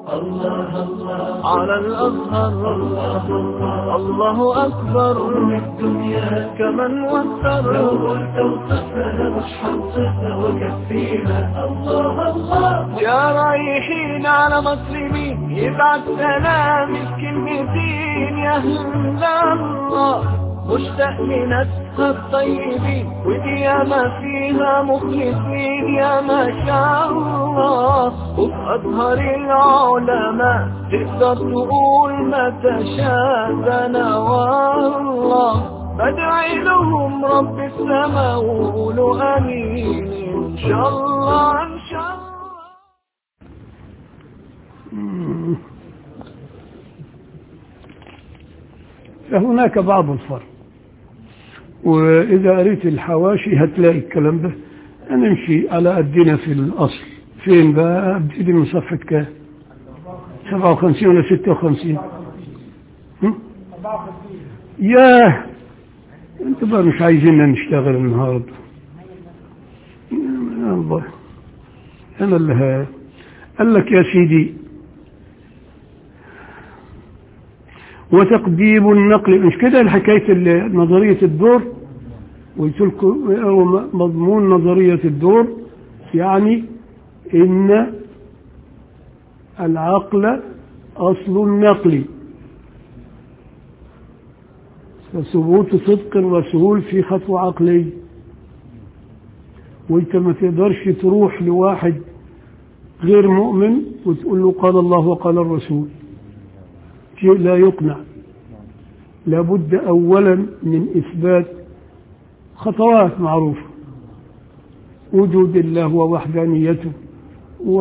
الله الله على الأزهر الله الله الله أكبر الدنيا كمن وفر لو قلت وصفنا مش حنصفنا وكفينا الله الله يا رايحين على مسلمين يبعت سلام الكلمتين يا أهل الله مشتاق لناسها الطيبين ودي ياما فيها مخلصين يا ما شاء الله وفي أزهر العلماء تقدر تقول ما تشاء ده أنا والله بدعي لهم رب السماء وقولوا آمين إن شاء الله إن شاء الله فهناك بعض الفرق وإذا قريت الحواشي هتلاقي الكلام ده هنمشي على قدنا في الأصل فين بقى ابتدي من صفحة كام 57 ولا 56 هم؟ ياه انت بقى مش عايزيننا نشتغل النهارده يا الله انا اللي ها- قال لك يا سيدي وتقديم النقل مش كده الحكاية ال- نظرية الدور قلت لكم هو م- مضمون نظرية الدور يعني إن العقل أصل النقل فثبوت صدق وسهول في خطوة عقلية وانت ما تقدرش تروح لواحد غير مؤمن وتقول له قال الله وقال الرسول شيء لا يقنع لابد أولا من إثبات خطوات معروفة وجود الله ووحدانيته و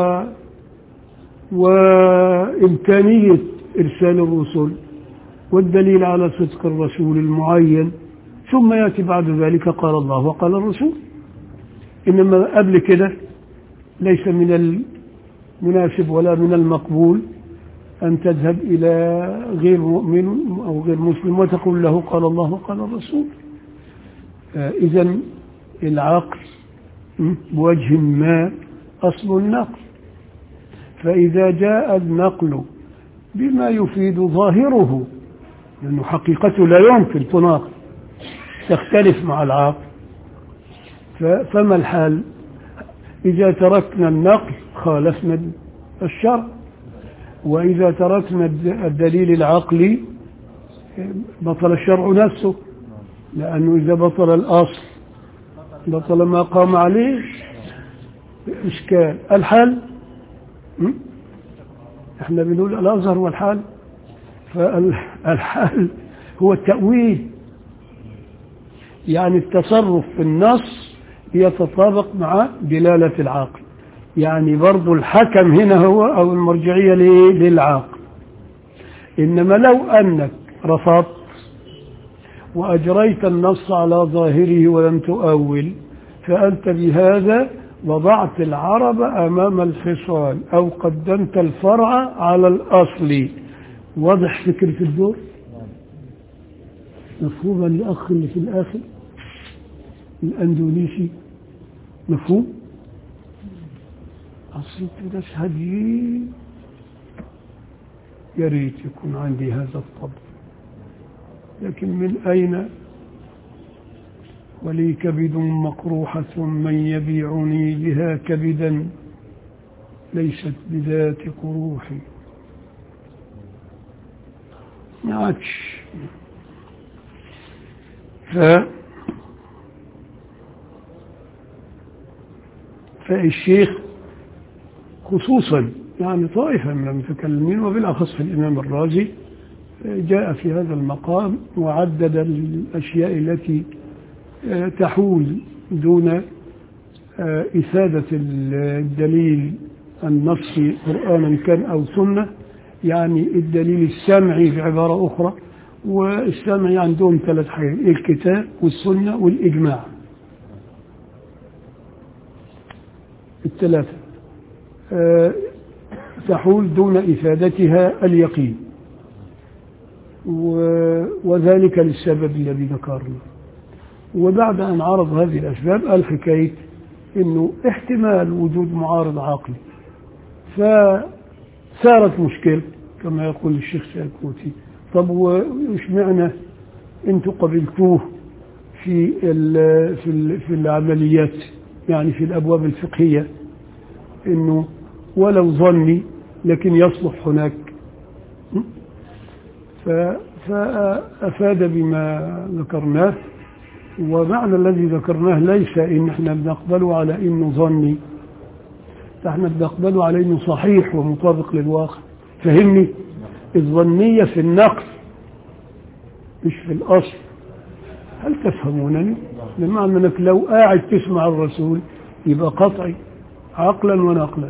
وإمكانية إرسال الرسل والدليل على صدق الرسول المعين ثم يأتي بعد ذلك قال الله وقال الرسول إنما قبل كده ليس من المناسب ولا من المقبول أن تذهب إلى غير مؤمن أو غير مسلم وتقول له قال الله وقال الرسول إذا العقل م، بوجه ما أصل النقل فإذا جاء النقل بما يفيد ظاهره لأنه حقيقته لا يمكن تناقض تختلف مع العقل ف- فما الحال إذا تركنا النقل خالفنا الشرع وإذا تركنا الد- الدليل العقلي بطل الشرع نفسه لأنه إذا بطل الأصل بطل ما قام عليه إشكال الحل م? احنا بنقول الأزهر والحل فالحل هو التأويل يعني التصرف في النص يتطابق مع دلالة العقل يعني برضو الحكم هنا هو أو المرجعية لإيه؟ للعقل إنما لو أنك رفضت وأجريت النص على ظاهره ولم تؤول فأنت بهذا وضعت العرب أمام الخصال أو قدمت الفرع على الأصل واضح فكرة الدور مفهوم الأخ اللي في الآخر الأندونيسي مفهوم أصل ناس هاديين يا ريت يكون عندي هذا الطبع لكن من أين ولي كبد مقروحة من يبيعني بها كبدا ليست بذات قروحي ما عادش ف فالشيخ خصوصا يعني طائفة من المتكلمين وبالأخص في الإمام الرازي جاء في هذا المقام وعدد الأشياء التي تحول دون إفادة الدليل النصي قرآنا كان أو سنة يعني الدليل السمعي بعبارة أخرى والسمعي عندهم ثلاث حاجات الكتاب والسنة والإجماع الثلاثة أه تحول دون إفادتها اليقين وذلك للسبب الذي ذكرنا وبعد أن عرض هذه الأسباب قال حكاية أنه احتمال وجود معارض عقلي صارت مشكلة كما يقول الشيخ سيكوتي طب وإيش معنى أنتوا قبلتوه في ال في ال في العمليات يعني في الأبواب الفقهية إنه ولو ظني لكن يصلح هناك ف- فأفاد بما ذكرناه ومعنى الذي ذكرناه ليس إن احنا بنقبله على إنه ظني احنا بنقبله على إنه صحيح ومطابق للواقع فهمني الظنية في النقل مش في الأصل هل تفهمونني بمعنى أنك لو قاعد تسمع الرسول يبقى قطعي عقلا ونقلا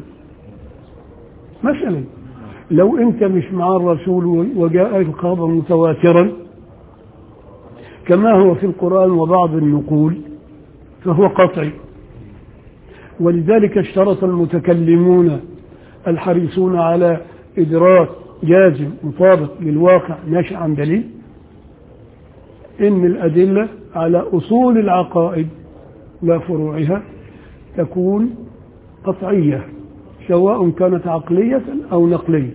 مثلا لو انت مش مع الرسول وجاء الخبر متواترا كما هو في القرآن وبعض النقول فهو قطعي ولذلك اشترط المتكلمون الحريصون على إدراك جازم مطابق للواقع ناشئ عن دليل إن الأدلة على أصول العقائد لا فروعها تكون قطعية سواء كانت عقلية أو نقلية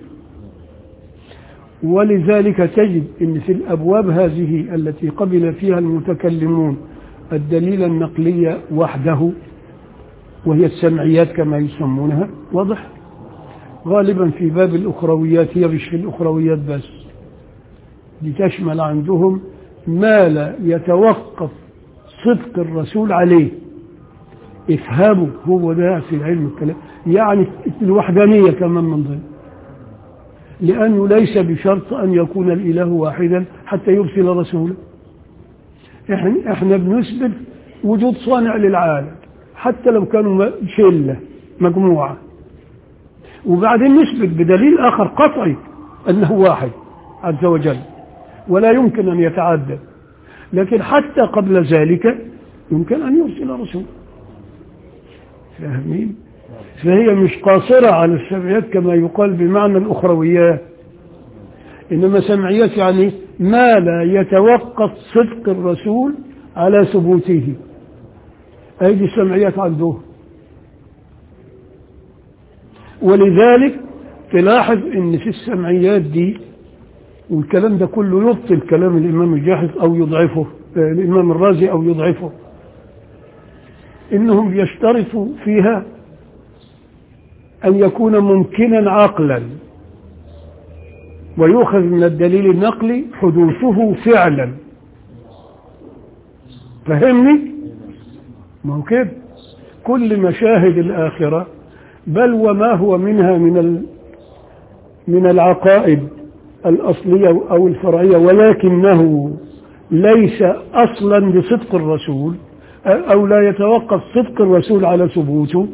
ولذلك تجد أن في الأبواب هذه التي قبل فيها المتكلمون الدليل النقلي وحده وهي السمعيات كما يسمونها واضح غالبا في باب الأخرويات هي مش في الأخرويات بس لتشمل عندهم ما لا يتوقف صدق الرسول عليه افهموا هو ده في علم الكلام يعني الوحدانية كمان من ضمن لأنه ليس بشرط أن يكون الإله واحدا حتى يرسل رسولا إحنا, إحنا بنثبت وجود صانع للعالم حتى لو كانوا شلة مجموعة وبعدين نثبت بدليل آخر قطعي أنه واحد عز وجل ولا يمكن أن يتعدى لكن حتى قبل ذلك يمكن أن يرسل رسول فاهمين فهي مش قاصرة على السمعيات كما يقال بمعنى الأخرويات إنما سمعيات يعني ما لا يتوقف صدق الرسول على ثبوته أيدي السمعيات عندهم ولذلك تلاحظ ان في السمعيات دي والكلام ده كله يبطل كلام الامام الجاحظ او يضعفه آه، الامام الرازي او يضعفه انهم يشترطوا فيها ان يكون ممكنا عقلا ويؤخذ من الدليل النقلي حدوثه فعلا فهمني ما هو كده كل مشاهد الآخرة بل وما هو منها من ال من العقائد الأصلية أو الفرعية ولكنه ليس أصلا لصدق الرسول أو لا يتوقف صدق الرسول على ثبوته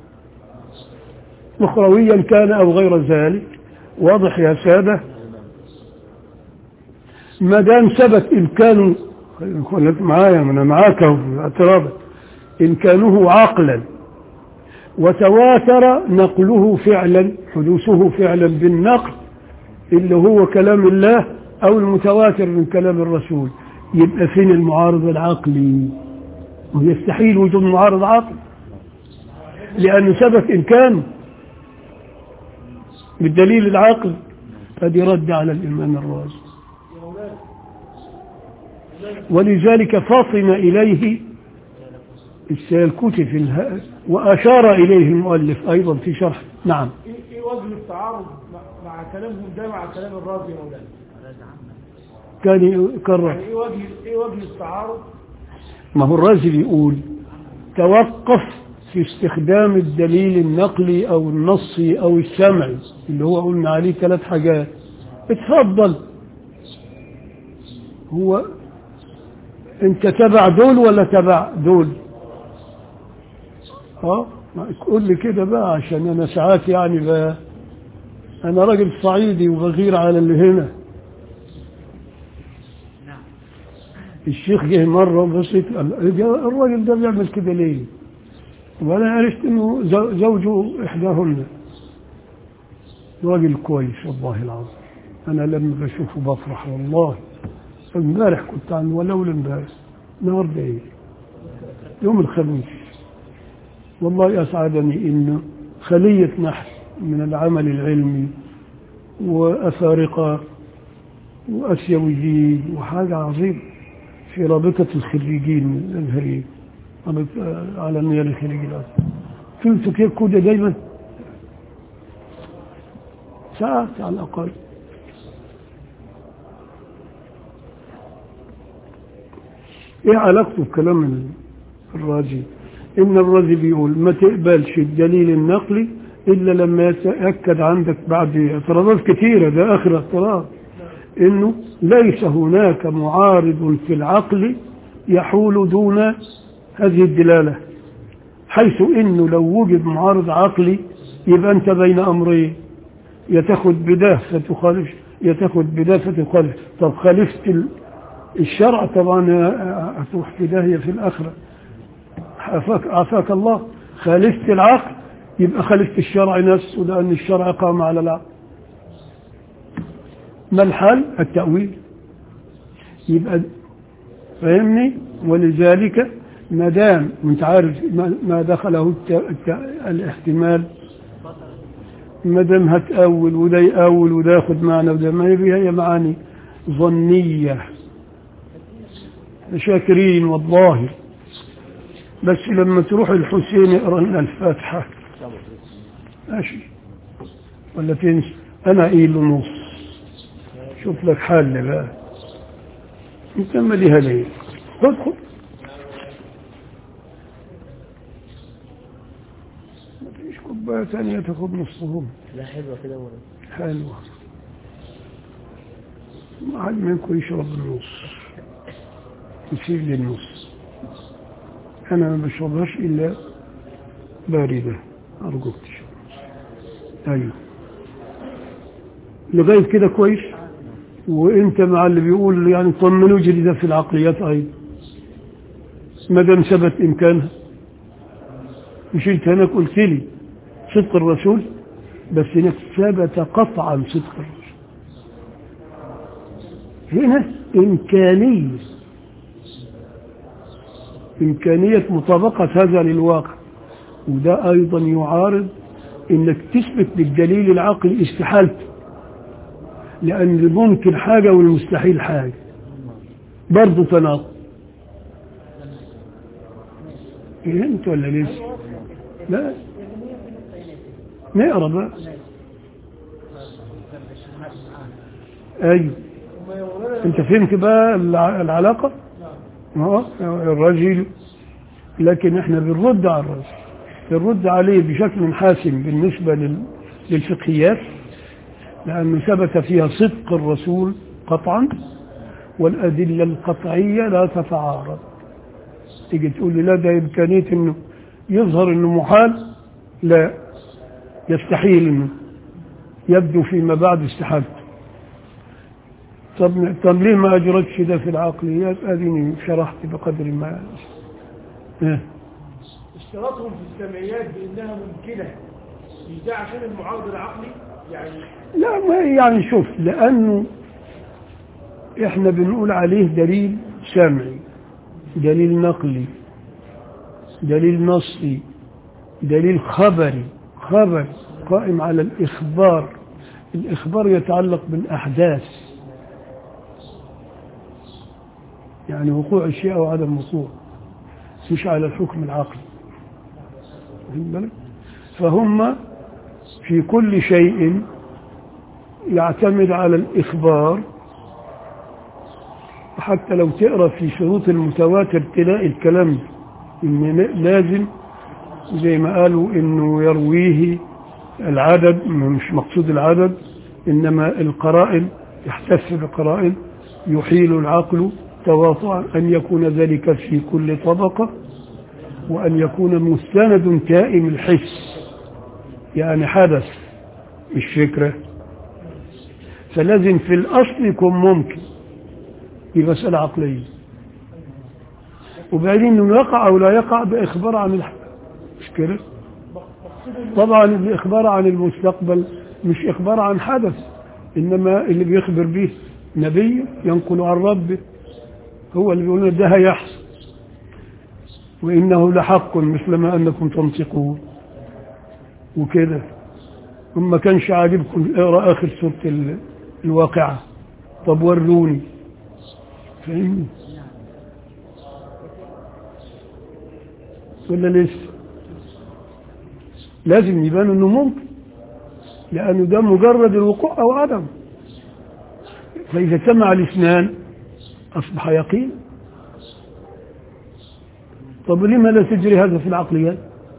أخرويا كان أو غير ذلك واضح يا سادة ما دام ثبت إمكانه خليك معايا أنا معاك أهو في اعتراضك إمكانه عقلا وتواتر نقله فعلا حدوثه فعلا بالنقل اللي هو كلام الله أو المتواتر من كلام الرسول يبقى فين المعارض العقلي ويستحيل وجود معارض عقلي لأنه ثبت إمكانه بالدليل العقل فدي رد على الإمام الرازي ولذلك فطن إليه السيلكوتي في الها وأشار إليه المؤلف أيضا في شرح نعم ايه ايه وجه التعارض مع, مع كلامهم ده مع كلام الرازي يا مولانا كان يكرر يعني ايه وجه ايه وجه التعارض ما هو الرازي بيقول توقف في استخدام الدليل النقلي أو النصي أو السمعي اللي هو قلنا عليه ثلاث حاجات اتفضل هو انت تبع دول ولا تبع دول اه ما قول لي كده بقى عشان انا ساعات يعني ب... انا راجل صعيدي وبغير على اللي هنا الشيخ جه مرة بسيط قال الراجل ده بيعمل كده ليه؟ وأنا عرفت إنه زو- زوجه إحداهن راجل كويس والله العظيم أنا لما بشوفه بفرح والله امبارح كنت عن ولولا امبارح النهارده إيه؟ يوم الخميس والله أسعدني إنه خلية نحل من العمل العلمي وأفارقة وأسيويين وحاجة عظيمة في رابطة الخريجين الأزهريين رابطة عالمية للخريجين الأزهر كنت كيف كده دايما ساعات على الأقل ايه علاقته بكلام الرازي ان الرازي بيقول ما تقبلش الدليل النقلي الا لما يتاكد عندك بعد اعتراضات كثيره ده اخر اعتراض انه ليس هناك معارض في العقل يحول دون هذه الدلاله حيث انه لو وجد معارض عقلي يبقى انت بين امرين يا تاخد بده فتخالف يا تاخد بده فتخالف طب خالفت ال- الشرع طبعا هتروح في داهيه في الاخره عافاك عافاك الله خالفت العقل يبقى خالفت الشرع نفسه لان الشرع قام على العقل ما الحل التاويل يبقى فاهمني ولذلك ما دام وانت عارف ما- ما دخله الت... الت... الاحتمال ما دام هتأول وده يأول وده ياخد معنى وده ما هي هي معاني ظنية شاكرين والله بس لما تروح الحسين اقرا لنا الفاتحة ماشي ولا تنسى انا قيل ونص شوف لك حل بقى انت ماليها ليه خد خد مفيش كوباية ثانية تاخد نصهم لا حلوة كده ولا حلوة ما حد منكم يشرب النص يسيب لي النص أنا ما بشربهاش إلا باردة أرجوك تشرب أيوه لغاية كده كويس وانت مع اللي بيقول يعني طمنوا جديدة في العقليات أيضا ما دام ثبت إمكانها مش انت هناك قلت لي صدق الرسول بس هناك ثبت قطعا صدق الرسول هنا إمكانية إمكانية مطابقة هذا للواقع وده أيضا يعارض إنك تثبت بالدليل العقلي استحالته لأن الممكن حاجة والمستحيل حاجة برضه تناقض فهمت ولا لسه؟ لا نقرا بقى ايوه انت فهمت بقى الع- العلاقه اه الرجل لكن احنا بنرد على الرجل بنرد عليه بشكل حاسم بالنسبه لل- للفقهيات لانه ثبت فيها صدق الرسول قطعا والادله القطعيه لا تتعارض تيجي تقول لي لا ده امكانيه انه يظهر انه محال لا يستحيل انه يبدو فيما بعد استحالته طب طب ليه ما اجرتش ده في العقليات اديني شرحت بقدر ما إيه. اشتراطهم في السمعيات بانها ممكنه مش ده عشان المعارض العقلي يعني لا ما يعني شوف لانه احنا بنقول عليه دليل سمعي دليل نقلي دليل نصي دليل خبري خبر قائم على الإخبار الإخبار يتعلق بالأحداث يعني وقوع الشيء أو عدم وقوع مش على الحكم العقلي واخد بالك؟ فهم في كل شيء يعتمد على الإخبار وحتى لو تقرأ في شروط المتواتر تلاقي الكلام ده إن لازم زي ما قالوا إنه يرويه العدد مش مقصود العدد إنما القرائن يحتف بقرائن يحيل العقل تواطؤا أن يكون ذلك في كل طبقة وأن يكون مستند كائن الحس يعني حدث مش فكرة فلازم في الأصل يكون ممكن دي مسألة عقلية وبعدين انه يقع او لا يقع باخبار عن الحق مش كده طبعا الاخبار عن المستقبل مش اخبار عن حدث انما اللي بيخبر به نبي ينقل عن ربه هو اللي بيقول ده هيحصل وانه لحق مثل ما انكم تنطقون وكده وما كانش عاجبكم اقرا اخر سوره ال- الواقعه طب وروني فاهمني ولا لسه لازم يبان انه ممكن لانه ده مجرد الوقوع او عدم فاذا اجتمع الاثنان اصبح يقين طب لما لا تجري هذا في العقليات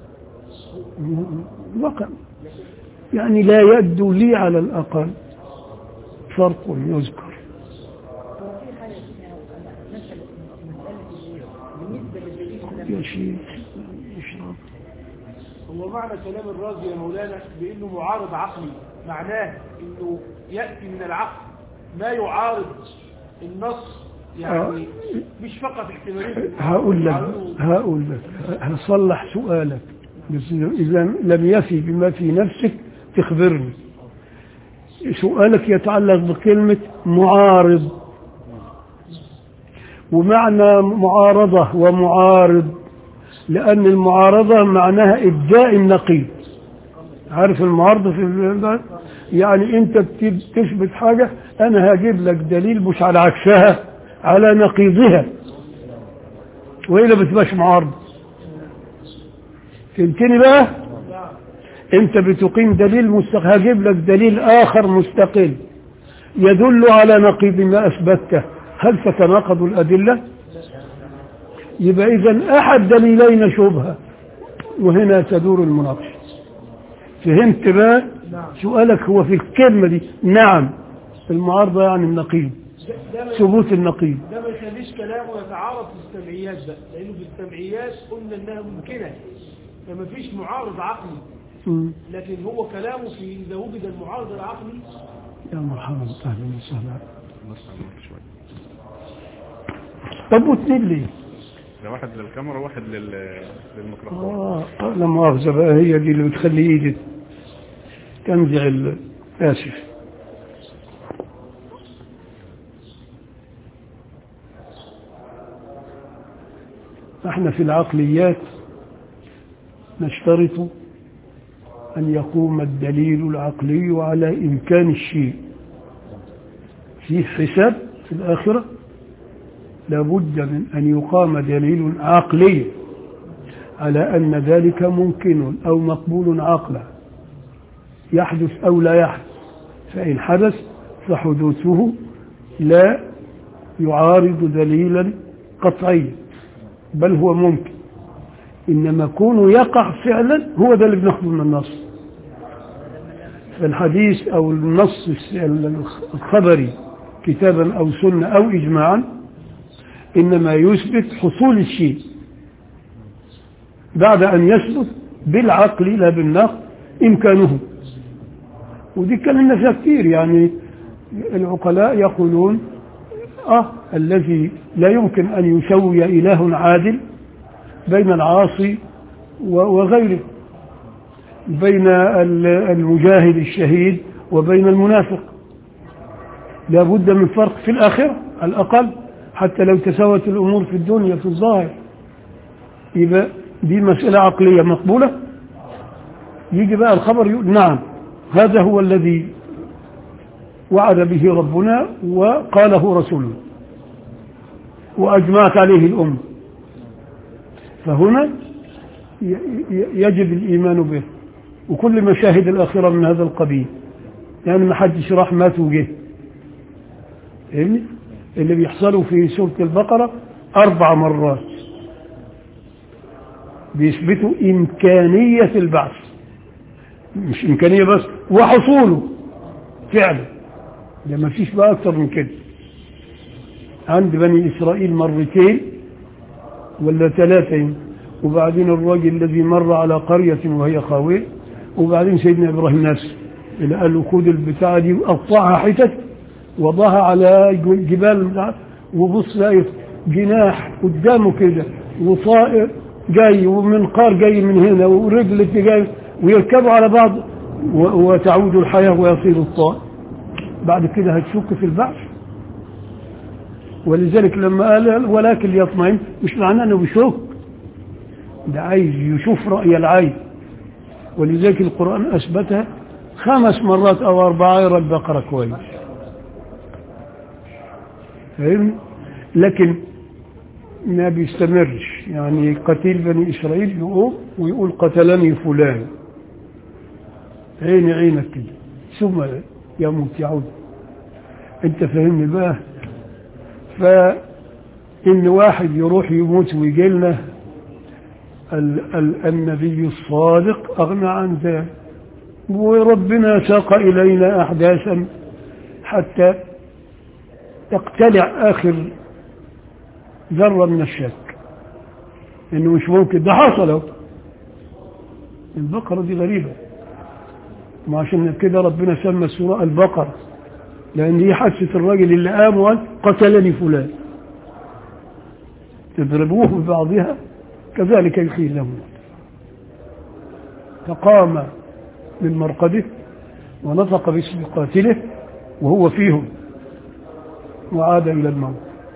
وقع يعني لا يبدو لي على الأقل فرق يذكر في حاجة اسمها مسألة مسألة بالنسبة للدليل يا شيخ اشرب هو معنى كلام الرازي يا مولانا بانه معارض عقلي معناه انه ياتي من العقل ما يعارض النص يعني مش فقط احتماليه هقول لك هقول لك هصلح سؤالك بس إذا لم يفي بما في نفسك تخبرني سؤالك يتعلق بكلمة معارض ومعنى معارضة ومعارض لأن المعارضة معناها إبداء النقيض عارف المعارضة في ال- يعني أنت بت- بتثبت حاجة أنا هجيب لك دليل مش على عكسها على نقيضها وإلا بتبقاش معارضة فهمتني بقى انت بتقيم دليل مستقل هجيب لك دليل اخر مستقل يدل على نقيض ما اثبته هل تتناقض الادله يبقى اذا احد دليلين شبهه وهنا تدور المناقشه فهمت بقى سؤالك هو في الكلمه دي نعم المعارضه يعني النقيض ده ما- ثبوت النقيض ده ما يخليش كلامه يتعارض في السمعيات بقى لانه في السمعيات قلنا انها ممكنه فما فيش معارض عقلي مم. لكن هو كلامه في اذا وجد المعارض العقلي يا مرحبا اهلا وسهلا طب واثنين ليه؟ ده واحد للكاميرا وواحد لل... للميكروفون آه لا مؤاخذة بقى هي دي اللي بتخلي ايدي تنزع ال- آسف احنا في العقليات نشترط أن يقوم الدليل العقلي على إمكان الشيء في حساب في الآخرة لابد من أن يقام دليل عقلي على أن ذلك ممكن أو مقبول عقلا يحدث أو لا يحدث فإن حدث فحدوثه لا يعارض دليلا قطعيا بل هو ممكن إنما كونه يقع فعلا هو ده اللي بناخده من النص فالحديث أو النص الخبري كتابا أو سنة أو إجماعا إنما يثبت حصول الشيء بعد أن يثبت بالعقل لا بالنقل إمكانه ودي كلمنا فيها كثير يعني العقلاء يقولون آه الذي لا يمكن أن يسوي إله عادل بين العاصي و- وغيره بين ال- المجاهد الشهيد وبين المنافق لا بد من فرق في الآخرة على الأقل حتى لو تساوت الأمور في الدنيا في الظاهر يبقى دي مسألة عقلية مقبولة يجي بقى الخبر يقول نعم هذا هو الذي وعد به ربنا وقاله رسوله وأجمعت عليه الأمة فهنا ي- ي- يجب الإيمان به وكل مشاهد الآخرة من هذا القبيل يعني ما حدش راح مات وجه فاهمني؟ اللي بيحصلوا في سورة البقرة أربع مرات بيثبتوا إمكانية البعث مش إمكانية بس وحصوله فعلا ده ما فيش بقى أكتر من كده عند بني إسرائيل مرتين ولا ثلاثة وبعدين الراجل الذي مر على قرية وهي خاوية وبعدين سيدنا إبراهيم نفسه اللي قال له خد البتاعة دي وقطعها حتت وضعها على جبال وبص لاقي جناح قدامه كده وطائر جاي ومنقار جاي من هنا ورجل جاي ويركبوا على بعض و- وتعود الحياة ويصير الطائر بعد كده هتشك في البعث ولذلك لما قال ولكن ليطمئن مش معناه انه بيشك ده عايز يشوف رأي العين ولذلك القرآن أثبتها خمس مرات أو أربعة يقرأ البقرة كويس فاهمني؟ لكن ما بيستمرش يعني قتيل بني إسرائيل يقوم ويقول قتلني فلان عيني عينك كده ثم يموت يعود انت فاهمني بقى فإن واحد يروح يموت ويجي لنا ال- ال- النبي الصادق أغنى عن ذلك وربنا ساق إلينا أحداثا حتى تقتلع آخر ذرة من الشك إنه مش ممكن ده حصل أهو. البقرة دي غريبة ما عشان كده ربنا سمى السورة البقرة لأن دي حادثة الراجل اللي قام وقال قتلني فلان تضربوه ببعضها كذلك يحيي له فقام من مرقده ونطق باسم قاتله وهو فيهم وعاد إلى الموت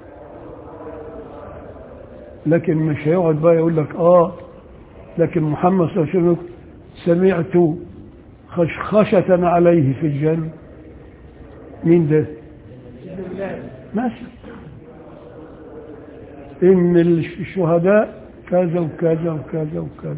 لكن مش هيقعد بقى يقول لك آه لكن محمد صلى الله عليه وسلم سمعت خشخشة عليه في الجنة مين ده؟ ماشي إن الشهداء كذا وكذا وكذا وكذا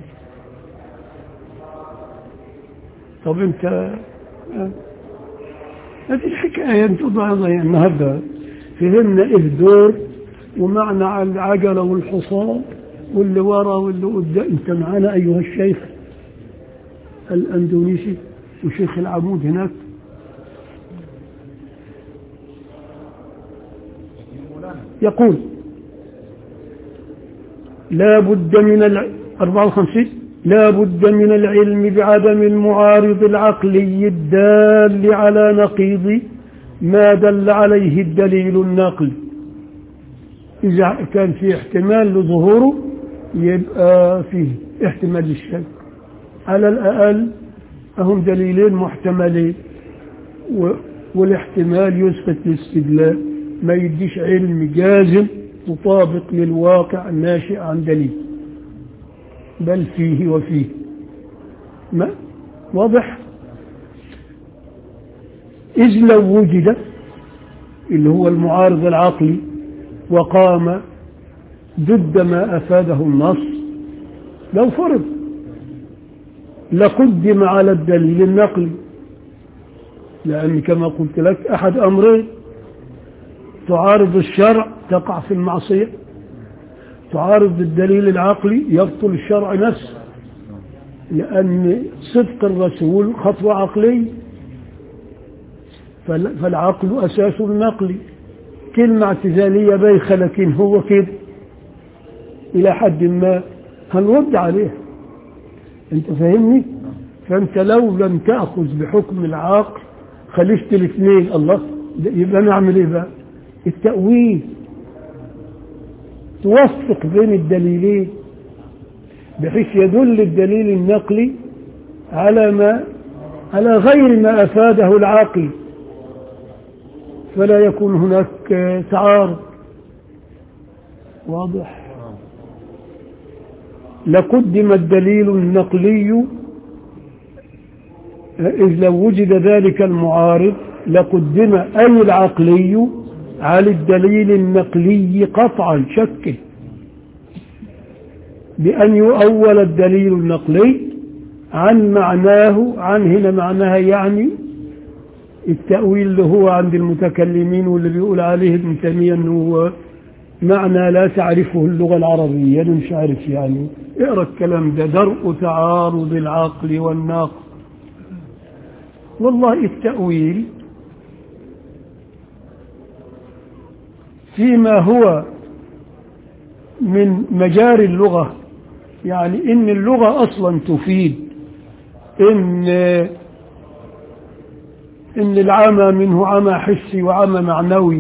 طب انت آه، هذه الحكاية انت ضايع النهاردة فهمنا ايه دور ومعنى العجلة والحصان واللي ورا واللي قدام انت معانا ايها الشيخ الاندونيسي وشيخ العمود هناك يقول لا بد من الع... 54 لا بد من العلم بعدم المعارض العقلي الدال على نقيض ما دل عليه الدليل النقلي إذا كان في احتمال لظهوره يبقى فيه احتمال للشك على الأقل أهم دليلين محتملين و... والاحتمال يثبت الاستدلال ما يديش علم جازم مطابق للواقع الناشئ عن دليل بل فيه وفيه ما واضح إذ لو وجد اللي هو المعارض العقلي وقام ضد ما أفاده النص لو فرض لقدم على الدليل النقلي لأن كما قلت لك أحد أمرين تعارض الشرع تقع في المعصية تعارض الدليل العقلي يبطل الشرع نفسه لأن صدق الرسول خطوة عقلية فال- فالعقل أساس النقل كلمة اعتزالية بايخة لكن هو كده إلى حد ما هنرد عليها أنت فاهمني؟ فأنت لو لم تأخذ بحكم العقل خلفت الاثنين الله ده يبقى نعمل إيه بقى؟ التأويل توفق بين الدليلين بحيث يدل الدليل النقلي على ما على غير ما أفاده العقل فلا يكون هناك تعارض واضح لقدم الدليل النقلي إذ لو وجد ذلك المعارض لقدم أي العقلي على الدليل النقلي قطعا شك بأن يؤول الدليل النقلي عن معناه عن هنا معناها يعني التأويل اللي هو عند المتكلمين واللي بيقول عليه ابن تيمية انه هو معنى لا تعرفه اللغة العربية أنا مش عارف يعني اقرا الكلام ده درء تعارض العقل والناقل والله التأويل فيما هو من مجاري اللغة يعني إن اللغة أصلا تفيد إن إن العمى منه عمى حسي وعمى معنوي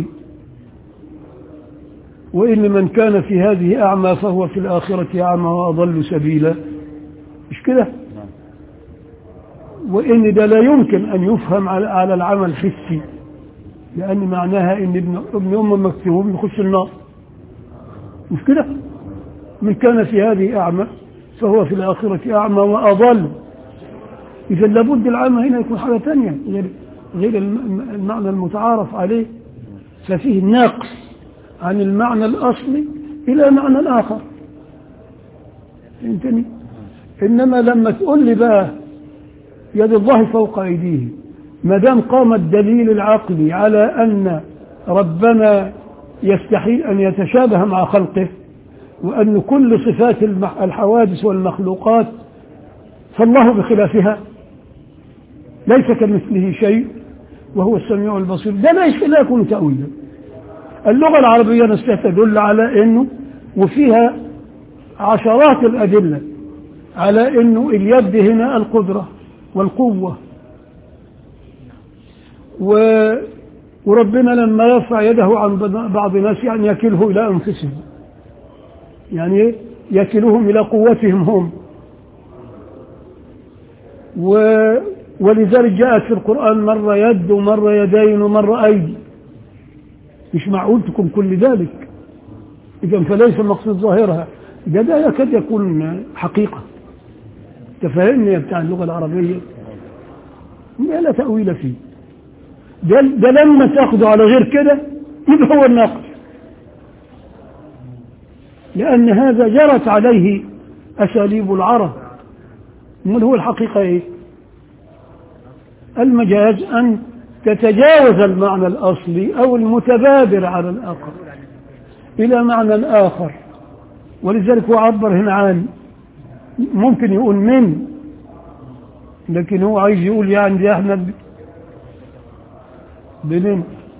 وإن من كان في هذه أعمى فهو في الآخرة أعمى وأضل سبيلا مش كده وإن ده لا يمكن أن يفهم على على العمى الحسي لأن معناها إن ابن ابن أم مكتوب يخش النار مش كده من كان في هذه أعمى فهو في الآخرة أعمى وأضل إذا لابد العام هنا يكون حاجة ثانية غير غير الم- المعنى المتعارف عليه ففيه نقص عن المعنى الأصلي إلى معنى آخر فهمتني؟ إنما لما تقول لي بقى يد الله فوق أيديه ما دام قام الدليل العقلي على أن ربنا يستحيل أن يتشابه مع خلقه وأن كل صفات المح- الحوادث والمخلوقات فالله بخلافها ليس كمثله شيء وهو السميع البصير ده ليس لا يكون تأويلا اللغة العربية نفسها تدل على أنه وفيها عشرات الأدلة على أنه اليد هنا القدرة والقوة و وربنا لما يرفع يده عن بعض الناس يعني يكله إلى أنفسهم يعني يكلهم إلى قوتهم هم و ولذلك جاءت في القرآن مرة يد ومرة يدين ومرة أيدي مش معقول تكون كل ذلك إذا فليس مقصود ظاهرها ده ده يكاد يكون حقيقة تفهمني يا بتاع اللغة العربية ما لا تأويل فيه ده, ده لما تاخده على غير كده يبقى هو النقص لأن هذا جرت عليه أساليب العرب من هو الحقيقة إيه المجاز أن تتجاوز المعنى الأصلي أو المتبادر على الآخر إلى معنى آخر ولذلك هو عبر هنا عن ممكن يقول من لكن هو عايز يقول يعني دي احنا ب- بنم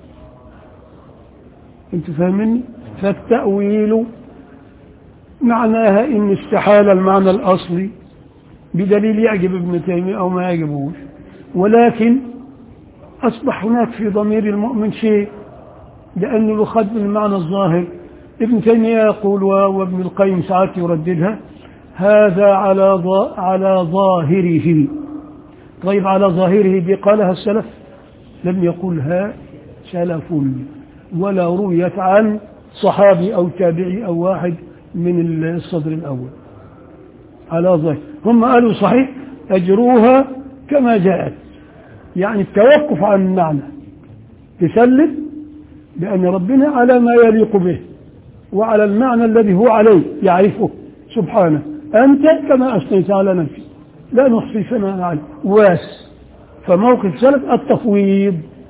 انت فاهمني فالتأويل معناها ان استحال المعنى الاصلي بدليل يعجب ابن تيمية او ما يعجبوش ولكن اصبح هناك في ضمير المؤمن شيء لانه يخد المعنى الظاهر ابن تيمية يقول و- وابن القيم ساعات يرددها هذا على ظا- على ظاهره طيب على ظاهره دي قالها السلف لم يقلها سلف ولا رويت عن صحابي أو تابعي أو واحد من الصدر الأول على ظاهر هم قالوا صحيح أجروها كما جاءت يعني التوقف عن المعنى تسلم بأن ربنا على ما يليق به وعلى المعنى الذي هو عليه يعرفه سبحانه أنت كما أثنيت على نفسك لا نحصي ثناء عليك واس فموقف السلف التفويض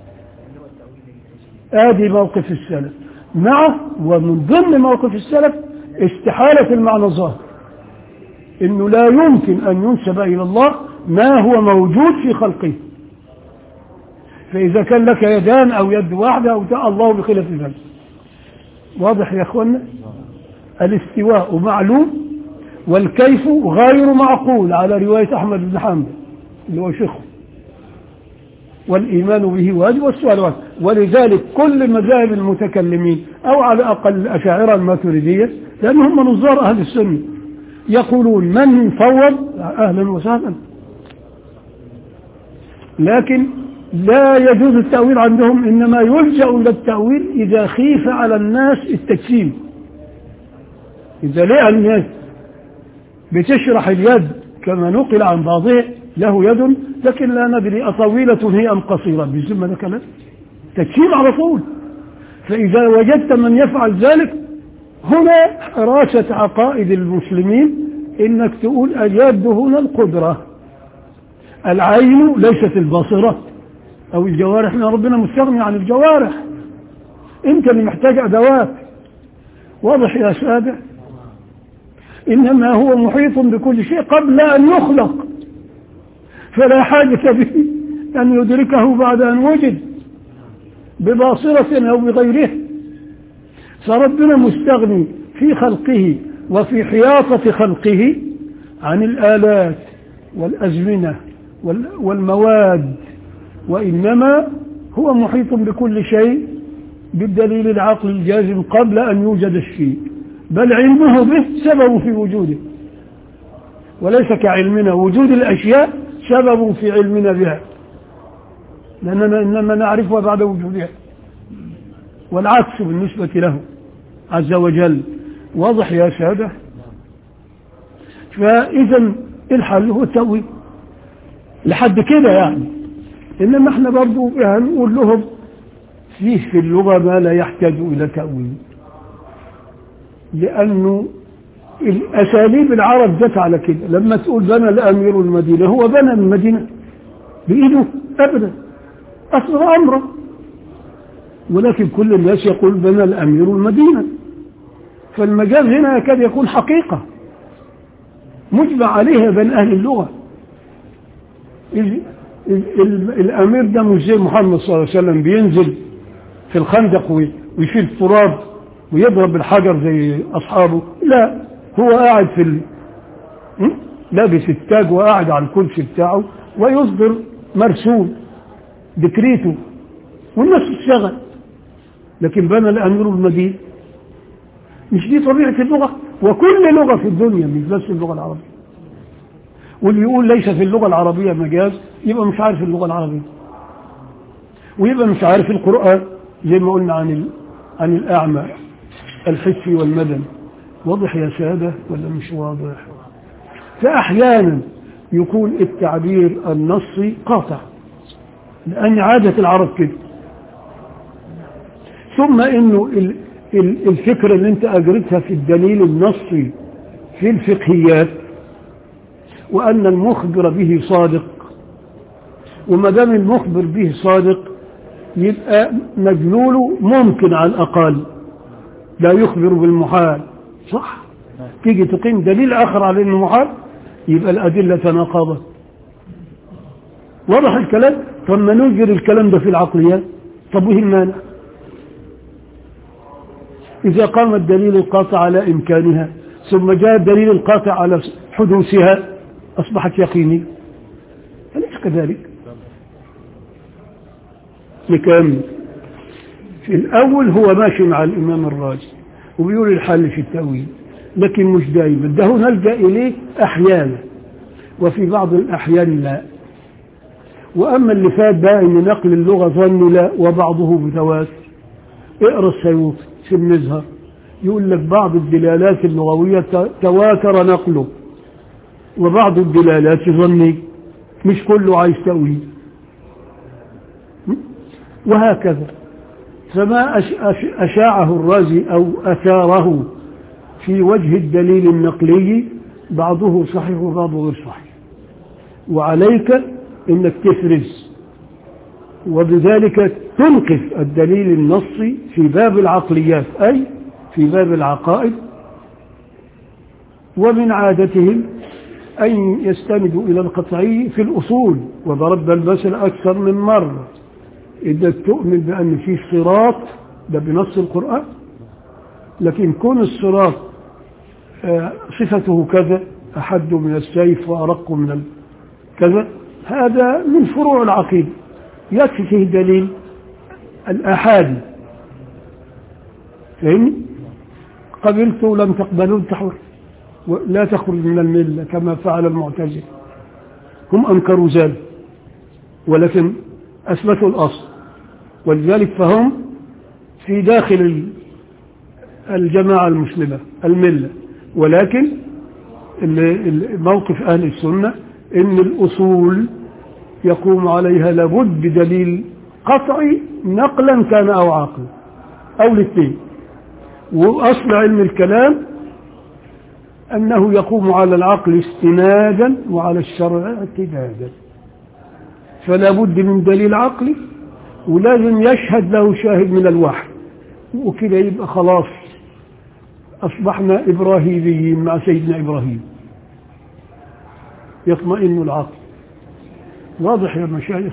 ادي موقف السلف مع ومن ضمن موقف السلف استحالة المعنى الظاهر انه لا يمكن ان ينسب الى الله ما هو موجود في خلقه فاذا كان لك يدان او يد واحدة او تا- الله بخلاف ذلك واضح يا اخوانا الاستواء معلوم والكيف غير معقول على رواية أحمد بن حنبل اللي هو شيخه والإيمان به واجب والسؤال واجب ولذلك كل مذاهب المتكلمين أو على الأقل الأشاعرة الماتريدية لأنهم نظار أهل السنة يقولون من فوض أهلا وسهلا لكن لا يجوز التأويل عندهم إنما يلجأ إلى التأويل إذا خيف على الناس التجسيم إذا لقى الناس بتشرح اليد كما نقل عن بعضهم له يد لكن لا ندري أطويلة هي أم قصيرة بذمة ده كلام تجسيم على طول فإذا وجدت من يفعل ذلك هنا حراسة عقائد المسلمين إنك تقول اليد هنا القدرة العين ليست البصرة أو الجوارح لأن ربنا مستغني عن الجوارح أنت اللي محتاج أدوات واضح يا سادة إنما هو محيط بكل شيء قبل أن يخلق فلا حاجة به أن يدركه بعد أن وجد بباصرة أو بغيره فربنا مستغني في خلقه وفي حياطة خلقه عن الآلات والأزمنة وال- والمواد وإنما هو محيط بكل شيء بالدليل العقل الجازم قبل أن يوجد الشيء بل علمه به سبب في وجوده وليس كعلمنا وجود الأشياء سبب في علمنا بها لأننا إنما نعرفها بعد وجودها والعكس بالنسبة له عز وجل واضح يا سادة فإذا الحل هو التأويل لحد كده يعني إنما احنا برضو هنقول لهم فيه في اللغة ما لا يحتاج إلى تأويل لأنه الأساليب العرب جت على كده لما تقول بنى الأمير المدينة هو بنى المدينة بإيده أبدا أصل أمره ولكن كل الناس يقول بنى الأمير المدينة فالمجاز هنا يكاد يكون حقيقة مجمع عليها بين أهل اللغة ال- ال- ال- الأمير ده مش زي محمد صلى الله عليه وسلم بينزل في الخندق وي- ويشيل تراب ويضرب بالحجر زي أصحابه لا هو قاعد في ال... م? لابس التاج وقاعد على الكرسي بتاعه ويصدر مرسوم ديكريته والناس تشتغل لكن بنى الأمير المدينة مش دي طبيعة اللغة وكل لغة في الدنيا مش بس اللغة العربية واللي يقول ليس في اللغة العربية مجاز يبقى مش عارف اللغة العربية ويبقى مش عارف القرآن زي ما قلنا عن ال... عن الأعمى الحسي والمدني واضح يا سادة ولا مش واضح فأحيانا يكون التعبير النصي قاطع لأن عادة العرب كده ثم انه ال- ال- الفكرة اللي انت اجرتها في الدليل النصي في الفقهيات وان المخبر به صادق وما دام المخبر به صادق يبقى مدلوله ممكن على الاقل لا يخبر بالمحال صح تيجي تقيم دليل اخر على انه محال يبقى الادله تناقضت واضح الكلام طب ما ننجر الكلام ده في العقليات طب وهي المانع إذا قام الدليل القاطع على إمكانها ثم جاء الدليل القاطع على حدوثها أصبحت يقيني أليس كذلك نكمل في الأول هو ماشي مع الإمام الرازي وبيقول الحل في التأويل لكن مش دائما ده نلجأ إليه أحيانا وفي بعض الأحيان لا وأما اللي فات بقى إن نقل اللغة ظن لا وبعضه متواتر اقرا السيوطي في المزهر يقول لك بعض الدلالات اللغوية ت- تواتر نقله وبعض الدلالات ظني مش كله عايز تأويل م? وهكذا فما أش- أش- أشاعه الرازي أو أثاره في وجه الدليل النقلي بعضه صحيح وبعضه غير صحيح وعليك انك تفرز وبذلك تنقذ الدليل النصي في باب العقليات أي في باب العقائد ومن عادتهم أن يستندوا إلى القطعي في الأصول وضربنا المثل أكثر من مرة إذا تؤمن بأن في صراط ده بنص القرآن لكن كون الصراط آه، صفته كذا أحد من السيف وأرق من ال- كذا هذا من فروع العقيدة يكفي فيه دليل الآحاد فهمني قبلت لم تقبلوا تحور لا تخرج من الملة كما فعل المعتزلة هم أنكروا ذلك ولكن أثبتوا الأصل ولذلك فهم في داخل ال- الجماعة المسلمة الملة ولكن ال- ال- موقف أهل السنة إن الأصول يقوم عليها لابد بدليل قطعي نقلا كان أو عقلا أو الاثنين وأصل علم الكلام أنه يقوم على العقل استنادا وعلى الشرع اعتدادا فلا بد من دليل عقلي ولازم يشهد له شاهد من الوحي وكده يبقى خلاص أصبحنا إبراهيميين مع سيدنا إبراهيم يطمئن العقل واضح يا مشايخ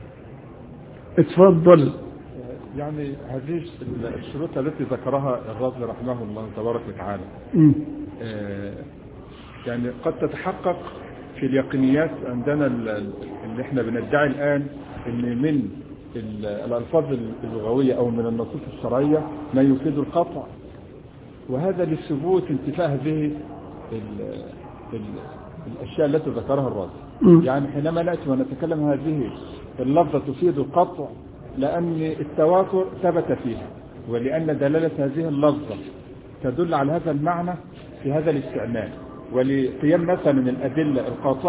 اتفضل يعني هذه الشروط التي ذكرها الرازي رحمه الله تبارك وتعالى مم. آه، يعني قد تتحقق في اليقينيات عندنا ال- ال- اللي احنا بندعي الآن ان من ال- الألفاظ اللغوية أو من النصوص الشرعية ما يفيد القطع وهذا لثبوت انتفاء هذه ال- ال- الأشياء التي ذكرها الرازي مم. يعني حينما نأتي ونتكلم هذه اللفظة تفيد القطع لأن التواتر ثبت فيها ولأن دلالة هذه اللفظة تدل على هذا المعنى في هذا الاستعمال ولقيام مثلا من الأدلة القاطعة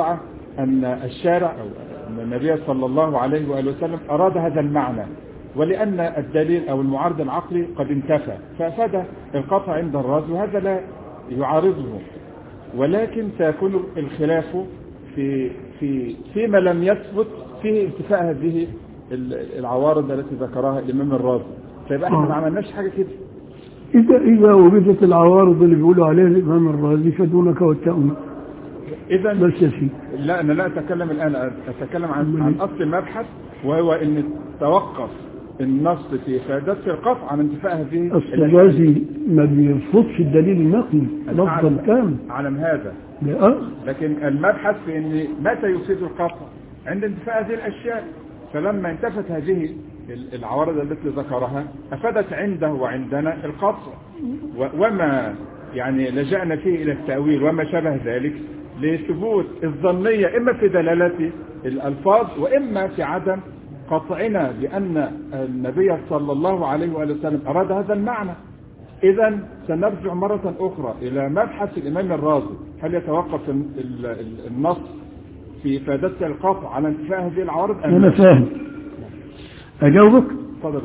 أن الشارع أو أن النبي صلى الله عليه وآله وسلم أراد هذا المعنى ولأن الدليل أو المعارض العقلي قد انتفى فأفاد القطع عند الرازي وهذا لا يعارضه ولكن سيكون الخلاف في في فيما لم يثبت فيه انتفاء هذه ال- العوارض التي ذكرها الإمام الرازي فيبقى احنا ما آه. عملناش حاجة كده إذا إذا وجدت العوارض اللي بيقولوا عليها الإمام الرازي فدونك والتأويل إذا بس يا سيدي لا أنا لا أتكلم الآن أتكلم عن, عن أصل المبحث وهو أن توقف النص في فائدة القطع عن انتفاء هذه أصل الرازي ما بيرفضش الدليل النقلي أنا لفظا أعلم- كامل أعلم هذا لا لكن المبحث في أن متى يفيد القطع عند انتفاء هذه الأشياء فلما انتفت هذه ال- العوارض التي ذكرها أفادت عنده وعندنا القطع و- وما يعني لجأنا فيه إلى التأويل وما شابه ذلك لثبوت الظنية إما في دلالة الألفاظ وإما في عدم قطعنا بأن النبي صلى الله عليه وآله وسلم أراد هذا المعنى إذا سنرجع مرة أخرى إلى مبحث الإمام الرازي هل يتوقف ال- ال- ال- النص في إفادة القطع على انتفاء هذه العوارض أم أنا لا؟ فاهم أجاوبك تفضل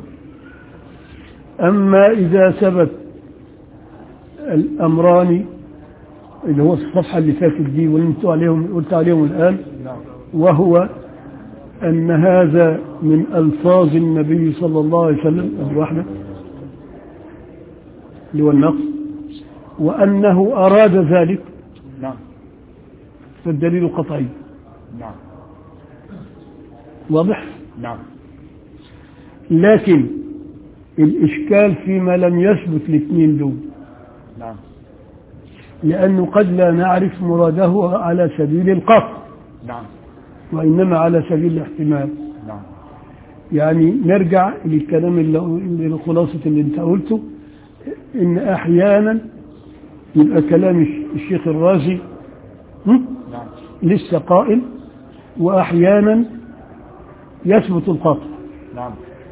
أما إذا ثبت الأمران اللي هو الصفحة اللي فاتت دي واللي انتوا عليهم قلت عليهم الآن نعم وهو أن هذا من ألفاظ النبي صلى الله عليه وسلم الواحدة اللي هو النقص وأنه أراد ذلك نعم فالدليل قطعي نعم واضح نعم لكن الإشكال فيما لم يثبت الاثنين دول نعم لأنه قد لا نعرف مراده على سبيل القطع نعم وإنما على سبيل الاحتمال نعم يعني نرجع للكلام اللي لخلاصة اللي انت قلته إن أحيانا يبقى كلام الش- الشيخ الرازي هم؟ نعم لسه قائم وأحيانا يثبت القطع نعم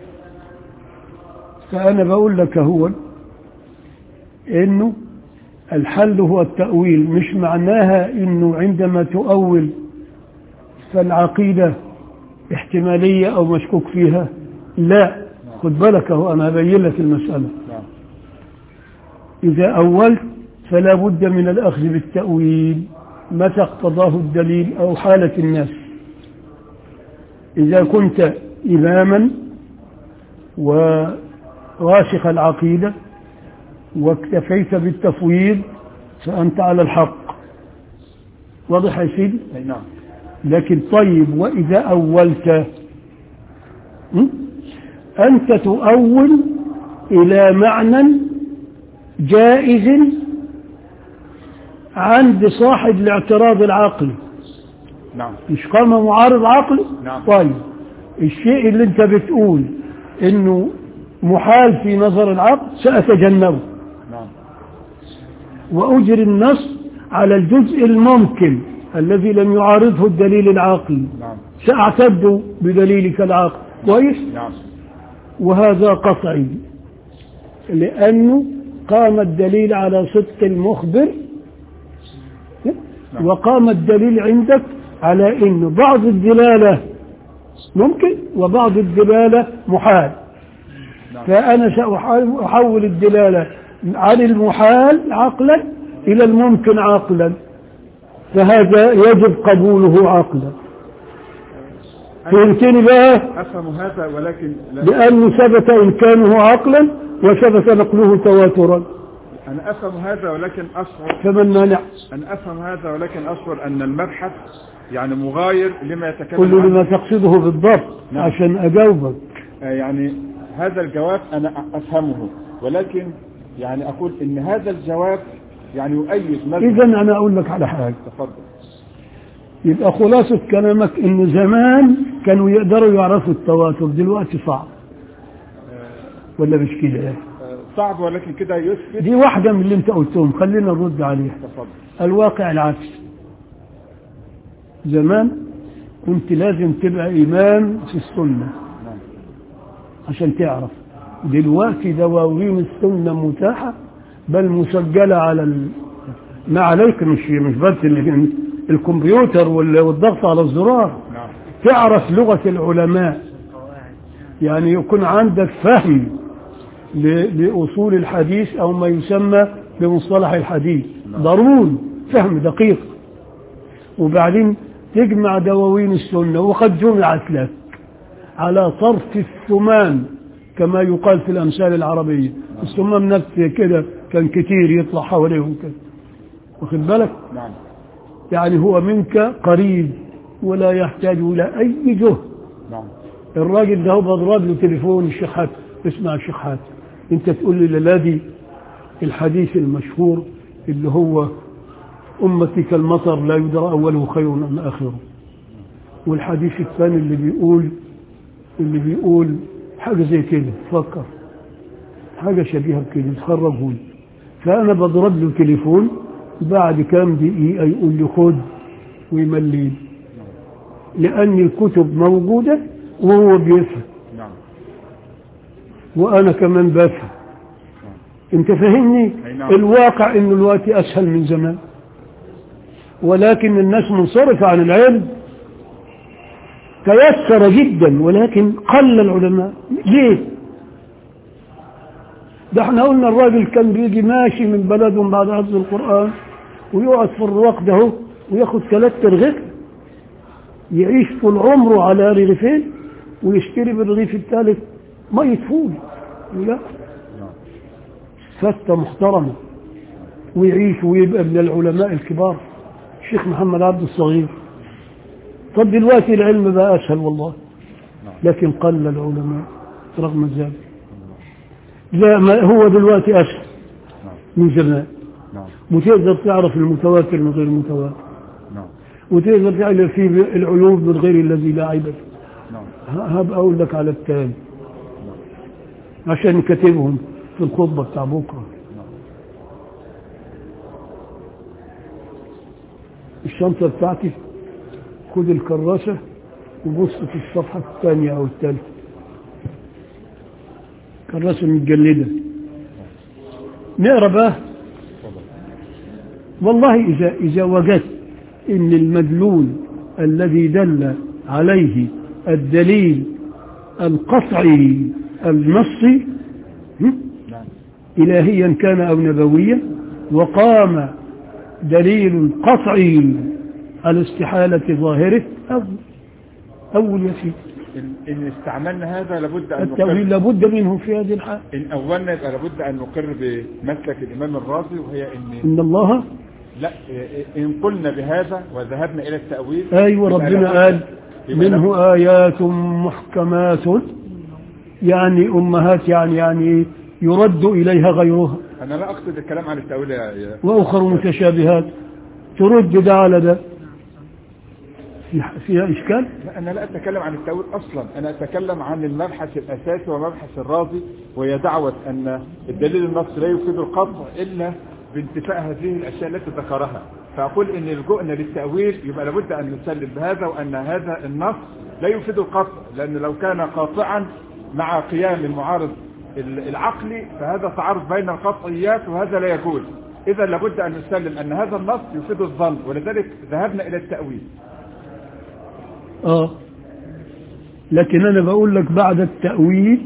فأنا بقول لك هو إنه الحل هو التأويل مش معناها إنه عندما تؤول فالعقيدة احتمالية أو مشكوك فيها لا خد بالك أهو أنا هبين لك المسألة نعم إذا أولت فلا بد من الأخذ بالتأويل متى اقتضاه الدليل أو حالة الناس إذا كنت إماما وراسخ العقيدة واكتفيت بالتفويض فأنت على الحق واضح يا سيدي أي نعم لكن طيب وإذا أولت م? أنت تؤول إلى معنى جائز عند صاحب الاعتراض العقلي نعم مش قام معارض عقلي نعم. طيب الشيء اللي انت بتقول انه محال في نظر العقل سأتجنبه نعم وأجري النص على الجزء الممكن الذي لم يعارضه الدليل العقلي نعم سأعتد بدليلك العقل كويس نعم وهذا قطعي لأنه قام الدليل على صدق المخبر نعم. وقام الدليل عندك على أن بعض الدلالة ممكن وبعض الدلالة محال نعم. فأنا سأحول الدلالة عن المحال عقلا إلى الممكن عقلا فهذا يجب قبوله عقلا فهمتني بقى أفهم هذا ولكن لا لأنه ثبت إمكانه عقلا وثبت نقله تواترا أنا أفهم هذا ولكن أشعر فمن مانع أنا أفهم هذا ولكن أشعر أن المبحث يعني مغاير لما يتكلم كل عنه لما تقصده بالضبط نعم. عشان أجاوبك آه، يعني هذا الجواب أنا أفهمه ولكن يعني أقول إن هذا الجواب يعني يؤيد مذهب إذا أنا أقول لك على حاجة تفضل يبقى خلاصة كلامك إن زمان كانوا يقدروا يعرفوا التواتر دلوقتي صعب ولا مش كده آه، صعب ولكن كده يثبت دي واحدة من اللي أنت قلتهم خلينا نرد عليها تفضل الواقع العكس زمان كنت لازم تبقى إمام في السنة نعم عشان تعرف دلوقتي دواوين السنة متاحة بل مسجلة على ال... ما عليك مش مش بس اللي الكمبيوتر وال- والضغط على الزرار نعم تعرف لغة العلماء يعني يكون عندك فهم ل- لأصول الحديث أو ما يسمى بمصطلح الحديث ضروري فهم دقيق وبعدين تجمع دواوين السنة وقد جمعت لك على طرف الثمان كما يقال في الأمثال العربية الثمام نفسه كده كان كتير يطلع حواليهم كده واخد بالك نعم يعني هو منك قريب ولا يحتاج إلى أي جهد نعم الراجل ده هو بضرب له تليفون الشيخ حاتم اسمع الشيخ حاتم انت تقول لي للادي الحديث المشهور اللي هو أمتي كالمطر لا يدرى أوله خير من آخره والحديث الثاني اللي بيقول اللي بيقول حاجة زي كده فكر حاجة شبيهة بكده تخرجه لي فأنا بضرب له تليفون بعد كام دقيقة يقول لي خد ويمليني لأن الكتب موجودة وهو بيفهم نعم وأنا كمان بفهم أنت فاهمني أي نعم. الواقع إنه الوقت أسهل من زمان ولكن الناس منصرفة عن العلم تيسر جدا ولكن قل العلماء ليه ده احنا قلنا الراجل كان بيجي ماشي من بلدهم بعد حفظ القرآن ويقعد في الرواق ده هو وياخد ثلاث رغيف يعيش طول عمره على رغيفين ويشتري بالرغيف الثالث مية فول لا فتة محترمة ويعيش ويبقى من العلماء الكبار الشيخ محمد عبد الصغير طب دلوقتي العلم بقى أسهل والله لكن قل العلماء رغم ذلك لا ما هو دلوقتي أسهل من زمان نعم وتقدر تعرف المتواتر من غير المتواتر نعم وتقدر تعرف فيه العيوب من غير الذي لا عيب فيه نعم ه- هبقى أقول لك على التالي عشان كاتبهم في الخطبة بتاع بكرة الشنطة بتاعتي خد الكراسة وبص في الصفحة الثانية أو الثالثة كراسة متجلدة نقرا بقى والله إذا إذا وجدت إن المدلول الذي دل عليه الدليل القطعي النصي هم؟ نعم إلهيا كان أو نبويا وقام دليل قطعي على استحالة ظاهره أول أول يا سيدي إن, إن استعملنا هذا لابد أن التأويل نقر لابد منه في هذه الحال إن أولنا يبقى لابد أن نقر بمسلك الإمام الرازي وهي إن إن الله لا إن قلنا بهذا وذهبنا إلى التأويل أيوة يبقى ربنا لابد- قال يبقى لابد- منه آيات محكمات يعني أمهات يعني يعني يرد إليها غيرها أنا لا أقصد الكلام عن التأويل يا يا- وأخر متشابهات ترد ده على ده في- فيها إشكال لا أنا لا أتكلم عن التأويل أصلا أنا أتكلم عن المبحث الأساسي ومبحث الرازي وهي دعوة أن الدليل النص لا يفيد القطع إلا بانتفاء هذه الأشياء التي ذكرها فأقول إن لجوءنا للتأويل يبقى لابد أن نسلم بهذا وأن هذا النص لا يفيد القطع لأن لو كان قاطعا مع قيام المعارض ال- العقلي فهذا تعارض بين القطعيات وهذا لا يجوز إذا لابد أن نسلم أن هذا النص يفيد الظن ولذلك ذهبنا إلى التأويل آه لكن أنا بقول لك بعد التأويل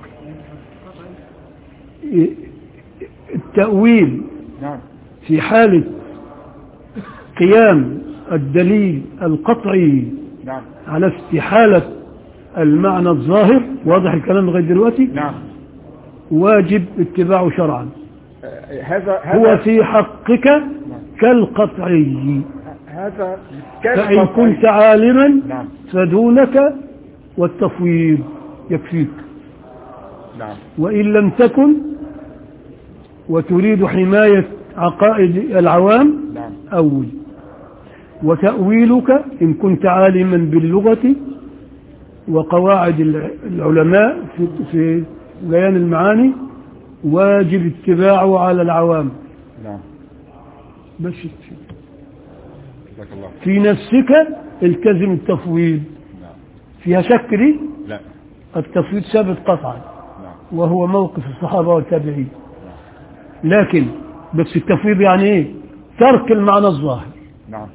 إيه، التأويل نعم في حالة قيام الدليل القطعي نعم على استحالة المعنى الظاهر واضح الكلام لغاية دلوقتي نعم واجب اتباعه شرعا آه، هذا هو هذا في حقك كالقطعي هذا كان فإن قطعي. كنت عالما نعم فدونك والتفويض يكفيك نعم وإن لم تكن وتريد حماية عقائد العوام نعم أول وتأويلك إن كنت عالما باللغة وقواعد الع- العلماء في, في بيان المعاني واجب اتباعه على العوام نعم بس جزاك الله في نفسك التزم التفويض نعم فيها شك دي لا التفويض ثابت قطعا نعم وهو موقف الصحابة والتابعين لكن بس التفويض يعني ايه ترك المعنى الظاهر نعم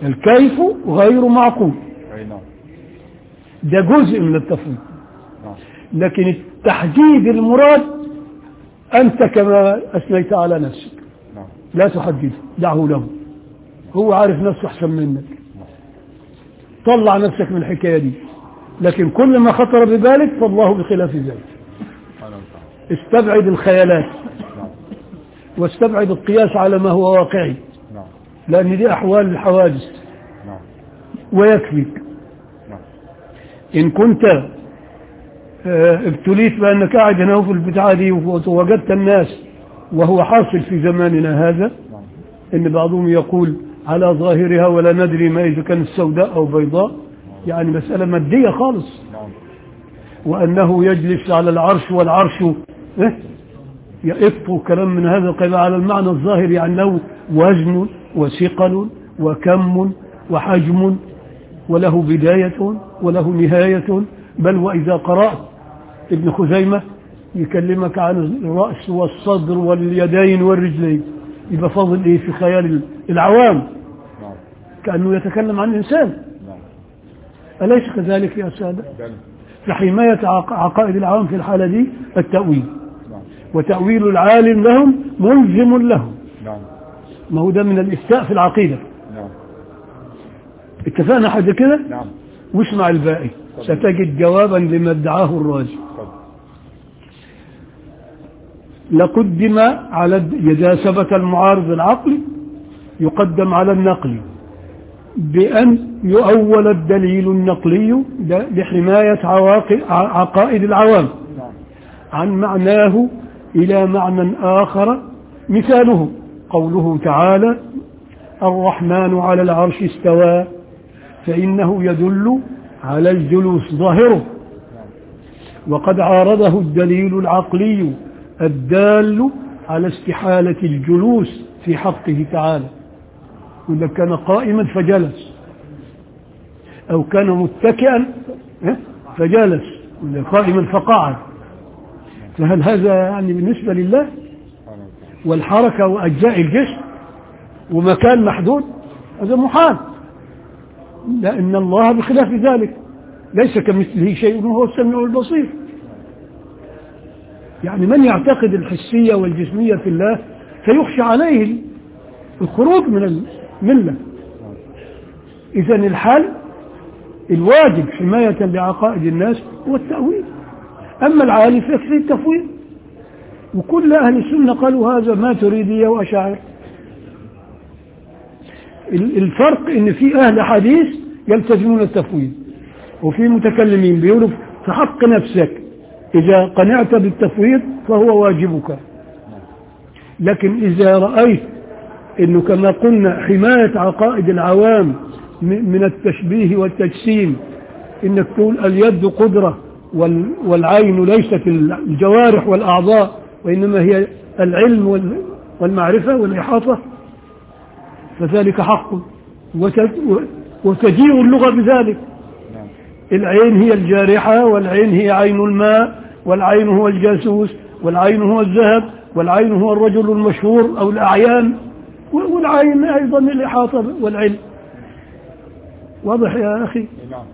الكيف غير معقول أي نعم ده جزء من التفويض نعم لكن التحديد المراد أنت كما أثنيت على نفسك نعم لا تحدده دعه له هو عارف نفسه أحسن منك طلع نفسك من الحكاية دي لكن كل ما خطر ببالك فالله بخلاف ذلك سبحانه وتعالى استبعد الخيالات نعم واستبعد القياس على ما هو واقعي نعم لأن دي أحوال الحوادث نعم ويكفيك نعم إن كنت آه، ابتليت بأنك قاعد هنا في البتاعة دي ووجدت الناس وهو حاصل في زماننا هذا نعم إن بعضهم يقول على ظاهرها ولا ندري ما إذا كانت سوداء أو بيضاء يعني مسألة مادية خالص نعم وأنه يجلس على العرش والعرش إيه؟ يئط كلام من هذا القبيل على المعنى الظاهر يعني له وزن وثقل وكم وحجم وله بداية وله نهاية بل وإذا قرأت ابن خزيمة يكلمك عن الرأس والصدر واليدين والرجلين يبقى فاضل إيه في خيال العوام نعم كأنه يتكلم عن إنسان نعم أليس كذلك يا سادة بل فحماية عق- عقائد العوام في الحالة دي التأويل نعم وتأويل العالم لهم ملزم لهم نعم ما هو ده من الإفتاء في العقيدة نعم اتفقنا حد كده نعم واسمع الباقي ستجد جوابا لما ادعاه الراجل تفضل لقدم على الد- إذا ثبت المعارض العقلي يقدم على النقلي بأن يؤول الدليل النقلي ده لحماية عواقب ع- عقائد العوام نعم عن معناه إلى معنى آخر مثاله قوله تعالى الرحمن على العرش استوى فإنه يدل على الجلوس ظاهره وقد عارضه الدليل العقلي الدال على استحالة الجلوس في حقه تعالى إذا كان قائما فجلس أو كان متكئا ها، فجلس ولا قائما فقعد فهل هذا يعني بالنسبة لله سبحانه وتعالى والحركة وأجزاء الجسم ومكان محدود هذا محال لأن الله بخلاف ذلك ليس كمثله شيء وهو السميع البصير يعني من يعتقد الحسية والجسمية في الله فيخشى عليه الخروج من الملة إذا الحال الواجب حماية لعقائد الناس هو التأويل أما العالي فيكفي التفويض وكل أهل السنة قالوا هذا ما تريدية وأشاعر ال- الفرق ان في اهل حديث يلتزمون التفويض وفي متكلمين بيقولوا في حق نفسك اذا قنعت بالتفويض فهو واجبك لكن اذا رايت انه كما قلنا حمايه عقائد العوام م- من التشبيه والتجسيم انك تقول اليد قدره وال- والعين ليست الجوارح والاعضاء وانما هي العلم وال- والمعرفه والاحاطه فذلك حق وت- وتجيء اللغة بذلك نعم العين هي الجارحة والعين هي عين الماء والعين هو الجاسوس والعين هو الذهب والعين هو الرجل المشهور أو الأعيان و- والعين أيضا الإحاطة والعلم واضح يا أخي نعم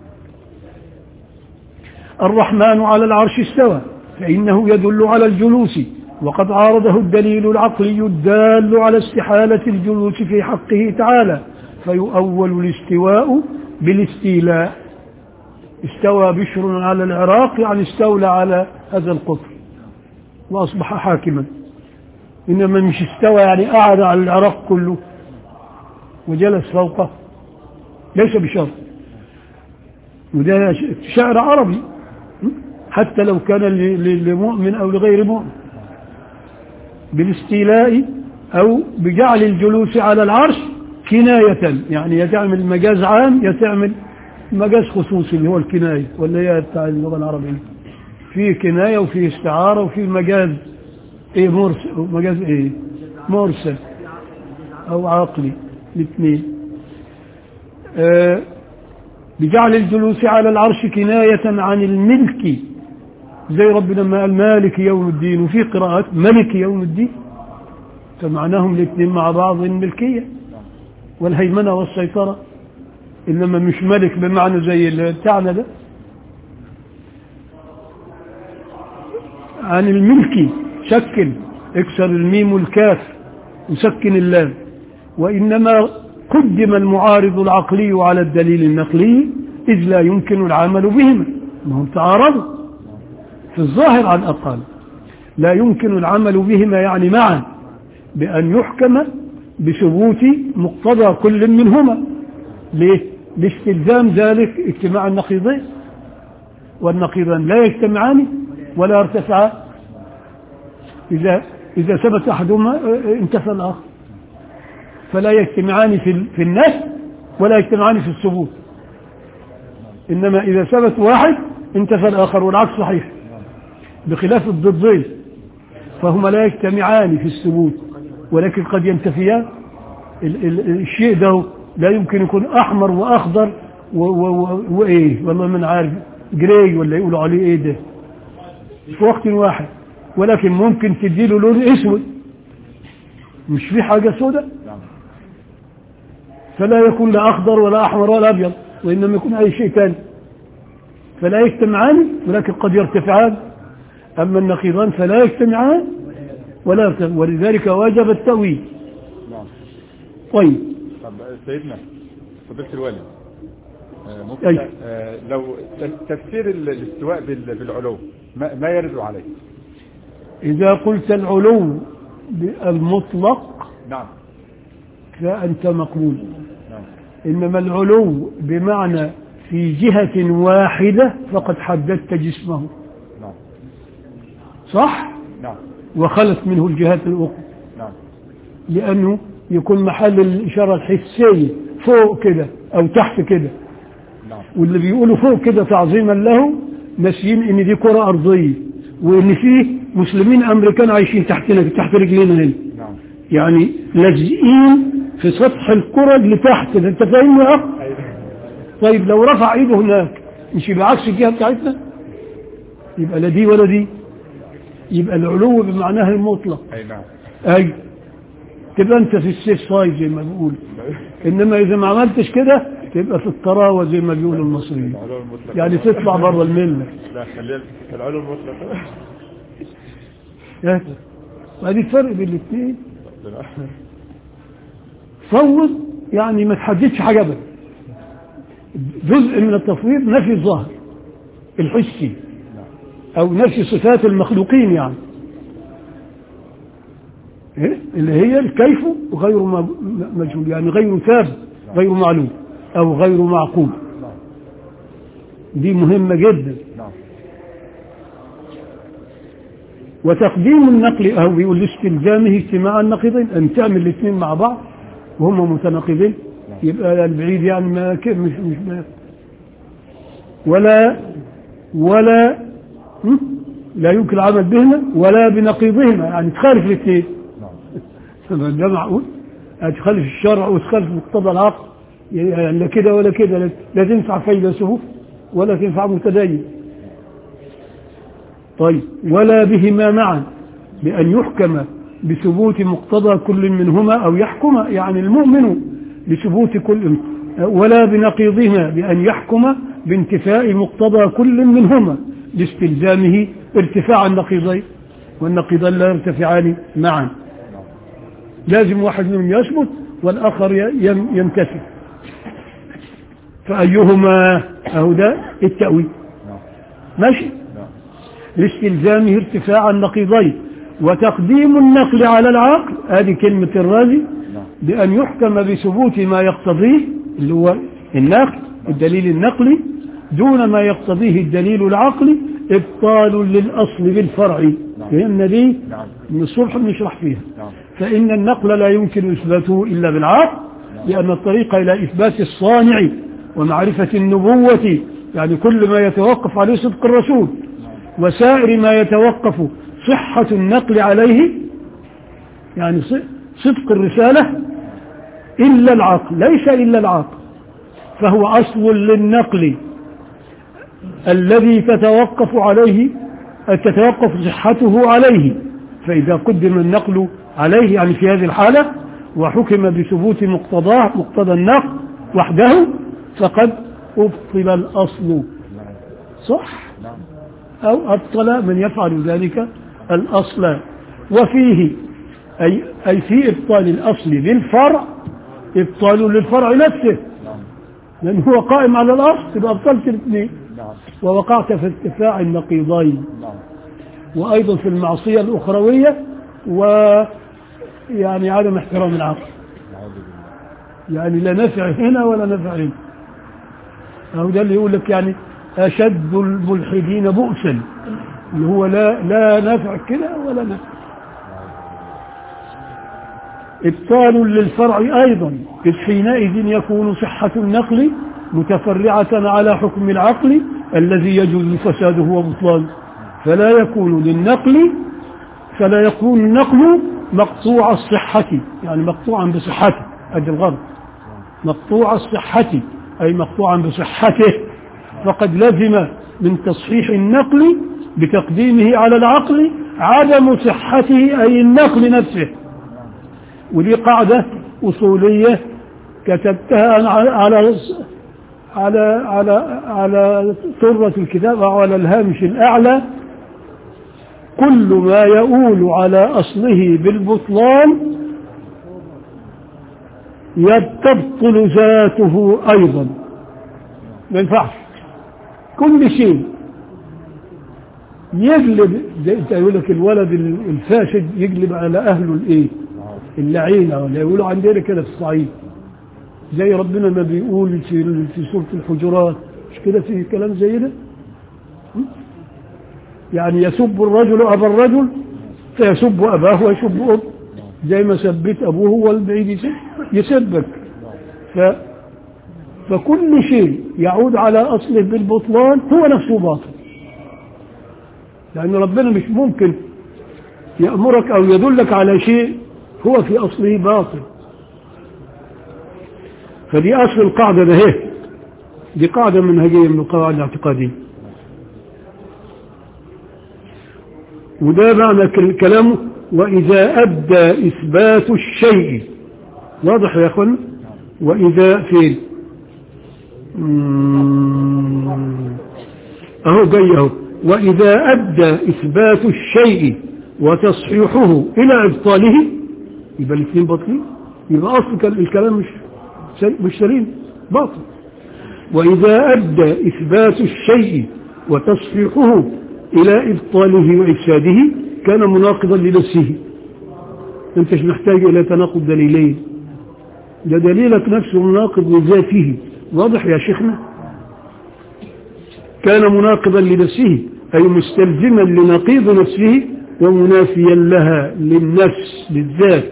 الرحمن على العرش استوى فإنه يدل على الجلوس وقد عارضه الدليل العقلي الدال على استحالة الجلوس في حقه تعالى فيؤول الاستواء بالاستيلاء استوى بشر على العراق يعني استولى على هذا القطر وأصبح حاكما إنما مش استوى يعني قعد على العراق كله وجلس فوقه ليس بشر وده شعر عربي حتى لو كان ل- ل- لمؤمن أو لغير مؤمن بالاستيلاء أو بجعل الجلوس على العرش كناية يعني يا تعمل مجاز عام يا تعمل مجاز خصوصي اللي هو الكناية ولا هي بتاع اللغة العربية في كناية وفي استعارة وفي مجاز ايه مرسل مجاز ايه مرسل او عقلي الاثنين آه بجعل الجلوس على العرش كناية عن الملك زي ربنا ما قال مالك يوم الدين وفي قراءات ملك يوم الدين فمعناهم الاثنين مع بعض الملكية والهيمنة والسيطرة إنما مش ملك بمعنى زي اللي بتاعنا ده عن الملكي سكن اكسر الميم والكاف وسكن اللام وإنما قدم المعارض العقلي على الدليل النقلي إذ لا يمكن العمل بهما ما هم تعارضوا في الظاهر على الأقل لا يمكن العمل بهما يعني معا بأن يحكم بثبوت مقتضى كل منهما ليه؟ لاستلزام ذلك اجتماع النقيضين والنقيضان لا يجتمعان ولا يرتفعان إذا إذا ثبت أحدهما اه، انتفى الآخر فلا يجتمعان في في النفي ولا يجتمعان في الثبوت إنما إذا ثبت واحد انتفى الآخر والعكس صحيح بخلاف الضدين فهما لا يجتمعان في الثبوت ولكن قد ينتفيان ال- ال- الشيء ده لا يمكن يكون أحمر وأخضر و- و- و- وإيه والله من عارف جراي ولا يقولوا عليه إيه ده في وقت واحد ولكن ممكن تديله لون اسود مش في حاجة سوداء فلا يكون لا أخضر ولا أحمر ولا أبيض وإنما يكون أي شيء ثاني فلا يجتمعان ولكن قد يرتفعان أما النقيضان فلا يجتمعان ولا يرتفعان ولذلك وجب التأويل نعم طيب طب سيدنا فضيلة الوالد آه، ممكن أي. آه، لو ت- تفسير ال- الاستواء بال- بالعلو ما ما يرد عليه إذا قلت العلو بالمطلق نعم فأنت مقبول نعم إنما العلو بمعنى في جهة واحدة فقد حددت جسمه نعم صح نعم وخلت منه الجهات الأخرى نعم لأنه يكون محل الإشارة الحسية فوق كده أو تحت كده نعم واللي بيقولوا فوق كده تعظيما له ناسيين ان دي كرة ارضية وان فيه مسلمين امريكان عايشين تحتنا تحت رجلينا هنا نعم يعني لازقين في سطح الكرة اللي تحت ده انت فاهمني اه أيوة. طيب لو رفع ايده هناك مش يبقى عكس الجهة بتاعتنا يبقى لا دي ولا دي يبقى العلو بمعناه المطلق أي نعم اي تبقى انت في السيف سايد زي ما بيقول انما اذا ما عملتش كده تبقى في الطراوة زي ما بيقولوا المصريين العلو المطلق يعني تطلع بره المله لا خلينا العلو المطلق يا وادي الفرق بين الاثنين فوض يعني ما تحددش حاجه ابدا جزء من التفويض نفي الظاهر الحسي او نفي صفات المخلوقين يعني إيه؟ اللي هي الكيف غير م- مجهول يعني غير ثابت غير معلوم او غير معقول دي مهمه جدا نعم وتقديم النقل أو بيقول لاستلزامه اجتماع النقيضين أن تعمل الاثنين مع بعض وهم متناقضين يبقى البعيد يعني ما ك- مش مش ما ولا ولا هم؟ لا يمكن العمل بهما ولا بنقيضهما يعني تخالف الاثنين نعم ده معقول تخالف الشرع وتخالف مقتضى العقل يعني لا كده ولا كده لا- لا تنفع فيلسوف ولا تنفع متدين طيب ولا بهما معا بأن يحكم بثبوت مقتضى كل منهما أو يحكم يعني المؤمن بثبوت كل ولا بنقيضهما بأن يحكم بانتفاء مقتضى كل منهما لاستلزامه ارتفاع النقيضين والنقيضان لا يرتفعان معا لازم واحد منهم يثبت والآخر ي- ينتفي فأيهما أهو ده التأويل نعم ماشي نعم لاستلزامه ارتفاع النقيضين وتقديم النقل على العقل هذه كلمة الرازي نعم بأن يحكم بثبوت ما يقتضيه اللي هو النقل الدليل النقلي دون ما يقتضيه الدليل العقلي إبطال للأصل بالفرع فهمنا دي نعم من الصبح بنشرح فيها نعم فإن النقل لا يمكن إثباته إلا بالعقل لأن الطريق إلى إثبات الصانع ومعرفة النبوة يعني كل ما يتوقف عليه صدق الرسول وسائر ما يتوقف صحة النقل عليه يعني ص- صدق الرسالة إلا العقل ليس إلا العقل فهو أصل للنقل الذي تتوقف عليه تتوقف صحته عليه فإذا قدم النقل عليه يعني في هذه الحالة وحكم بثبوت مقتضاه مقتضى النقل وحده فقد أبطل الأصل صح نعم أو أبطل من يفعل ذلك الأصل وفيه أي, أي في إبطال الأصل للفرع إبطال للفرع نفسه نعم لأن هو قائم على الأصل يبقى أبطلت الاثنين نعم ووقعت في ارتفاع النقيضين نعم وأيضا في المعصية الأخروية و يعني عدم احترام العقل نعوذ بالله يعني لا نفع هنا ولا نفع هنا أو ده اللي يقول لك يعني أشد الملحدين بؤسا اللي هو لا لا نفع كده ولا نفع إبطال للفرع أيضا إذ حينئذ يكون صحة النقل متفرعة على حكم العقل الذي يجوز فساده وبطلانه فلا يكون للنقل فلا يكون النقل مقطوع الصحة يعني مقطوعا بصحته هذا الغرض مقطوع الصحة أي مقطوعا بصحته فقد لزم من تصحيح النقل بتقديمه على العقل عدم صحته أي النقل نفسه ودي قاعدة أصولية كتبتها على على على على, على طرة الكتاب أو على الهامش الأعلى كل ما يؤول على أصله بالبطلان تبطل ذاته أيضا ما ينفعش كل شيء يجلب زي انت يقول لك الولد الفاسد يجلب على اهله الايه اللعينه ولا يقولوا عندنا كده في الصعيد زي ربنا ما بيقول في في سوره الحجرات مش كده في كلام زي ده يعني يسب الرجل ابا الرجل فيسب اباه ويسب اب زي ما سبيت ابوه والبعيد يسب يسبك ف فكل شيء يعود على اصله بالبطلان هو نفسه باطل لأن ربنا مش ممكن يأمرك أو يدلك على شيء هو في أصله باطل فدي أصل القاعدة ده هي دي قاعدة منهجية من القواعد الاعتقادية وده معنى كلامه وإذا أدى إثبات الشيء واضح يا أخوان وإذا فين أهو جاي أهو وإذا أدى إثبات الشيء وتصحيحه إلى إبطاله يبقى الاثنين باطلين يبقى أصل الكلام مش مش سليم باطل وإذا أدى إثبات الشيء وتصحيحه إلى إبطاله وإفساده كان مناقضا لنفسه أنت مش محتاج إلى تناقض دليلين ده دليلك نفسه مناقض لذاته واضح يا شيخنا كان مناقضا لنفسه أي مستلزما لنقيض نفسه ومنافيا لها للنفس للذات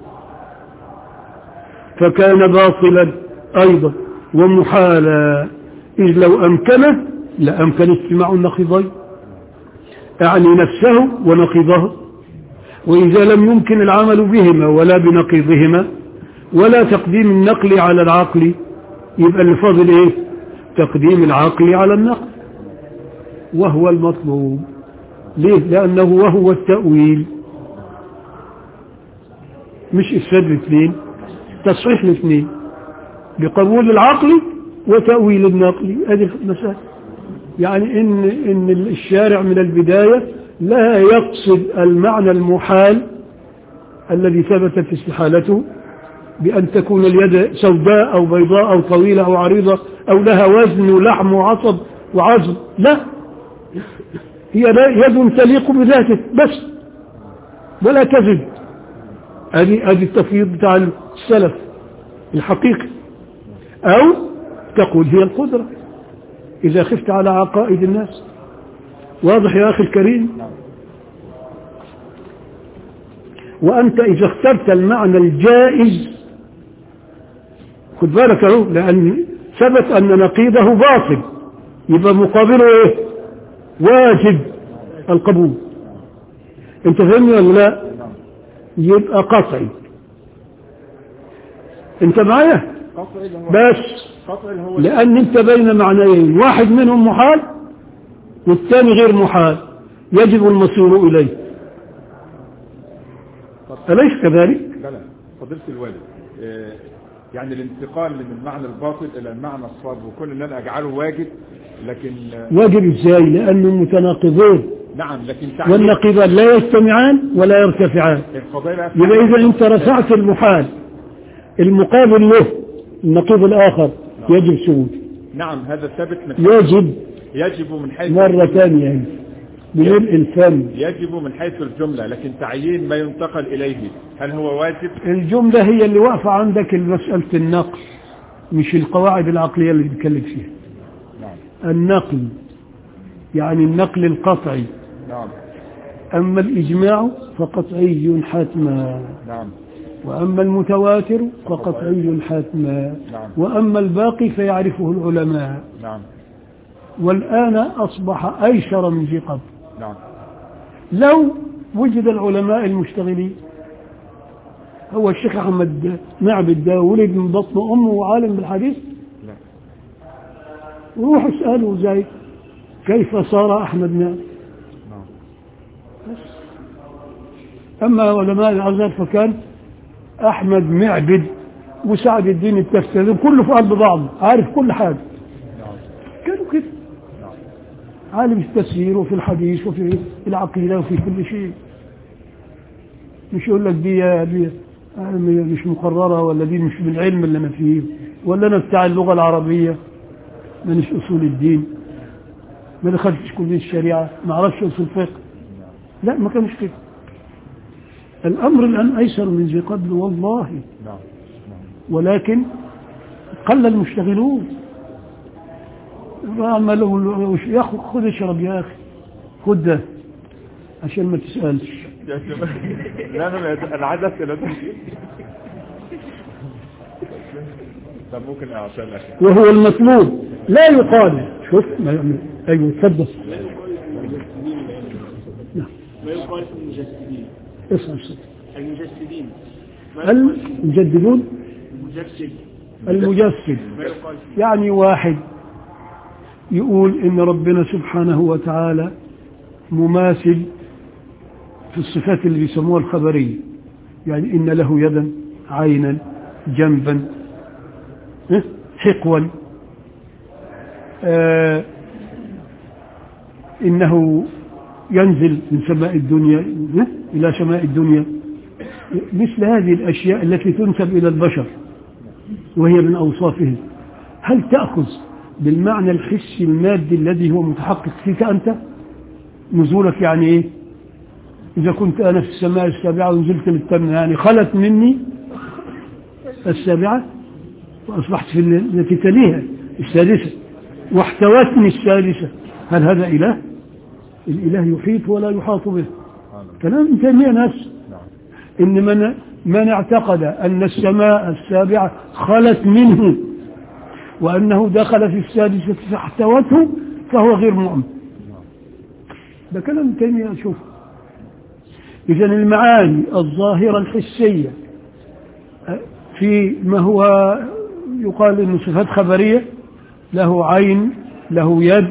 فكان باطلا أيضا ومحالا إذ لو أمكنه لأمكن اجتماع النقيضين أعني نفسه ونقيضه وإذا لم يمكن العمل بهما ولا بنقيضهما ولا تقديم النقل على العقل يبقى اللي فاضل ايه تقديم العقل على النقل وهو المطلوب ليه لأنه وهو التأويل مش إفساد الاثنين تصحيح الاثنين بقبول العقل وتأويل النقل هذه المسألة يعني إن, إن الشارع من البداية لا يقصد المعنى المحال الذي ثبتت استحالته بأن تكون اليد سوداء أو بيضاء أو طويلة أو عريضة أو لها وزن ولحم وعصب وعظم لا هي يد تليق بذاته بس ولا تزد هذه هذه التفويض بتاع السلف الحقيقي أو تقول هي القدرة إذا خفت على عقائد الناس واضح يا أخي الكريم وأنت إذا اخترت المعنى الجائز خد بالك اهو لأن ثبت أن نقيضه باطل يبقى مقابله إيه واجب القبول انت فهمني ولا لا يبقى قطعي انت معايا قطعي اللي هو بس قطعي اللي هو لأن أنت بين معنيين واحد منهم محال والثاني غير محال يجب المصير إليه أليس كذلك؟ بلى فضيلة الوالد آه، يعني الانتقال من المعنى الباطل الى المعنى الصاد وكل ان انا اجعله واجب لكن واجب ازاي لانهم متناقضون نعم لكن تعيين والنقيضان لا يجتمعان ولا يرتفعان القضيه بقى يبقى اذا انت رفعت المحال المقابل له النقيض الاخر يجب سجود نعم هذا ثابت من يجب يجب من حيث مرة ثانية يعني بملء الفم يجب من حيث الجملة لكن تعيين ما ينتقل إليه هل هو واجب الجملة هي اللي واقفة عندك مسألة النقل مش القواعد العقلية اللي بنتكلم فيها نعم النقل يعني النقل القطعي نعم أما الإجماع فقطعي حتما نعم وأما المتواتر فقطعي حتما نعم. وأما الباقي فيعرفه العلماء نعم والآن أصبح أيسر من ذي قبل نعم لو وجد العلماء المشتغلين هو الشيخ أحمد معبد ده ولد من بطن أمه وعالم بالحديث لا وروح اسأله زي كيف صار أحمد معبد نعم أما علماء الأزهر فكان أحمد معبد وسعد الدين التفتري كله في قلب بعض عارف كل حاجة نعم كانوا كده عالم في التفسير وفي الحديث وفي العقيدة وفي كل شيء مش يقول لك دي, دي مش مقررة ولا دي مش من العلم اللي أنا فيه ولا أنا بتاع اللغة العربية مانيش أصول الدين ما دخلتش كلية الشريعة ما أعرفش أصول الفقه لا ما كانش كده الأمر الآن أيسر من ذي قبل والله نعم ولكن قل المشتغلون أما لو لو- يا أخو خذ اشرب يا أخي خذ ده عشان ما تسألش يا شباب لا انا انا عايز اسال أنت. طب ممكن عشان الاخر وهو المطلوب لا يقال شوف ما يعمل أيوه تفضل نعم ما يقال في المجسدين اسمع اسمع. المجسدين ما يقال المجددون المجسد المجسد ما يقال في يعني واحد يقول ان ربنا سبحانه وتعالى مماثل في الصفات اللي بيسموها الخبرية يعني ان له يدا عينا جنبا إيه؟ حقوا آه انه ينزل من سماء الدنيا إيه؟ الى سماء الدنيا مثل هذه الاشياء التي تنسب الى البشر وهي من أوصافه هل تأخذ بالمعنى الحسي المادي الذي هو متحقق فيك أنت نزولك يعني إيه إذا كنت أنا في السماء السابعة ونزلت للثامنة يعني خلت مني السابعة وأصبحت في التي تليها السادسة واحتوتني السادسة هل هذا إله الإله يحيط ولا يحاط به كلام ابن تيمية نفسه إن من من اعتقد أن السماء السابعة خلت منه وأنه دخل في السادسة فاحتوته فهو غير مؤمن ده كلام ابن تيمية شوف إذا المعاني الظاهرة الحسية في ما هو يقال انه صفات خبرية له عين له يد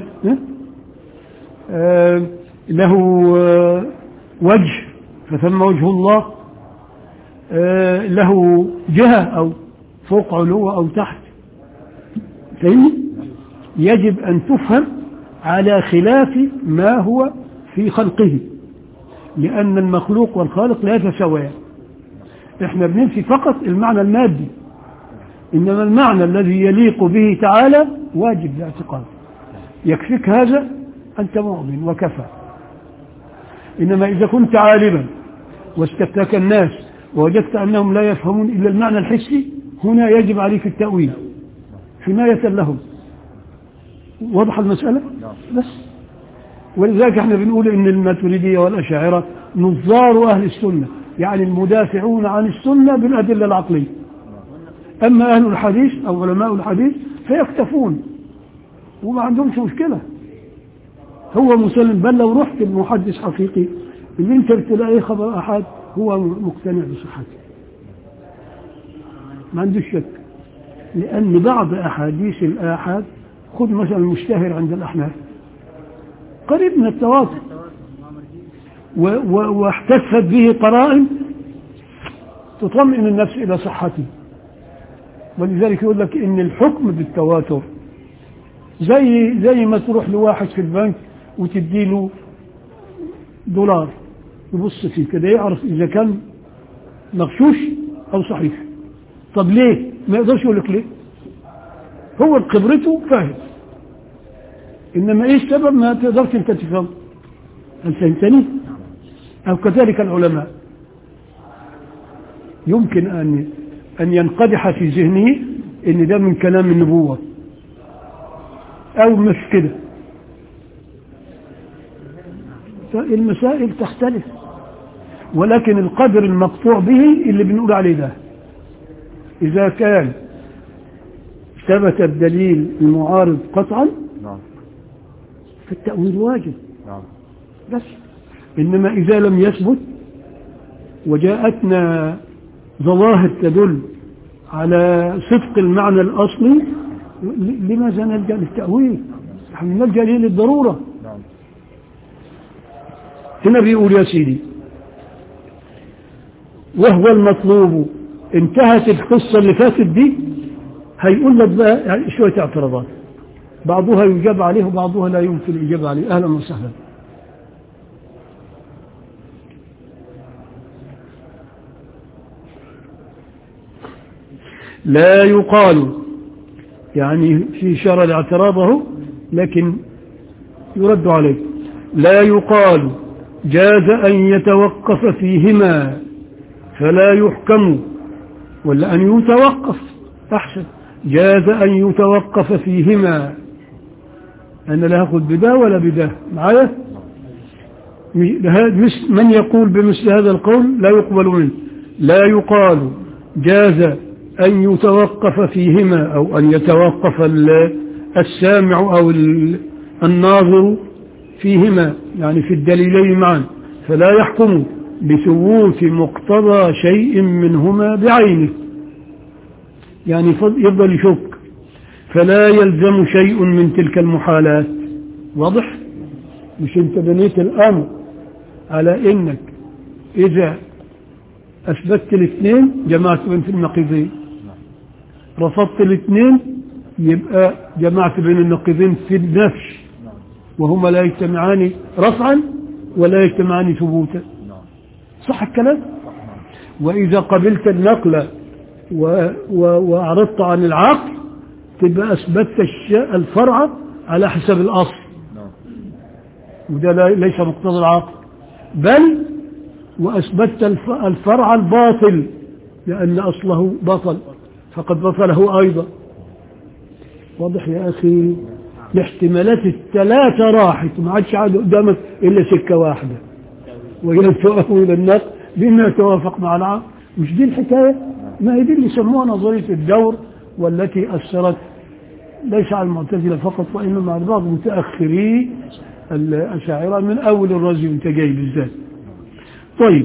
آه، له آه، وجه فثم وجه الله آه، له جهة أو فوق علو أو تحت فهمت؟ يجب أن تفهم على خلاف ما هو في خلقه لأن المخلوق والخالق لا يتساويان احنا بننفي فقط المعنى المادي إنما المعنى الذي يليق به تعالى واجب الاعتقاد يكفيك هذا أنت مؤمن وكفى إنما إذا كنت عالما واستفتاك الناس ووجدت أنهم لا يفهمون إلا المعنى الحسي هنا يجب عليك التأويل حماية لهم واضح المسألة بس ولذلك احنا بنقول ان الماتريدية والأشاعرة نظار أهل السنة يعني المدافعون عن السنة بالأدلة العقلية أما أهل الحديث أو علماء الحديث فيكتفون وما عندهمش مشكلة هو مسلم بل لو رحت المحدث حقيقي اللي انت بتلاقيه خبر أحد هو مقتنع بصحته ما عندوش شك لأن بعض أحاديث الآحاد خذ مثلا المشتهر عند الأحناف قريب من التواتر و- و- واحتفت به قرائن تطمئن النفس إلى صحته ولذلك يقول لك ان الحكم بالتواتر زي زي ما تروح لواحد في البنك وتديله دولار يبص فيه كده يعرف اذا كان مغشوش او صحيح طب ليه ما يقدرش يقول لك ليه هو بخبرته فاهم انما ايه السبب ما تقدرش انت تفهم هل فهمتني او كذلك العلماء يمكن ان ان ينقدح في ذهنه ان ده من كلام النبوه او مش كده فالمسائل تختلف ولكن القدر المقطوع به اللي بنقول عليه ده إذا كان ثبت الدليل المعارض قطعا نعم فالتأويل واجب نعم بس إنما إذا لم يثبت وجاءتنا ظواهر تدل على صدق المعنى الأصلي ل- لماذا نلجأ للتأويل؟ نحن نلجأ ليه للضرورة نعم هنا بيقول يا سيدي وهو المطلوب انتهت القصة اللي فاتت دي هيقول لك بقى يعني شوية اعتراضات بعضها يجاب عليه وبعضها لا يمكن الإجابة عليه أهلا وسهلا لا يقال يعني في شرع الاعتراضه لكن يرد عليه لا يقال جاز أن يتوقف فيهما فلا يحكم ولا أن يتوقف أحسن جاز أن يتوقف فيهما أنا لا أخذ بدا ولا بدا معايا مس- من يقول بمثل هذا القول لا يقبل منه لا يقال جاز أن يتوقف فيهما أو أن يتوقف ال- السامع أو ال- الناظر فيهما يعني في الدليلين معا فلا يحكم بثبوت مقتضى شيء منهما بعينه يعني فض- يفضل يشك فلا يلزم شيء من تلك المحالات واضح مش انت بنيت الامر على انك اذا اثبتت الاثنين جمعت بين النقيضين رفضت الاثنين يبقى جمعت بين النقيضين في النفس وهما لا يجتمعان رفعا ولا يجتمعان ثبوتا صح الكلام وإذا قبلت النقل و... و... وأعرضت عن العقل تبقى أثبتت الش... الفرع على حسب الأصل نعم وده لا... ليس مقتضى العقل بل وأثبتت الف... الفرع الباطل لأن أصله بطل فقد بطله أيضا واضح يا أخي الاحتمالات الثلاثة راحت وما عادش عاد قدامك إلا سكة واحدة وهي تؤول النقل بما يتوافق مع العقل مش دي الحكاية ما هي دي اللي يسموها نظرية الدور والتي أثرت ليس على المعتزلة فقط وإنما على بعض متأخري الأشاعرة من أول الرجل انت جاي بالذات طيب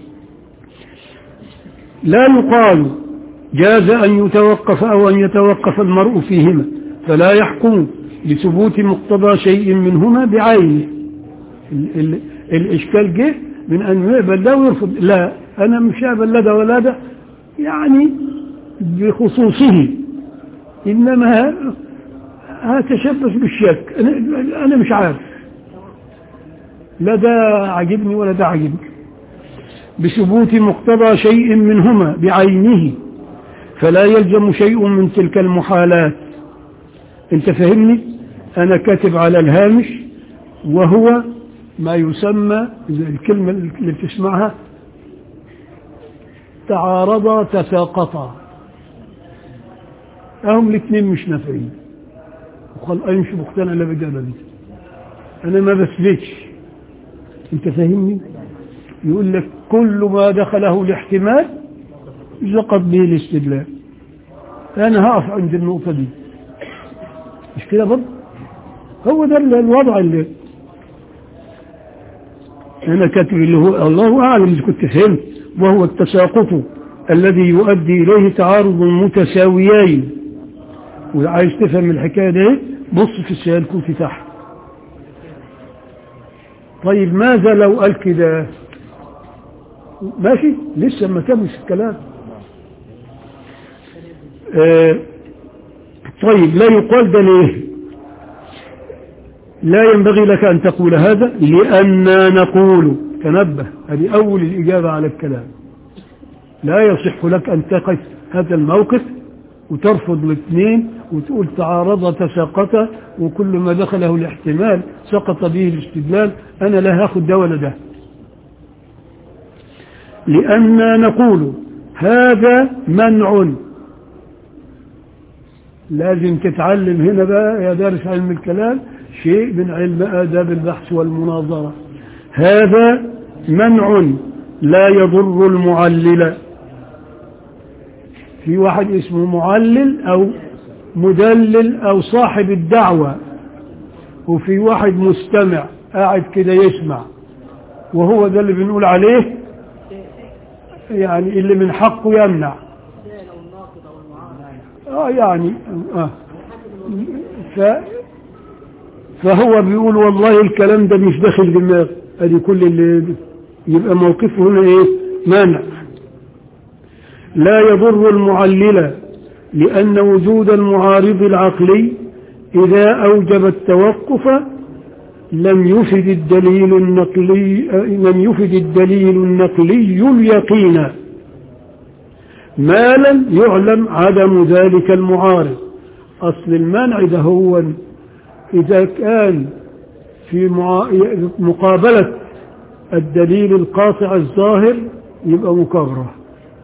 لا يقال جاز أن يتوقف أو أن يتوقف المرء فيهما فلا يحكم لثبوت مقتضى شيء منهما بعينه ال ال الإشكال جه من أن يقبل ده ويرفض لا أنا مش هقبل لا ده ولا ده يعني بخصوصه إنما هتشبث بالشك أنا, أنا مش عارف لا ده عجبني ولا ده عجبني بثبوت مقتضى شيء منهما بعينه فلا يلزم شيء من تلك المحالات انت فهمني انا كاتب على الهامش وهو ما يسمى زي الكلمة اللي بتسمعها تعارضا تساقطا هم الاثنين مش نافعين وقال انا مش مقتنع الا بالاجابه دي انا ما بثبتش انت فاهمني يقول لك كل ما دخله الاحتمال زقط به الاستدلال انا هقف عند النقطه دي مش كده برضه هو ده الوضع اللي انا كاتب اللي هو الله اعلم اذا كنت فهمت وهو التساقط الذي يؤدي اليه تعارض متساويين وعايز تفهم الحكايه دي بص في السؤال كنت تحت طيب ماذا لو قال كده ماشي لسه ما تمش الكلام آه طيب لا يقال ده ليه لا ينبغي لك أن تقول هذا لأننا نقول تنبه هذه أول الإجابة على الكلام لا يصح لك أن تقف هذا الموقف وترفض الاثنين وتقول تعارض تساقط وكل ما دخله الاحتمال سقط به الاستدلال أنا لا هاخد ده ولا ده لأننا نقول هذا منع لازم تتعلم هنا بقى يا دارس علم الكلام شيء من علم آداب البحث والمناظرة هذا منع لا يضر المعلل في واحد اسمه معلل أو مدلل أو صاحب الدعوة وفي واحد مستمع قاعد كده يسمع وهو ده اللي بنقول عليه يعني اللي من حقه يمنع اه يعني آه ف فهو بيقول والله الكلام ده مش داخل دماغ ادي كل اللي يبقى موقفه هنا ايه مانع لا يضر المعلل لأن وجود المعارض العقلي إذا أوجب التوقف لم يفد الدليل النقلي لم يفد الدليل النقلي اليقين ما لم يعلم عدم ذلك المعارض أصل المنع ده هو إذا كان في مقابلة الدليل القاطع الظاهر يبقى مكبره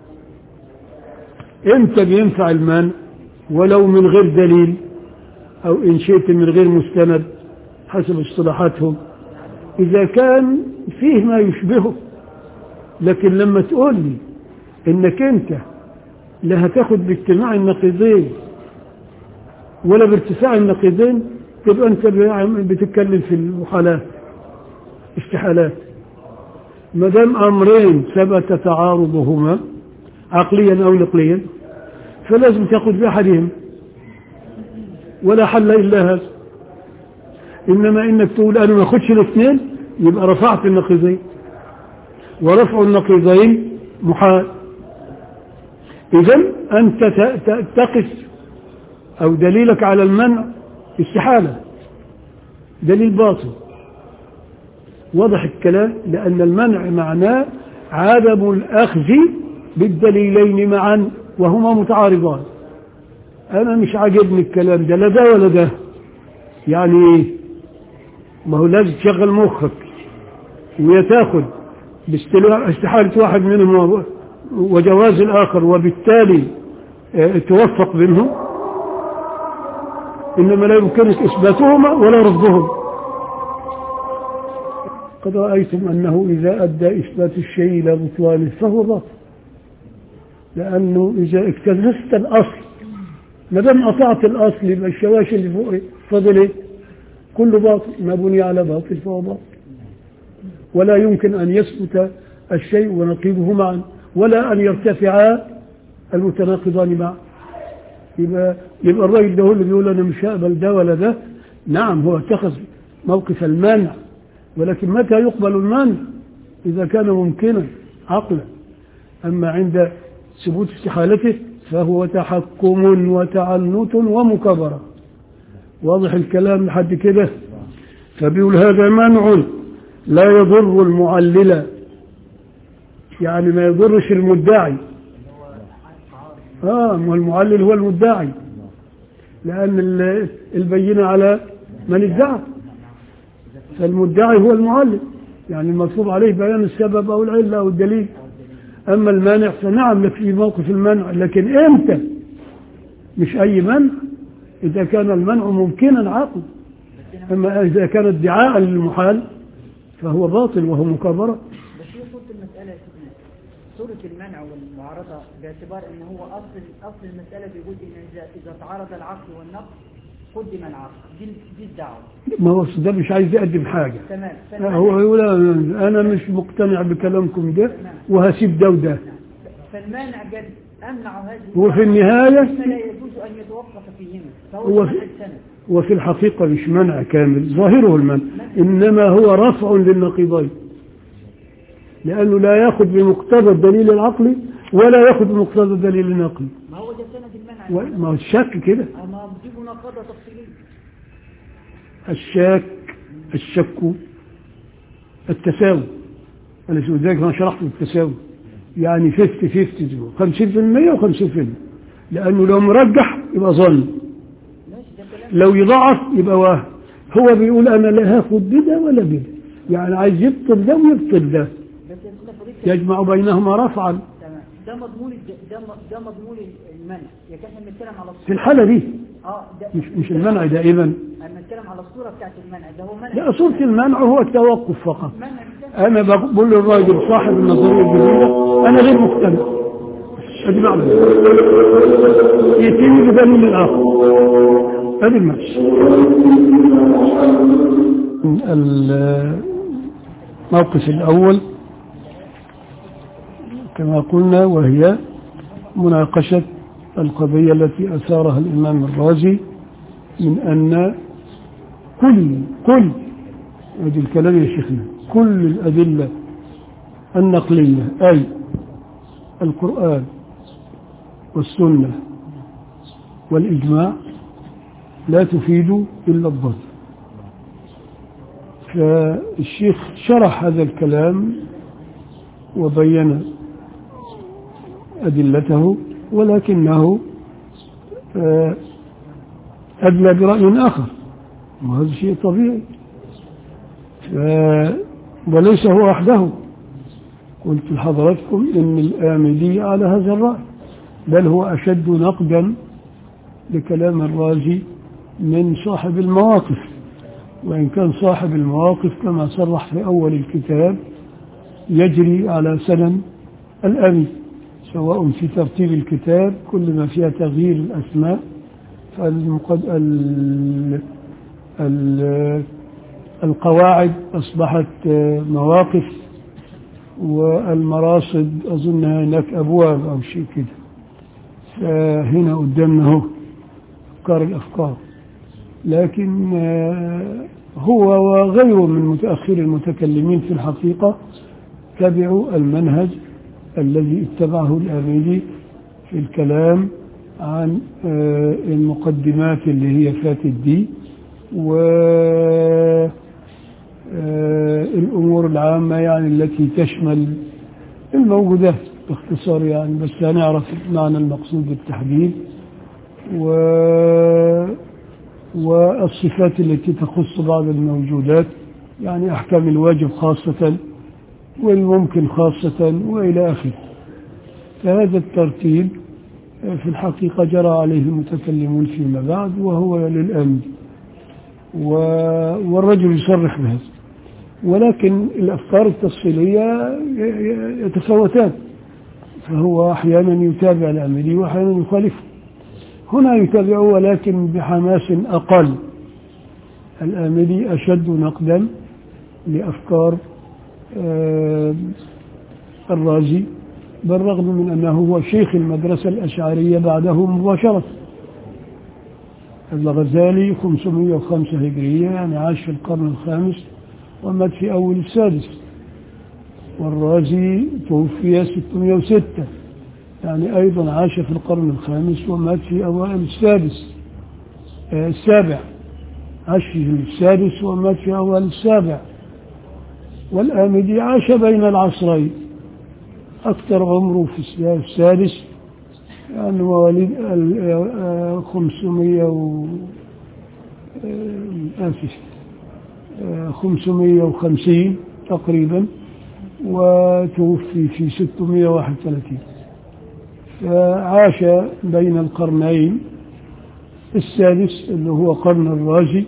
امتى بينفع المنع ولو من غير دليل او ان شئت من غير مستند حسب اصطلاحاتهم اذا كان فيه ما يشبهه لكن لما تقول لي انك انت لا هتاخد باجتماع النقيضين ولا بارتفاع النقيضين تبقى انت بتتكلم في المحالات استحالات ما دام امرين ثبت تعارضهما عقليا او نقليا فلازم تاخذ باحدهم ولا حل الا هذا انما انك تقول انا ما اخدش الاثنين يبقى رفعت النقيضين ورفع النقيضين محال اذا انت تقف او دليلك على المنع استحاله دليل باطل واضح الكلام لان المنع معناه عدم الاخذ بالدليلين معا وهما متعارضان انا مش عاجبني الكلام ده لا ده ولا ده يعني ايه ما هو لازم تشغل مخك ويتاخد باستحالة واحد منهم وجواز الآخر وبالتالي توفق بينهم إنما لا يمكنك إثباتهما ولا رفضهم قد رأيتم أنه إذا أدى إثبات الشيء إلى بطلانه فهو باطل لأنه إذا اكتنست الأصل ما دام قطعت الأصل يبقى الشواشي اللي فوق فضل إيه؟ كله باطل ما بني على باطل فهو باطل ولا يمكن أن يثبت الشيء ونقيضه معا ولا أن يرتفعا المتناقضان معا يبقى يبقى الراجل ده هو اللي بيقول أنا مش هقبل ده ولا ده نعم هو اتخذ موقف المانع ولكن متى يقبل المانع إذا كان ممكنا عقلا أما عند ثبوت استحالته فهو تحكم وتعنت ومكابرة واضح الكلام لحد كده فبيقول هذا منع لا يضر المعلل يعني ما يضرش المدعي اه ما المعلل هو المدعي لأن البينة على من ادعى فالمدعي هو المعلل يعني المطلوب عليه بيان السبب أو العلة أو الدليل أما المانع فنعم لك في موقف المنع لكن إمتى مش أي منع إذا كان المنع ممكنا عقل أما إذا كان ادعاء للمحال فهو باطل وهو مكابرة بس هي صورة المسألة يا سيدنا صورة المنع والمعارضة باعتبار أن هو أصل أصل المسألة بيقول إن إذا إذا تعارض العقل والنقل قدم العقل دي دي الدعوة ما هو ده مش عايز يقدم حاجة تمام لا، هو يقول أنا مش مقتنع بكلامكم ده وهسيب ده وده فالمانع قال أمنع هذه وفي النهاية فيما لا يجوز أن يتوقف فيهما هو فهو في- منع السند وفي الحقيقة مش منع كامل ظاهره المنع إنما هو رفع للنقيضين لأنه لا يأخذ بمقتضى الدليل العقلي ولا ياخذ مقتضى دليل النقل ما هو ده سند المنع و- ما هو الشك كده ما بتجيبوا نقاضة تفصيلية الشاك الشك التساوي أنا شو ذلك أنا شرحت التساوي يعني 50 50 50% و50% لأنه لو مرجح يبقى ظن ماشي ده كلام لو يضعف يبقى وهم هو بيقول أنا لا هاخد بده ولا بده يعني عايز يبطل ده ويبطل ده بس يا سيدنا فضيلة يجمع بينهما رفعا تمام ده مضمون الج- ده م- ده مضمون المنع يا كان احنا بنتكلم على في الصورة الحالة دي اه ده مش مش المنع دائما انا بنتكلم على الصورة بتاعت المنع ده هو منع لا صورة المنع هو التوقف فقط منع بتاع- أنا بقول للراجل صاحب النظرية الجديدة أنا غير مقتنع هذه معنى يتم بدليل الآخر هذه المعنى الموقف الأول كما قلنا وهي مناقشة القضية التي أثارها الإمام الرازي من أن كل كل هذه الكلام يا شيخنا كل الأدلة النقلية أي القرآن والسنة والإجماع لا تفيد إلا الظن فالشيخ شرح هذا الكلام وبين أدلته ولكنه آه، أدلى برأي آخر وهذا شيء طبيعي ف- وليس هو وحده قلت لحضراتكم ان الآمدي على هذا الرأي بل هو أشد نقدا لكلام الرازي من صاحب المواقف وإن كان صاحب المواقف كما صرح في أول الكتاب يجري على سنن الأمي سواء في ترتيب الكتاب كل ما فيها تغيير الأسماء فالمقد... ال... ال... القواعد أصبحت آه، مواقف والمراصد أظن هناك أبواب أو شيء كده فهنا قدامنا هو أفكار الأفكار لكن آه، هو وغيره من متأخر المتكلمين في الحقيقة تبعوا المنهج الذي اتبعه الآميدي في الكلام عن آه، المقدمات اللي هي فاتت دي و آه، الأمور العامة يعني التي تشمل الموجودات باختصار يعني بس هنعرف معنى المقصود بالتحديد و والصفات التي تخص بعض الموجودات يعني أحكام الواجب خاصة والممكن خاصة وإلى آخره فهذا الترتيب في الحقيقة جرى عليه المتكلمون فيما بعد وهو للأمن و... والرجل يصرح بهذا ولكن الأفكار التفصيلية ي- ي- يتفاوتان فهو أحيانا يتابع الأمري وأحيانا يخالفه هنا يتابعه ولكن بحماس أقل الآمري أشد نقدا لأفكار آه، الرازي بالرغم من أنه هو شيخ المدرسة الأشعرية بعده مباشرة الغزالي 505 هجرية يعني عاش في القرن الخامس ومات في أول السادس والرازي توفي 606 يعني أيضا عاش في القرن الخامس ومات في أوائل السادس آه، السابع عاش في السادس ومات في أوائل السابع والآمدي عاش بين العصرين أكثر عمره في الس- السادس يعني مواليد ال- آه، 500 و آه، آسف آه، 550 تقريبا وتوفي في 631 فعاش بين القرنين السادس اللي هو قرن الرازي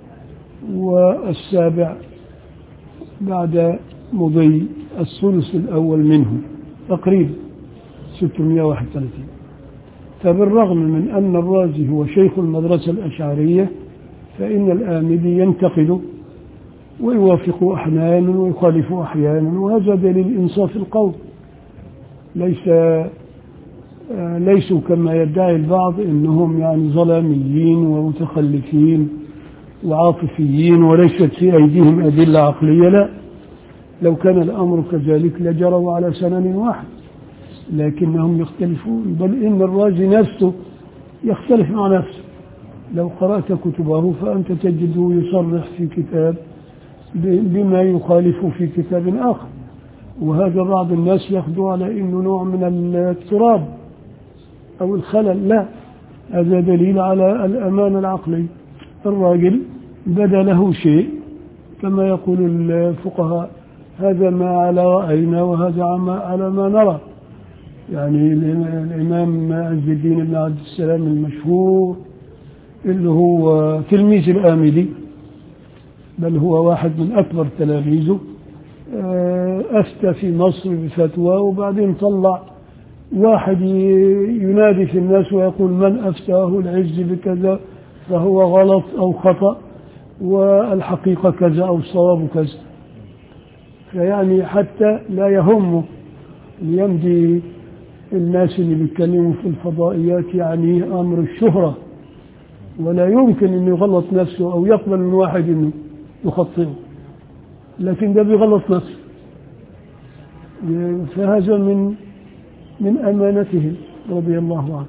والسابع بعد مضي الثلث الأول منه تقريبا 631 فبالرغم من أن الرازي هو شيخ المدرسة الأشعرية فإن الآمدي ينتقد ويوافق أحيانا ويخالف أحيانا وهذا دليل إنصاف القول ليس آه، ليسوا كما يدعي البعض انهم يعني ظلاميين ومتخلفين وعاطفيين وليست في ايديهم ادله عقليه لا لو كان الامر كذلك لجروا على سنن واحد لكنهم يختلفون بل إن الرازي نفسه يختلف مع نفسه لو قرأت كتبه فأنت تجده يصرح في كتاب ب- بما يخالف في كتاب آخر وهذا بعض الناس ياخذوا على انه نوع من الاضطراب او الخلل لا هذا دليل على الامان العقلي الراجل بدا له شيء كما يقول الفقهاء هذا ما على راينا وهذا ما على ما نرى يعني الإمام- الامام عز الدين بن عبد السلام المشهور اللي هو تلميذ الآمدي بل هو واحد من أكبر تلاميذه آه، أفتى في مصر بفتوى وبعدين طلع واحد ي- ينادي في الناس ويقول من أفتاه العز بكذا فهو غلط أو خطأ والحقيقة كذا أو الصواب كذا فيعني حتى لا يهمه ليمضي الناس اللي بيتكلموا في الفضائيات يعني أمر الشهرة ولا يمكن أن يغلط نفسه أو يقبل من واحد أنه يخطئه لكن ده بيغلط نفسه فهذا من من أمانته رضي الله عنه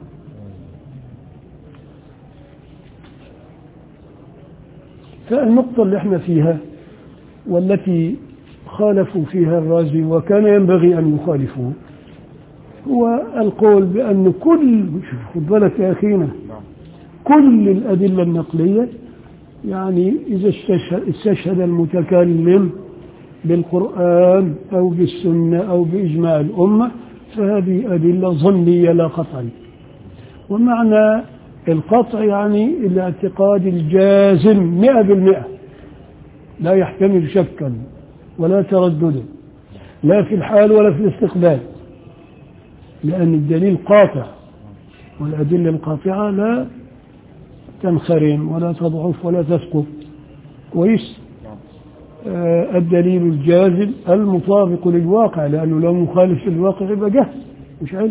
فالنقطة اللي احنا فيها والتي خالفوا فيها الرازي وكان ينبغي أن يخالفوه هو القول بأن كل شوف خد بالك يا أخينا كل الأدلة النقلية يعني إذا استشهد, استشهد المتكلم بالقرآن أو بالسنة أو بإجماع الأمة فهذه أدلة ظنية لا قطعية ومعنى القطع يعني الاعتقاد الجازم مئة بالمئة لا يحتمل شكا ولا ترددا لا في الحال ولا في الاستقبال لأن الدليل قاطع والأدلة القاطعة لا تنخرم ولا تضعف ولا تسقط كويس آه الدليل الجازم المطابق للواقع لأنه لو مخالف للواقع يبقى جهل مش علم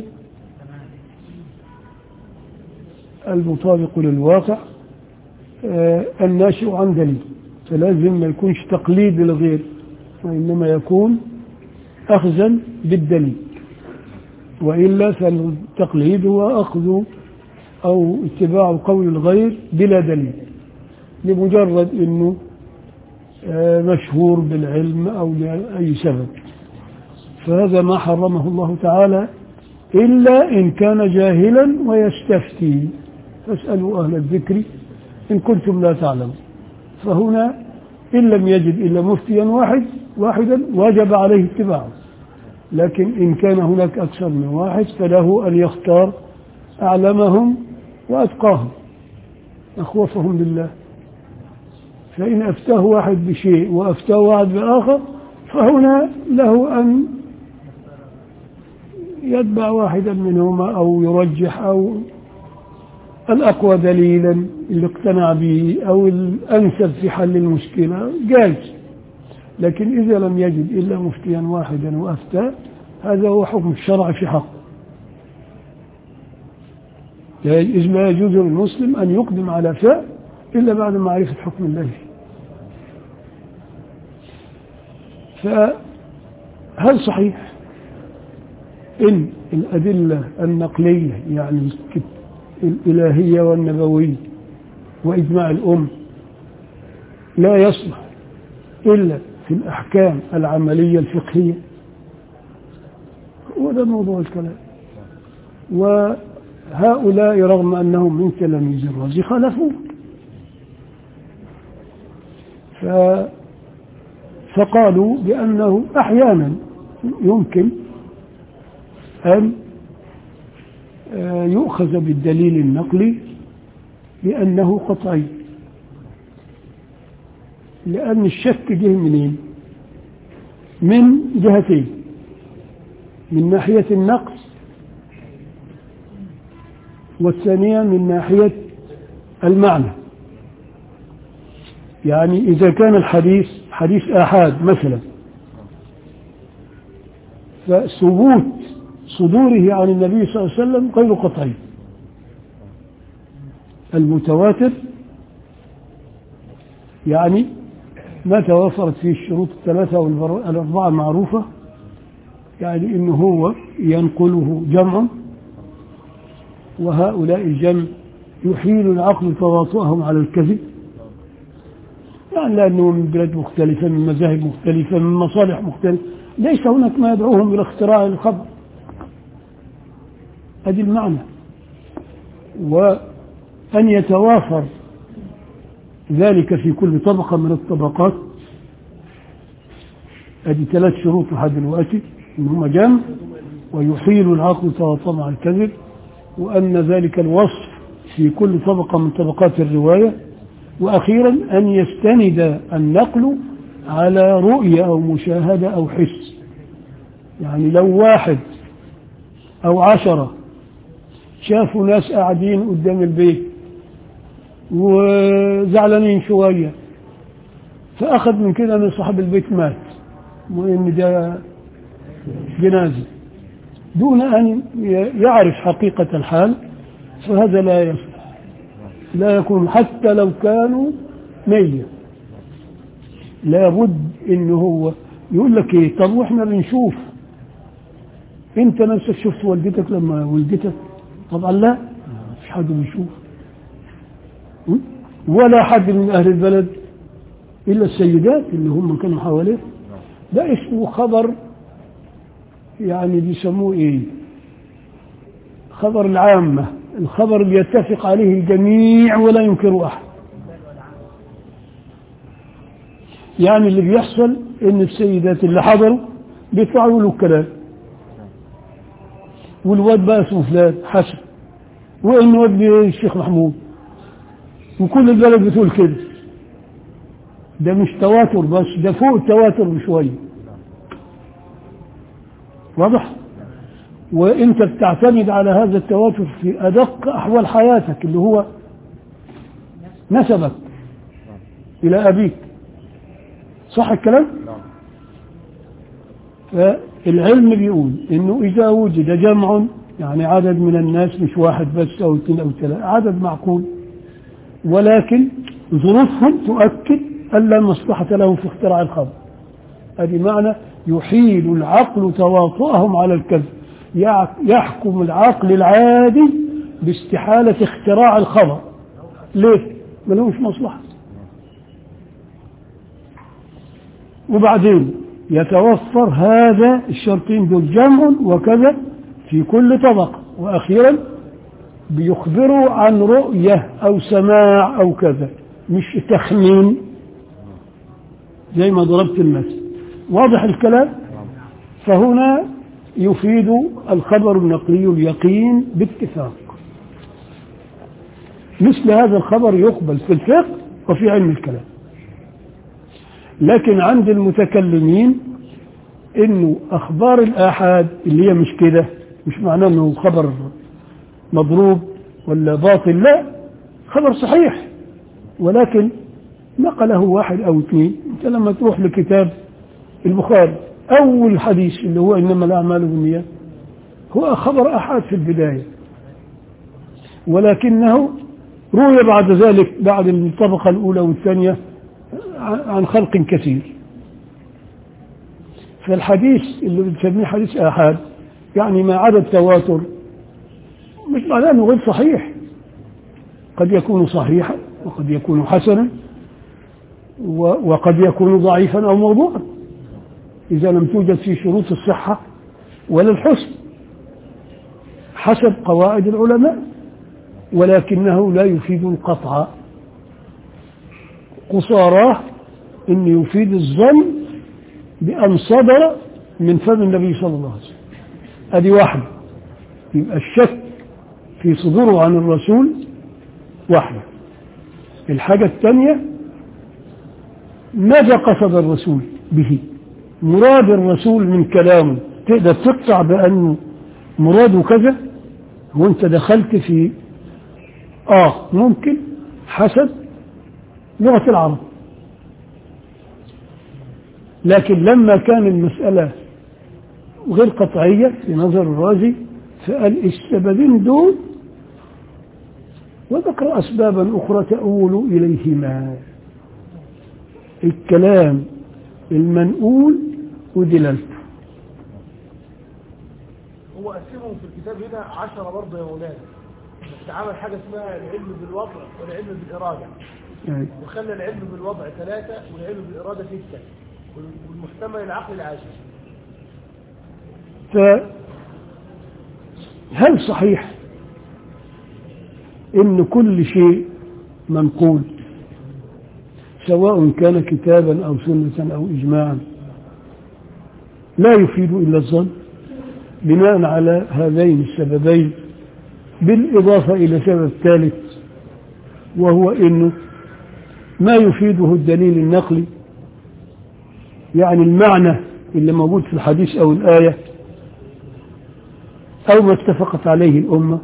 المطابق للواقع آه الناشئ عن دليل فلازم ما يكونش تقليد للغير وإنما يكون أخذا بالدليل وإلا فالتقليد هو أخذ أو اتباع قول الغير بلا دليل لمجرد أنه آه، مشهور بالعلم أو لأي سبب فهذا ما حرمه الله تعالى إلا إن كان جاهلا ويستفتي فاسألوا أهل الذكر إن كنتم لا تعلمون فهنا إن لم يجد إلا مفتيا واحد واحدا وجب عليه اتباعه لكن إن كان هناك أكثر من واحد فله أن يختار أعلمهم وأتقاهم أخوفهم لله فإن أفتاه واحد بشيء وأفتاه واحد بآخر فهنا له أن يتبع واحدا منهما أو يرجح أو الأقوى دليلا اللي اقتنع به أو الأنسب في حل المشكلة جاز لكن إذا لم يجد إلا مفتيا واحدا وأفتى هذا هو حكم الشرع في حقه إذ لا يجوز للمسلم أن يقدم على فعل إلا بعد معرفة حكم الله فيه فهل صحيح إن الأدلة النقلية يعني الإلهية والنبوية وإجماع الأم لا يصلح إلا في الأحكام العملية الفقهية وده موضوع الكلام وهؤلاء رغم أنهم من تلاميذ الرازي خالفوه ف فقالوا بأنه أحيانا يمكن أن يؤخذ بالدليل النقلي بأنه قطعي لأن الشك جه منين من جهتين من ناحية النقص والثانية من ناحية المعنى يعني إذا كان الحديث حديث آحاد مثلا فثبوت صدوره عن النبي صلى الله عليه وسلم غير قطعي المتواتر يعني ما توافرت فيه الشروط الثلاثة والأربعة المعروفة يعني إنه هو ينقله جمع وهؤلاء الجمع يحيل العقل تواطؤهم على الكذب يعني لأنه من بلاد مختلفة من مذاهب مختلفة من مصالح مختلفة ليس هناك ما يدعوهم إلى اختراع الخبر هذه المعنى وأن يتوافر ذلك في كل طبقة من الطبقات هذه ثلاث شروط لحد دلوقتي إن هم جمع ويحيل العقل تواطؤ على الكذب وأن ذلك الوصف في كل طبقة من طبقات الرواية وأخيرا أن يستند النقل على رؤية أو مشاهدة أو حس يعني لو واحد أو عشرة شافوا ناس قاعدين قدام البيت وزعلانين شوية فأخذ من كده أن صاحب البيت مات وإن ده جنازة دون أن يعرف حقيقة الحال فهذا لا يصلح لا يكون حتى لو كانوا مية لابد ان هو يقول لك ايه طب واحنا بنشوف انت نفسك شفت والدتك لما ولدتك طبعا لا مش حد بيشوف م? ولا حد من اهل البلد الا السيدات اللي هم كانوا حواليه ده اسمه خبر يعني بيسموه ايه خبر العامة الخبر اللي يتفق عليه الجميع ولا ينكره أحد يعني اللي بيحصل ان السيدات اللي حضروا بيطلعوا يقولوا الكلام والواد بقى اسمه فلان حسن وان واد الشيخ محمود وكل البلد بتقول كده ده مش تواتر بس ده فوق التواتر بشويه واضح وانت بتعتمد على هذا التواتر في ادق احوال حياتك اللي هو نسبك الى ابيك صح الكلام فالعلم بيقول انه اذا وجد جمع يعني عدد من الناس مش واحد بس او اثنين او ثلاثة عدد معقول ولكن ظروفهم تؤكد ان لا مصلحة لهم في اختراع الخبر هذه معنى يحيل العقل تواطؤهم على الكذب يحكم العقل العادي باستحالة اختراع الخبر ليه؟ ما لهمش مصلحة وبعدين يتوفر هذا الشرطين دول جمع وكذا في كل طبقة وأخيرا بيخبروا عن رؤية أو سماع أو كذا مش تخمين زي ما ضربت المثل واضح الكلام فهنا يفيد الخبر النقلي اليقين باتفاق مثل هذا الخبر يقبل في الفقه وفي علم الكلام لكن عند المتكلمين انه اخبار الاحاد اللي هي مش كده مش معناه انه خبر مضروب ولا باطل لا خبر صحيح ولكن نقله واحد او اثنين انت لما تروح لكتاب البخاري اول حديث اللي هو انما الاعمال بالنيات هو خبر احاد في البدايه ولكنه روي بعد ذلك بعد الطبقه الاولى والثانيه عن خلق كثير فالحديث اللي بنسميه حديث آحاد يعني ما عدا التواتر مش معناه انه غير صحيح قد يكون صحيحا وقد يكون حسنا وقد يكون ضعيفا او موضوعا اذا لم توجد في شروط الصحه ولا الحسن حسب قواعد العلماء ولكنه لا يفيد القطع قصاراه ان يفيد الظن بان صدر من فم النبي صلى الله عليه وسلم ادي واحده يبقى الشك في صدوره عن الرسول واحده الحاجه الثانيه ماذا قصد الرسول به مراد الرسول من كلامه تقدر تقطع بانه مراده كذا وانت دخلت في اه ممكن حسب لغة العرب لكن لما كان المسألة غير قطعية في نظر الرازي فقال السببين دول وذكر أسبابا أخرى تؤول إليهما الكلام المنقول ودلالته هو قسمهم في الكتاب هنا عشرة برضه يا مولانا بس عمل حاجة اسمها العلم بالوضع والعلم بالإرادة أي. وخلى العلم بالوضع ثلاثة والعلم بالإرادة ستة والمحتمل العقل العاشر فهل صحيح ان كل شيء منقول سواء كان كتابا او سنة او اجماعا لا يفيد الا الظن بناء على هذين السببين بالاضافة الى سبب ثالث وهو انه ما يفيده الدليل النقلي يعني المعنى اللي موجود في الحديث او الايه أو ما اتفقت عليه الأمة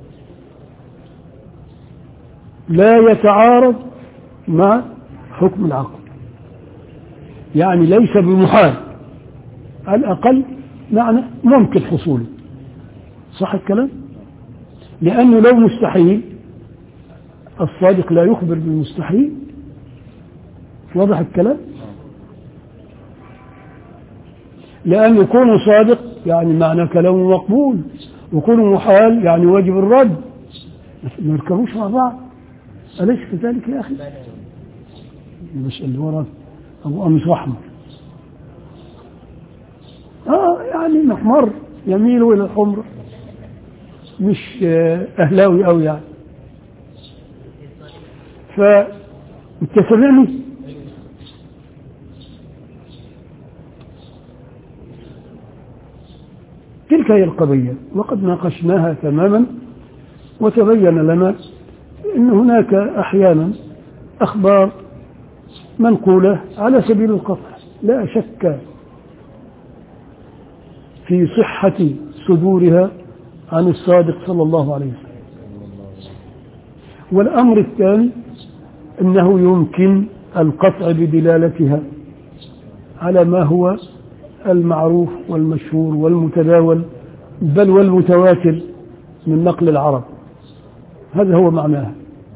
لا يتعارض مع حكم العقل يعني ليس بمحال على الأقل معنى ممكن حصوله صح الكلام لأنه لو مستحيل الصادق لا يخبر بالمستحيل واضح الكلام لأن يكون صادق يعني معنى كلامه مقبول ويكون محال يعني واجب الرد ما يركبوش مع بعض أليس كذلك يا أخي مش اللي وراك أبو قميص أحمر آه يعني محمر يميل إلى الحمر مش آه، أهلاوي أوي يعني فأنت سامعني تلك هي القضية وقد ناقشناها تماما وتبين لنا أن هناك أحيانا أخبار منقولة على سبيل القطع لا شك في صحة صدورها عن الصادق صلى الله عليه وسلم والأمر الثاني أنه يمكن القطع بدلالتها على ما هو المعروف والمشهور والمتداول بل والمتواتر من نقل العرب هذا هو معناها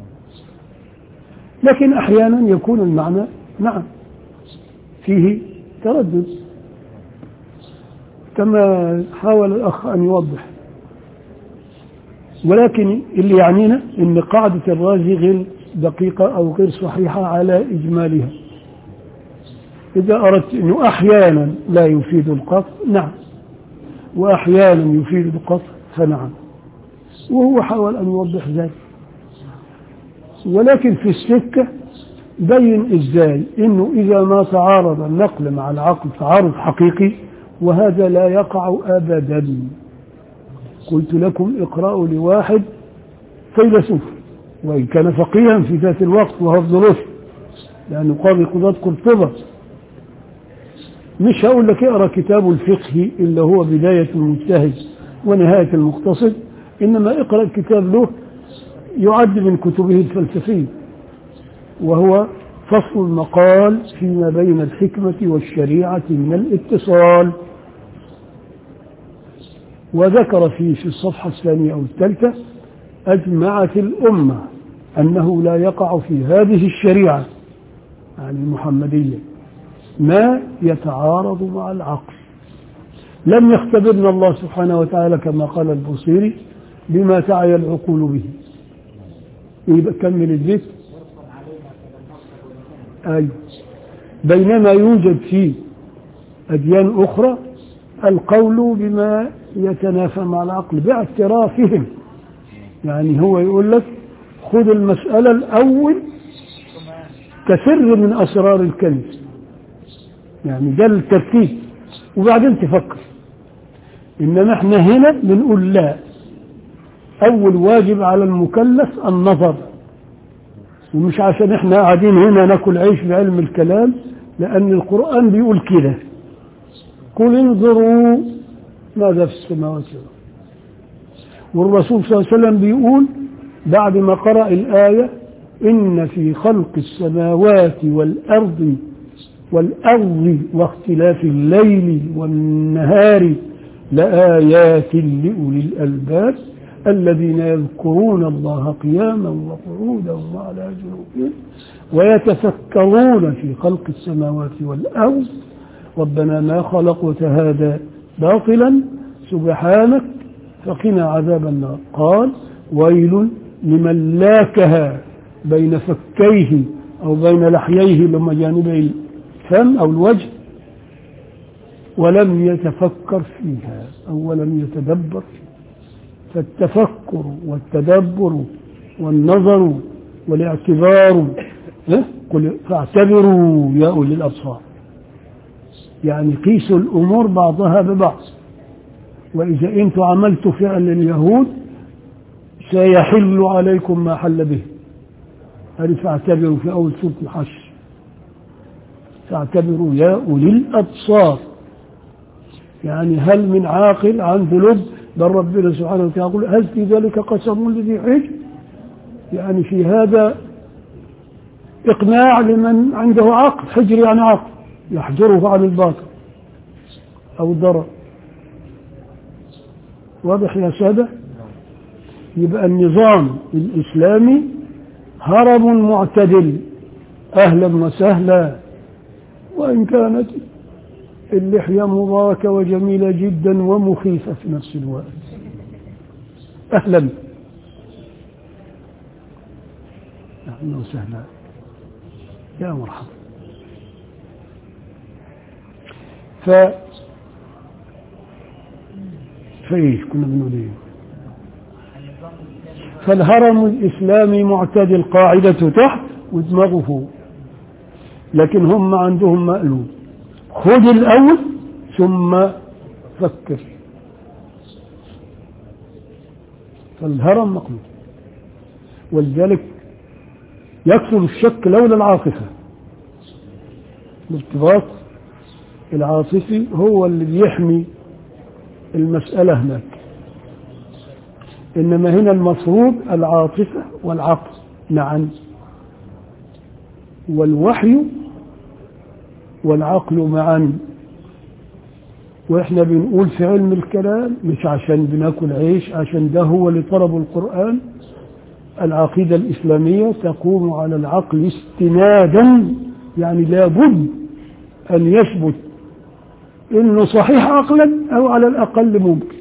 لكن أحيانا يكون المعنى نعم فيه تردد كما حاول الأخ أن يوضح ولكن اللي يعنينا أن قاعدة الرازي غير دقيقة أو غير صحيحة على إجمالها إذا أردت أنه أحيانا لا يفيد القطع نعم وأحيانا يفيد القطع فنعم وهو حاول أن يوضح ذلك ولكن في السكة بين إزاي أنه إذا ما تعارض النقل مع العقل تعارض حقيقي وهذا لا يقع أبدا قلت لكم اقرأوا لواحد فيلسوف وإن كان فقيها في ذات الوقت وهو ابن رشد لأنه قاضي قضاة قرطبة مش هقول لك اقرا كتاب الفقه اللي هو بداية المجتهد ونهاية المقتصد إنما اقرأ كتاب له يعد من كتبه الفلسفية وهو فصل المقال فيما بين الحكمة والشريعة من الاتصال وذكر فيه في الصفحة الثانية أو الثالثة أجمعت الأمة أنه لا يقع في هذه الشريعة يعني المحمدية ما يتعارض مع العقل لم يختبرنا الله سبحانه وتعالى كما قال البصيري بما تعي العقول به يبقى كمل البيت أي بينما يوجد في أديان أخرى القول بما يتنافى مع العقل باعترافهم يعني هو يقول لك خذ المسألة الأول كسر من أسرار الكنز يعني ده الترتيب وبعدين تفكر إنما احنا هنا بنقول لا أول واجب على المكلف النظر ومش عشان احنا قاعدين هنا ناكل عيش بعلم الكلام لأن القرآن بيقول كده قل انظروا ماذا في السماوات والأرض والرسول صلى الله عليه وسلم بيقول بعد ما قرأ الآية إن في خلق السماوات والأرض والأرض واختلاف الليل والنهار لآيات لأولي الألباب الذين يذكرون الله قياما وقعودا وعلى جنوبهم ويتفكرون في خلق السماوات والأرض ربنا ما خلقت هذا باطلا سبحانك فقنا عذاب النار قال ويل لمن لاكها بين فكيه أو بين لحييه لما جانبي الفم أو الوجه ولم يتفكر فيها أو ولم يتدبر فيها فالتفكر والتدبر والنظر والاعتبار ها؟ قل فاعتبروا يا أولي الأبصار يعني قيسوا الأمور بعضها ببعض وإذا أنتم عملتوا فعل اليهود سيحل عليكم ما حل به هذه فاعتبروا في أول سورة الحشر فاعتبروا يا أولي الأبصار يعني هل من عاقل عنده لب بل ربنا سبحانه وتعالى يقول هل في ذلك قسم لذي حجر يعني في هذا إقناع لمن عنده عقل حجر يعني عقل يحجره عن الباطل أو ضرر واضح يا سادة يبقى النظام الإسلامي هرم معتدل أهلا وسهلا وإن كانت اللحية مباركة وجميلة جدا ومخيفة في نفس الوقت أهلا أهلا وسهلا يا مرحبا ف فايش كنا بنقول ايه فالهرم الاسلامي معتدل قاعدته تحت ودماغه فوق لكن هم عندهم مقلوب خذ الاول ثم فكر فالهرم مقلوب ولذلك يكثر الشك لولا العاطفه الارتباط العاطفي هو اللي بيحمي المسألة هناك إنما هنا المفروض العاطفة والعقل معا والوحي والعقل معا واحنا بنقول في علم الكلام مش عشان بناكل عيش عشان ده هو اللي طلبه القرآن العقيدة الإسلامية تقوم على العقل استنادا يعني لابد أن يثبت انه صحيح عقلا او على الاقل ممكن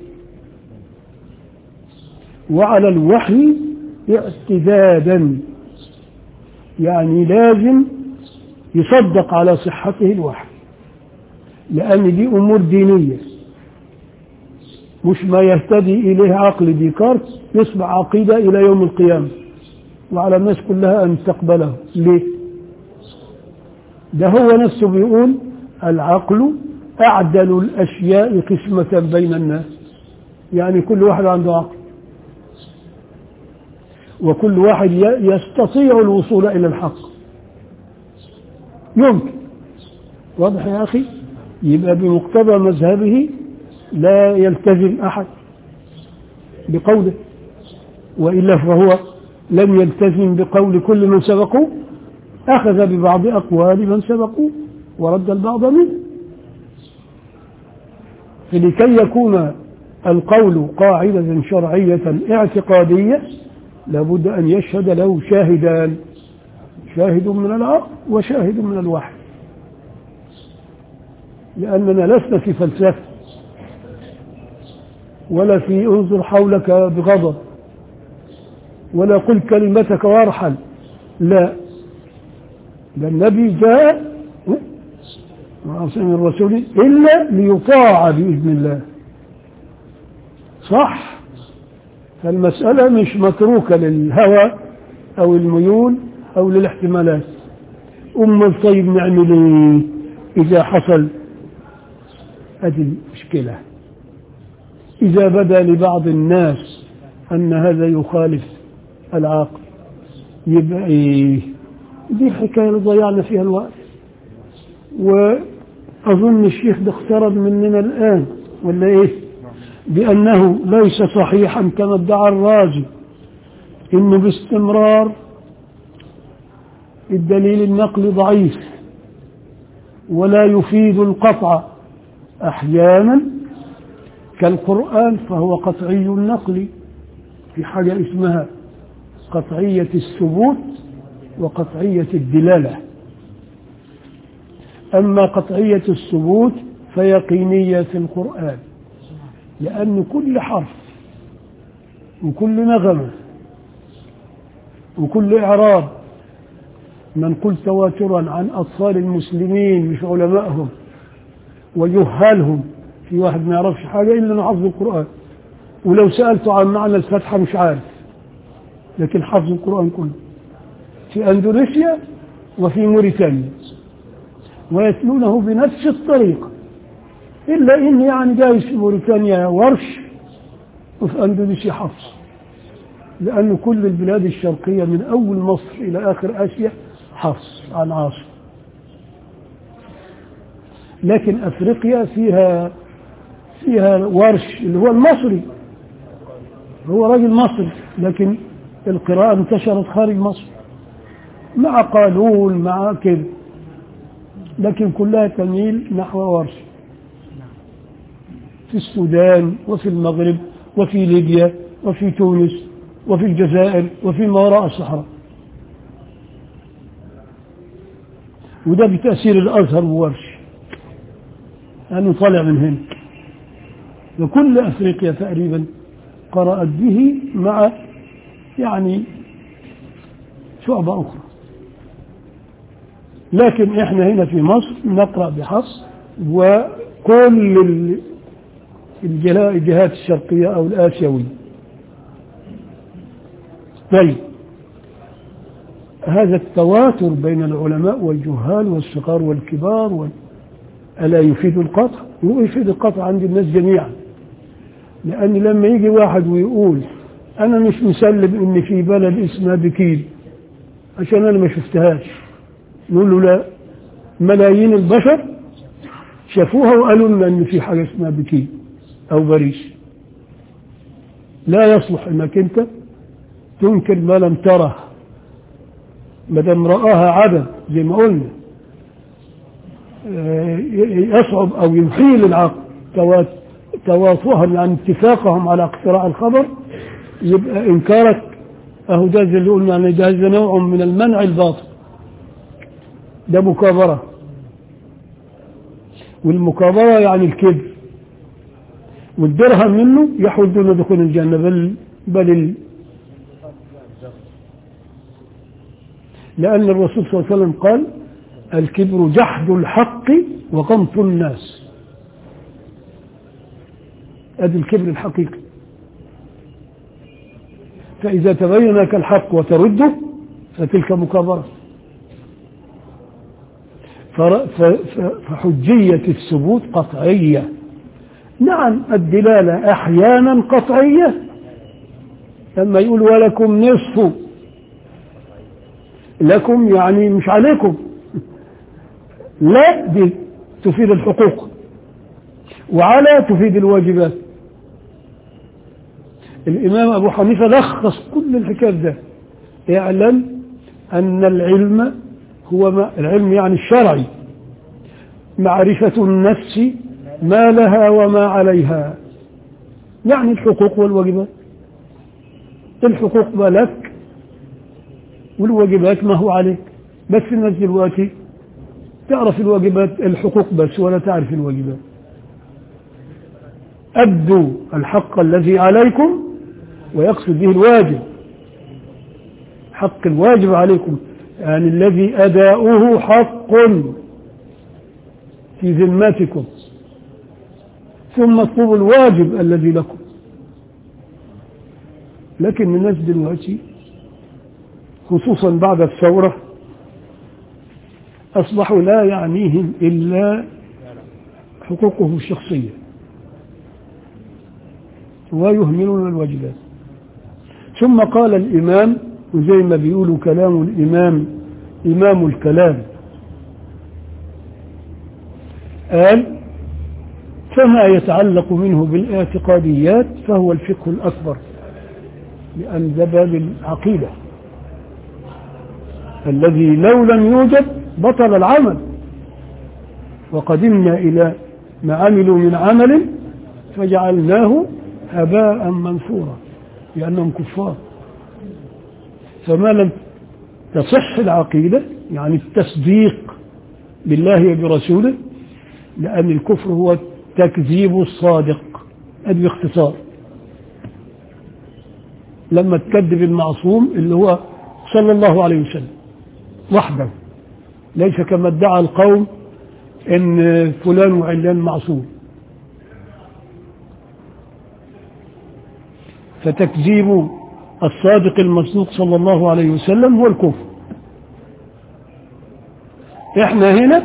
وعلى الوحي اعتدادا يعني لازم يصدق على صحته الوحي لان دي امور دينيه مش ما يهتدي اليه عقل ديكارت يصبح عقيده الى يوم القيامه وعلى الناس كلها ان تقبله ليه ده هو نفسه بيقول العقل أعدل الأشياء قسمة بين الناس يعني كل واحد عنده عقل وكل واحد يستطيع الوصول إلى الحق يمكن واضح يا أخي يبقى بمقتضى مذهبه لا يلتزم أحد بقوله وإلا فهو لم يلتزم بقول كل من سبقوه أخذ ببعض أقوال من سبقوه ورد البعض منه فلكي يكون القول قاعدة شرعية اعتقادية لابد أن يشهد له شاهدان شاهد من العقل وشاهد من الوحي لأننا لسنا في فلسفة ولا في انظر حولك بغضب ولا قل كلمتك وارحل لا ده النبي جاء وأرسل من الرسول إلا ليطاع بإذن الله صح فالمسألة مش متروكة للهوى أو الميول أو للاحتمالات أم طيب نعمل إيه إذا حصل هذه المشكلة إذا بدا لبعض الناس أن هذا يخالف العقل يبقى إيه دي حكاية ضيعنا فيها الوقت وأظن الشيخ ده اقترب مننا الآن ولا إيه بأنه ليس صحيحا كما ادعى الرازي إنه باستمرار الدليل النقلي ضعيف ولا يفيد القطع أحيانا كالقرآن فهو قطعي النقل في حاجة اسمها قطعية الثبوت وقطعية الدلالة أما قطعية الثبوت فيقينية في القرآن لأن كل حرف وكل نغمة وكل إعراب منقول تواترا عن أطفال المسلمين مش علمائهم وجهالهم في واحد ما يعرفش حاجة إلا أنه حفظ القرآن ولو سألته عن معنى الفتحة مش عارف لكن حفظ القرآن كله في أندونيسيا وفي موريتانيا ويتلونه بنفس الطريقة إلا إن يعني جايز في موريتانيا ورش وفي أندونيسيا حفص لأن كل البلاد الشرقية من أول مصر إلى آخر آسيا حفص عن عاصم لكن أفريقيا فيها فيها ورش اللي هو المصري هو راجل مصري لكن القراءة انتشرت خارج مصر مع قانون مع كده لكن كلها تميل نحو ورش في السودان وفي المغرب وفي ليبيا وفي تونس وفي الجزائر وفي ما وراء الصحراء وده بتأثير الأزهر وورش لأنه طالع من هنا وكل أفريقيا تقريبا قرأت به مع يعني شعبة أخرى لكن احنا هنا في مصر نقرأ بحص وكل ال- الجلا- الجهات الشرقية أو الآسيوية طيب هذا التواتر بين العلماء والجهال والصغار والكبار وال... ألا يفيد القطع؟ هو يفيد القطع عند الناس جميعا لأن لما يجي واحد ويقول أنا مش مسلم إن في بلد اسمها بكيل عشان أنا ما شفتهاش نقول له لا ملايين البشر شافوها وقالوا لنا إن في حاجة اسمها بكيل أو باريس لا يصلح إنك أنت تنكر ما لم تره ما دام رآها عدم زي ما قلنا آه، يصعب أو يحيل العقل توات- توافقهم عن اتفاقهم على اقتراع الخبر يبقى إنكارك أهو ده زي اللي قلنا يعني ده ده نوع من المنع الباطل ده مكابرة والمكابرة يعني الكذب والدرهم منه يحول دون دخول الجنة بل بل ال... لأن الرسول صلى الله عليه وسلم قال الكبر جحد الحق وغمط الناس ادي الكبر الحقيقي فإذا تبين لك الحق وترده فتلك مكابرة فر- ف- ف- فحجية الثبوت قطعية نعم الدلالة أحيانا قطعية لما يقول ولكم نصف لكم يعني مش عليكم لا دي تفيد الحقوق وعلى تفيد الواجبات الإمام أبو حنيفة لخص كل الحكاية ده اعلم أن العلم هو ما العلم يعني الشرعي معرفة النفس ما لها وما عليها يعني الحقوق والواجبات الحقوق ما لك والواجبات ما هو عليك بس الناس دلوقتي تعرف الواجبات الحقوق بس ولا تعرف الواجبات أدوا الحق الذي عليكم ويقصد به الواجب حق الواجب عليكم يعني الذي أداؤه حق في ذمتكم ثم اطلبوا الواجب الذي لكم لكن الناس دلوقتي خصوصا بعد الثورة أصبحوا لا يعنيهم إلا حقوقهم الشخصية ويهملون الواجبات ثم قال الإمام وزي ما بيقولوا كلام الإمام إمام الكلام قال فما يتعلق منه بالاعتقاديات فهو الفقه الأكبر لأن ده باب العقيدة الذي لو لم يوجد بطل العمل وقدمنا إلى ما عملوا من عمل فجعلناه هباء منثورا لأنهم كفار فما لم تصح العقيدة يعني التصديق بالله وبرسوله لأن الكفر هو التكذيب الصادق ادي باختصار لما تكذب المعصوم اللي هو صلى الله عليه وسلم وحده ليس كما ادعى القوم ان فلان وعلان معصوم فتكذيب الصادق المصدوق صلى الله عليه وسلم هو الكفر احنا هنا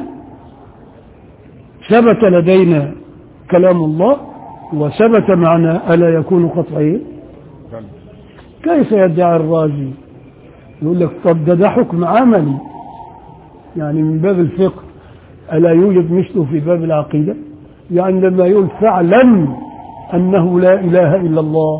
ثبت لدينا كلام الله وثبت معنا ألا يكون قطعيا كيف يدعي الرازي يقول لك طب ده ده حكم عملي يعني من باب الفقه ألا يوجد مثله في باب العقيدة يعني لما يقول فاعلم أنه لا إله إلا الله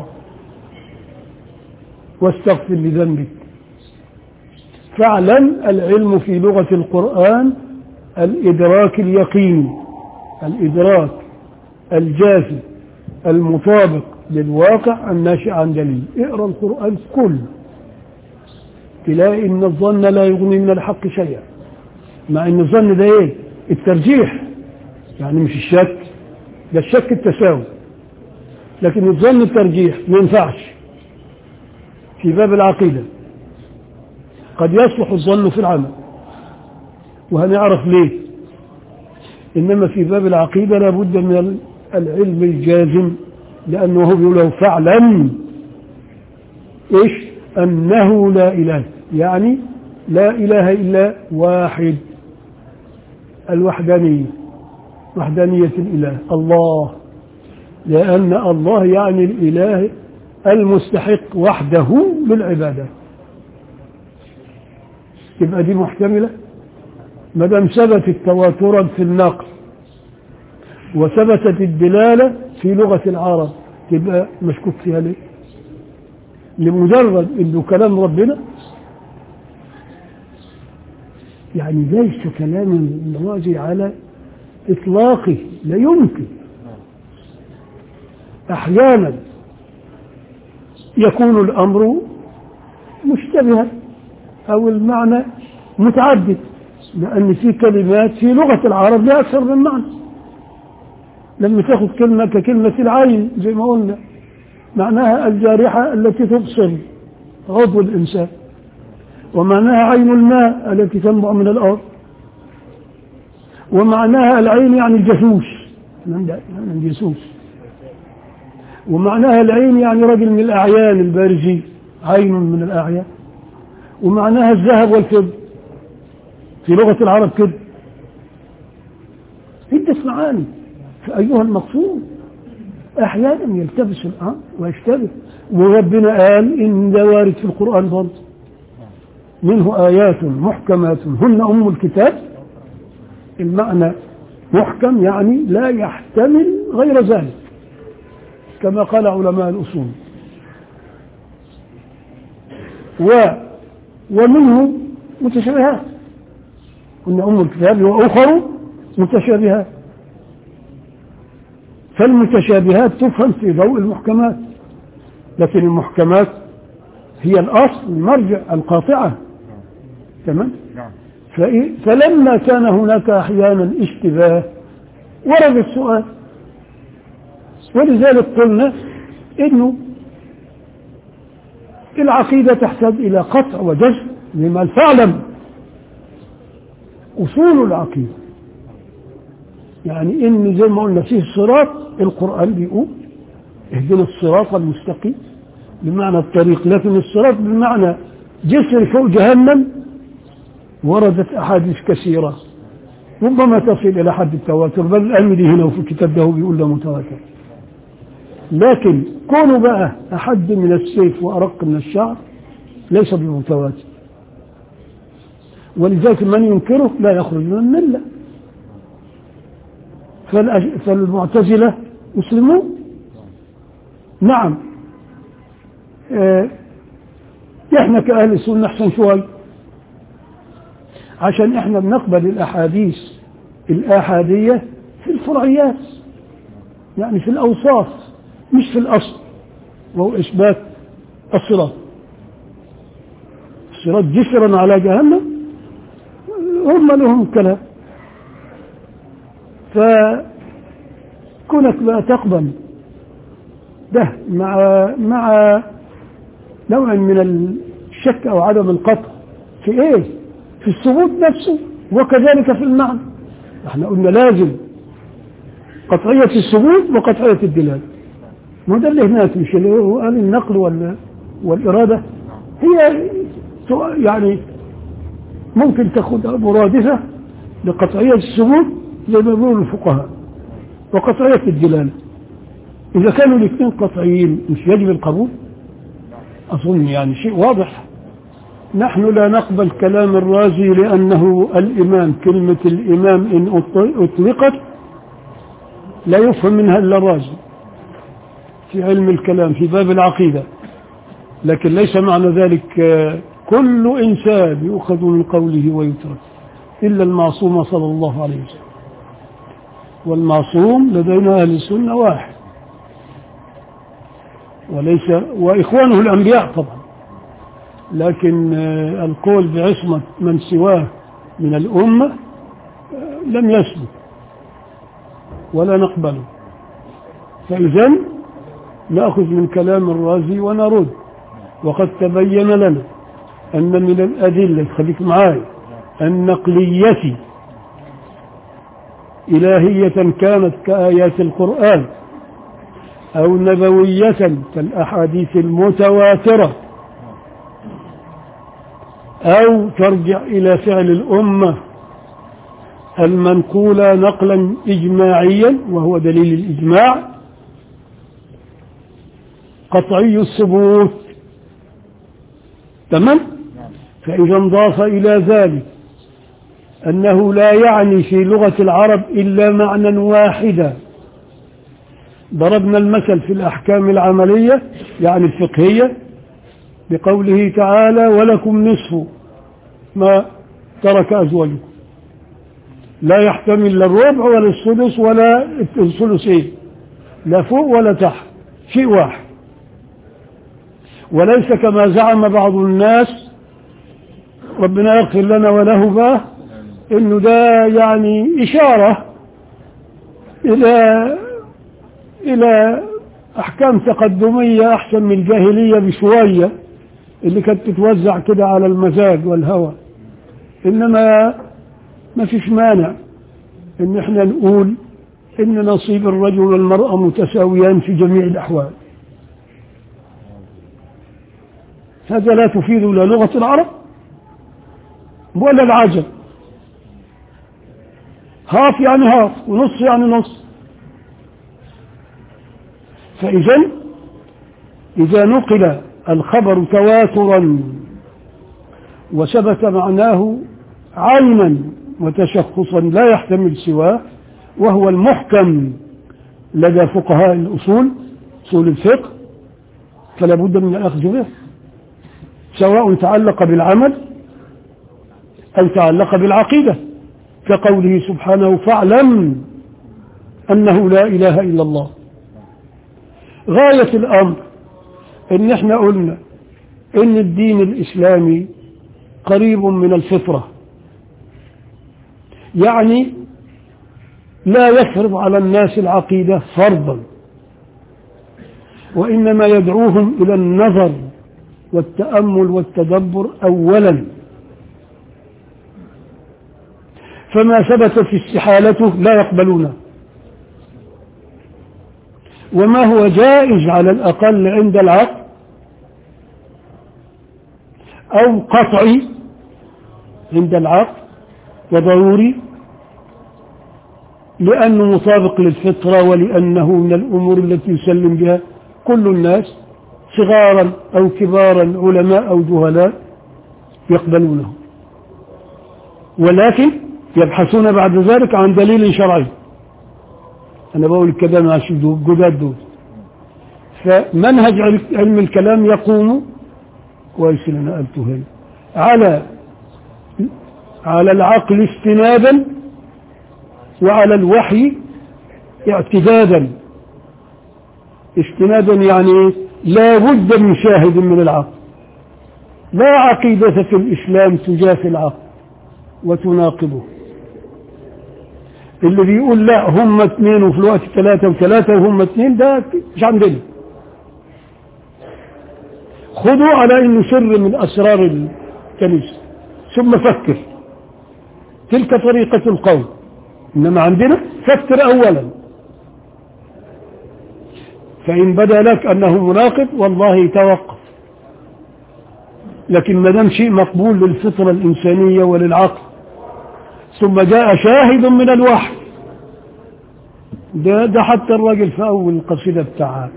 واستغفر لذنبك فاعلم العلم في لغة القرآن الإدراك اليقيني الإدراك الجازم المطابق للواقع الناشئ عن دليل اقرأ القرآن كله تلاقي إن الظن لا يغني من الحق شيئا مع إن الظن ده إيه الترجيح يعني مش الشك ده الشك التساوي لكن الظن الترجيح ما ينفعش في باب العقيدة قد يصلح الظن في العمل وهنعرف ليه إنما في باب العقيدة لابد من العلم الجازم لأنه هو بيقول له فاعلم إيش أنه لا إله يعني لا إله إلا واحد الوحدانية وحدانية الإله الله لأن الله يعني الإله المستحق وحده للعبادة يبقى دي محتملة ما دام ثبتت تواترا في النقل وثبتت الدلالة في لغة العرب تبقى مشكوك فيها ليه؟ لمجرد انه كلام ربنا يعني ليس كلام الرازي على اطلاقه لا يمكن احيانا يكون الامر مشتبها او المعنى متعدد لان في كلمات في لغه العرب لها اكثر من معنى لما تاخذ كلمه ككلمه العين زي ما قلنا معناها الجارحه التي تبصر عضو الانسان ومعناها عين الماء التي تنبع من الارض ومعناها العين يعني الجاسوس من الجاسوس ومعناها العين يعني رجل من الأعيان البارزين عين من الأعيان ومعناها الذهب والفضة في لغة العرب كده عدة معاني فأيها المقصود أحيانا يلتبس الأمر ويشتبه وربنا قال إن ده وارد في القرآن برضه منه آيات محكمات هن أم الكتاب المعنى محكم يعني لا يحتمل غير ذلك كما قال علماء الأصول و ومنه متشابهات قلنا أم الكتاب وأخر متشابهات فالمتشابهات تفهم في ضوء المحكمات لكن المحكمات هي الأصل المرجع القاطعة تمام نعم فإيه؟ فلما كان هناك أحيانا اشتباه ورد السؤال ولذلك قلنا انه العقيدة تحتاج إلى قطع وجزم لما فاعلم أصول العقيدة يعني إن زي ما قلنا فيه الصراط القرآن بيقول اهدنا الصراط المستقيم بمعنى الطريق لكن الصراط بمعنى جسر فوق جهنم وردت أحاديث كثيرة ربما تصل إلى حد التواتر بل الألمدي هنا وفي الكتاب ده بيقول ده متواتر لكن كونه بقى أحد من السيف وأرق من الشعر ليس بمتواتر ولذلك من ينكره لا يخرج من الملة فالأج- فالمعتزلة مسلمون نعم آه، احنا كأهل السنة احسن شوي عشان احنا بنقبل الاحاديث الاحادية في الفرعيات يعني في الاوصاف مش في الاصل وهو اثبات الصراط الصراط جسرا على جهنم هم لهم كلام فكونك بقى تقبل ده مع مع نوع من الشك أو عدم القطع في إيه؟ في الثبوت نفسه وكذلك في المعنى احنا قلنا لازم قطعية الثبوت وقطعية الدلالة ما ده اللي هناك مش اللي هو قال النقل ولا والإرادة هي سؤال- يعني ممكن تاخدها مرادفة لقطعية الثبوت زي ما بيقولوا الفقهاء وقطعية الدلالة إذا كانوا الاثنين قطعيين مش يجب القبول أظن يعني شيء واضح نحن لا نقبل كلام الرازي لأنه الإمام كلمة الإمام إن أط- أطلقت لا يفهم منها إلا الرازي في علم الكلام في باب العقيدة لكن ليس معنى ذلك آه، كل إنسان يؤخذ من قوله ويترك إلا المعصوم صلى الله عليه وسلم والمعصوم لدينا أهل السنة واحد وليس وإخوانه الأنبياء طبعا لكن آه، القول بعصمة من سواه من الأمة آه، لم يثبت ولا نقبله فإذا نأخذ من كلام الرازي ونرد وقد تبين لنا أن من الأدلة خليك معاي النقلية إلهية كانت كآيات القرآن أو نبوية كالأحاديث المتواترة أو ترجع إلى فعل الأمة المنقولة نقلا إجماعيا وهو دليل الإجماع قطعي الثبوت تمام فإذا انضاف إلى ذلك أنه لا يعني في لغة العرب إلا معنى واحدا ضربنا المثل في الأحكام العملية يعني الفقهية بقوله تعالى ولكم نصف ما ترك أزواجكم لا يحتمل لا الربع ولا السدس ولا الثلثين لا فوق ولا تحت شيء واحد وليس كما زعم بعض الناس ربنا يغفر لنا وله باه انه ده يعني اشاره الى الى احكام تقدميه احسن من الجاهليه بشويه اللي كانت تتوزع كده على المزاج والهوى انما ما فيش مانع ان احنا نقول ان نصيب الرجل والمراه متساويان في جميع الاحوال هذا لا تفيد لا لغه العرب ولا العجم هاف يعني هاف ونص يعني نص فإذا إذا نقل الخبر تواترا وثبت معناه عينا وتشخصا لا يحتمل سواه وهو المحكم لدى فقهاء الأصول أصول الفقه فلا بد من الأخذ به سواء تعلق بالعمل أو تعلق بالعقيدة كقوله سبحانه فاعلم أنه لا إله إلا الله غاية الأمر إن إحنا قلنا إن الدين الإسلامي قريب من الفطرة يعني لا يفرض على الناس العقيدة فرضا وإنما يدعوهم إلى النظر والتأمل والتدبر أولا فما ثبت في استحالته لا يقبلونه وما هو جائز على الأقل عند العقل أو قطعي عند العقل وضروري لأنه مطابق للفطرة ولأنه من الأمور التي يسلم بها كل الناس صغارا أو كبارا علماء أو جهلاء يقبلونه ولكن يبحثون بعد ذلك عن دليل شرعي أنا بقول كده مع الجداد دول فمنهج علم الكلام يقوم كويس اللي أنا قلته هنا على على العقل استنادا وعلى الوحي اعتدادا استنادا يعني لا بد من شاهد من العقل لا عقيدة في الإسلام تجافي العقل وتناقضه اللي بيقول لا هم اثنين وفي الوقت ثلاثة وثلاثة وهم اثنين ده مش عندنا خذوا على انه سر من اسرار الكنيسه ثم فكر تلك طريقه القول انما عندنا فكر اولا فان بدا لك انه مناقض والله توقف لكن ما دام شيء مقبول للفطره الانسانيه وللعقل ثم جاء شاهد من الوحي ده, ده حتى الراجل في أول القصيدة بتاعها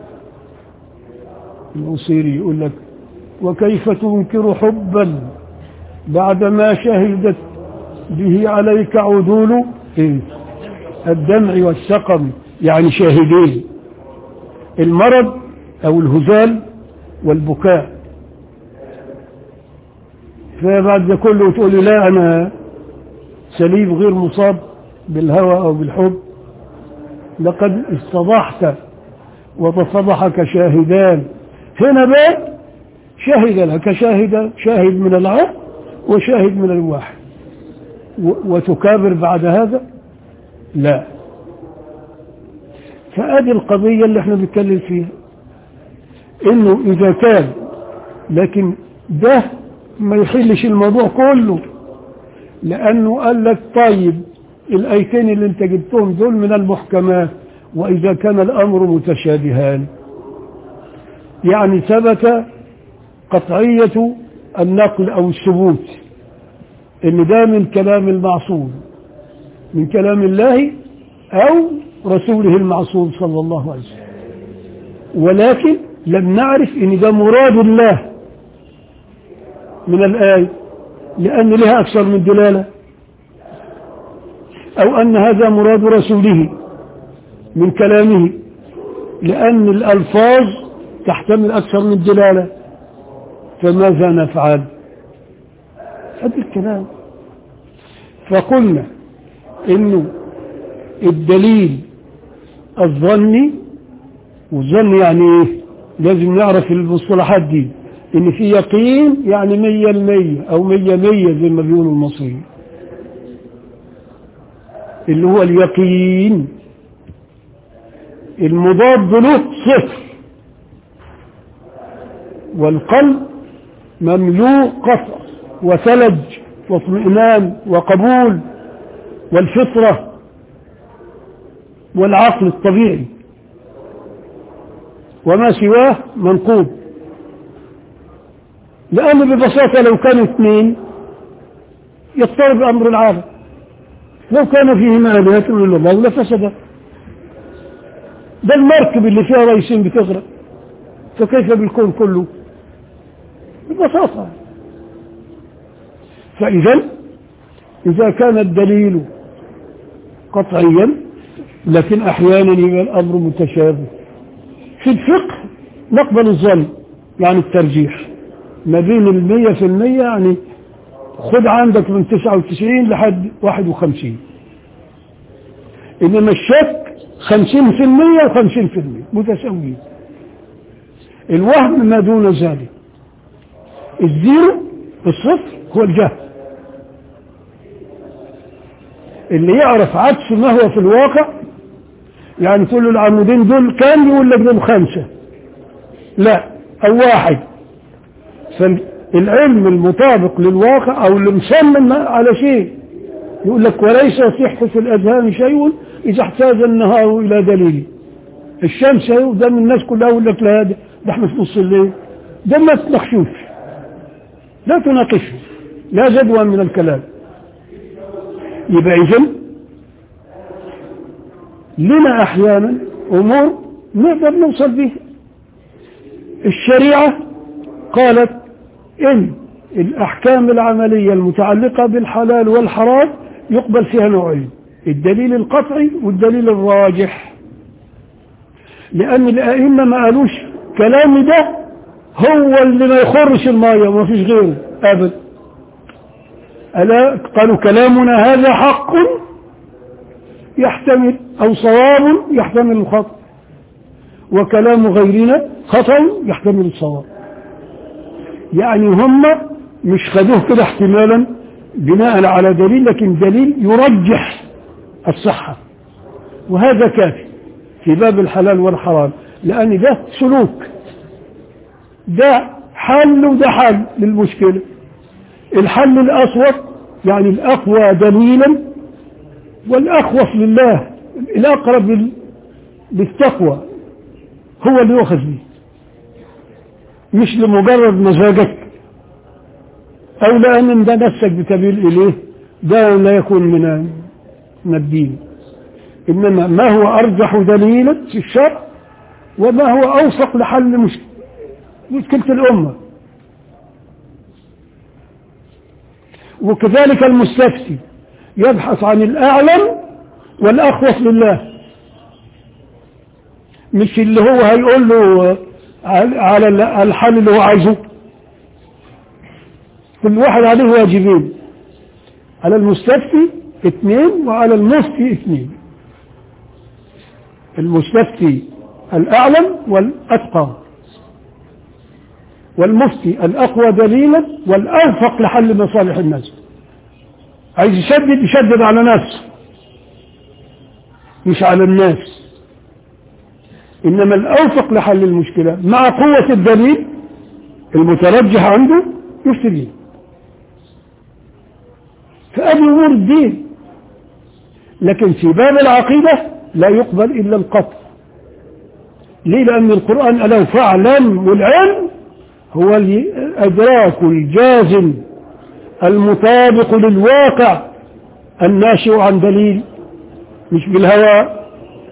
الأصيري يقول لك وكيف تنكر حبا بعدما شهدت به عليك عدول إيه؟ الدمع والسقم يعني شاهدين المرض أو الهزال والبكاء فبعد ده كله تقول لي لا أنا سليم غير مصاب بالهوى أو بالحب لقد استضحت وتصضحك شاهدان هنا بقى شهد لك شاهد شاهد من العقل وشاهد من الواحد وتكابر بعد هذا لا فادي القضية اللي احنا بنتكلم فيها انه اذا كان لكن ده ما يحلش الموضوع كله لانه قال لك طيب الايتين اللي انت جبتهم دول من المحكمات واذا كان الامر متشابهان يعني ثبت قطعية النقل او الثبوت ان ده من كلام المعصوم من كلام الله او رسوله المعصوم صلى الله عليه وسلم ولكن لم نعرف ان ده مراد الله من الآية لأن لها أكثر من دلالة أو أن هذا مراد رسوله من كلامه لأن الألفاظ تحتمل أكثر من دلالة فماذا نفعل هذا الكلام فقلنا إنه الدليل الظني والظن يعني إيه لازم نعرف المصطلحات دي إن في يقين يعني مية المية أو مية مية زي ما بيقولوا المصريين اللي هو اليقين المضاد له صفر والقلب مملوء قطع وثلج واطمئنان وقبول والفطرة والعقل الطبيعي وما سواه منقوب لأنه ببساطة لو كانوا اثنين يضطرب أمر العالم لو كان فيهما آلهة إلا الله لفسدت ده المركب اللي فيها رئيسين بتغرق فكيف بالكون كله ببساطة فإذا إذا كان الدليل قطعيا لكن أحيانا يبقى الأمر متشابه في الفقه نقبل الظن يعني الترجيح ما بين المية في المية يعني خد عندك من تسعة وتسعين لحد واحد وخمسين إنما الشك خمسين في المية وخمسين في المية متساويين الوهم ما دون ذلك الزيرو الصفر هو الجهل اللي يعرف عكس ما هو في الواقع يعني كل العمودين دول كان يقول لك دول خمسة لا أو واحد فالعلم المطابق للواقع أو اللي مصمم على شيء يقول لك وليس يصح في الأذهان شيء إذا احتاج النهار إلى دليل الشمس قدام الناس كلها يقول لك لا ده احنا في نص الليل ده ما تناقشوش لا تناقشه لا جدوى من الكلام يبقى إذن لنا أحيانا أمور نقدر نوصل بها الشريعة قالت إن الأحكام العملية المتعلقة بالحلال والحرام يقبل فيها نوعين الدليل القطعي والدليل الراجح لأن الأئمة ما قالوش كلامي ده هو اللي ما يخرش المية وما فيش غيره أبدا ألا قالوا كلامنا هذا حق يحتمل أو صواب يحتمل الخطأ وكلام غيرنا خطأ يحتمل الصواب يعني هم مش خدوه كده احتمالا بناء على دليل لكن دليل يرجح الصحة وهذا كافي في باب الحلال والحرام لأن ده سلوك ده حل وده حل للمشكلة الحل الأصوب يعني الأقوى دليلا والأخوف لله الأقرب لل- للتقوى هو اللي يؤخذ به مش لمجرد مزاجك أو لأن ده نفسك بتميل إليه ده لا يكون من من الدين إنما ما هو أرجح دليلا في الشرع وما هو أوفق لحل مش- مشكلة الأمة وكذلك المستفتي يبحث عن الأعلم والأخوف لله مش اللي هو هيقول له على على الحل اللي هو عايزه كل واحد عليه واجبين على المستفتي اثنين وعلى المفتي اثنين المستفتي الأعلم والأتقى والمفتي الأقوى دليلا والأوفق لحل مصالح الناس عايز يشدد يشدد على نفسه مش على الناس إنما الأوفق لحل المشكلة مع قوة الدليل المترجح عنده يفتي فأبي أمور الدين لكن في باب العقيدة لا يقبل إلا القطع ليه لأن القرآن ألا فاعلم والعلم هو الإدراك الجازم المطابق للواقع الناشئ عن دليل مش بالهواء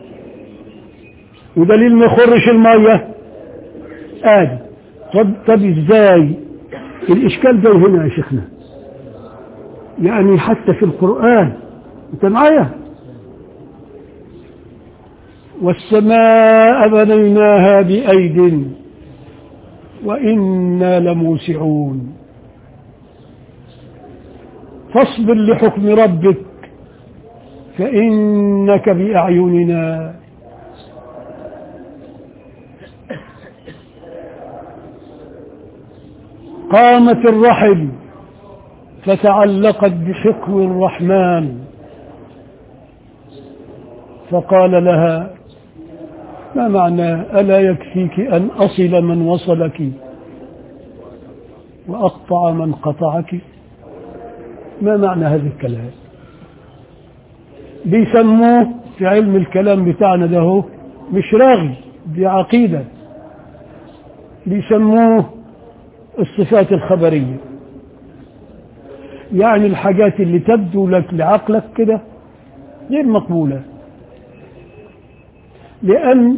ودليل ما يخرش المية آدي طب, طب ازاي الإشكال ده هنا يا شيخنا يعني حتى في القرآن انت معايا والسماء بنيناها بأيد وإنا لموسعون فاصبر لحكم ربك فإنك بأعيننا قامت الرحل فتعلقت بحكم الرحمن فقال لها ما معنى ألا يكفيك أن أصل من وصلك وأقطع من قطعك ما معنى هذا الكلام بيسموه في علم الكلام بتاعنا ده هو مش رغي دي عقيدة بيسموه الصفات الخبرية يعني الحاجات اللي تبدو لك لعقلك كده غير مقبولة لأن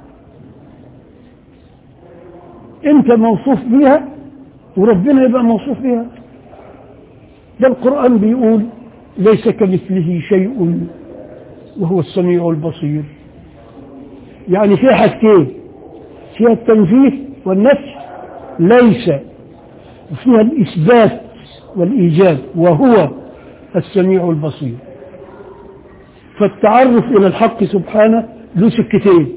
أنت موصوف بها وربنا يبقى موصوف بها ده القرآن بيقول ليس كمثله شيء وهو السميع البصير يعني فيها حاجتين فيها التنزيه والنفي ليس وفيها الإثبات والإيجاب وهو السميع البصير فالتعرف إلى الحق سبحانه له سكتين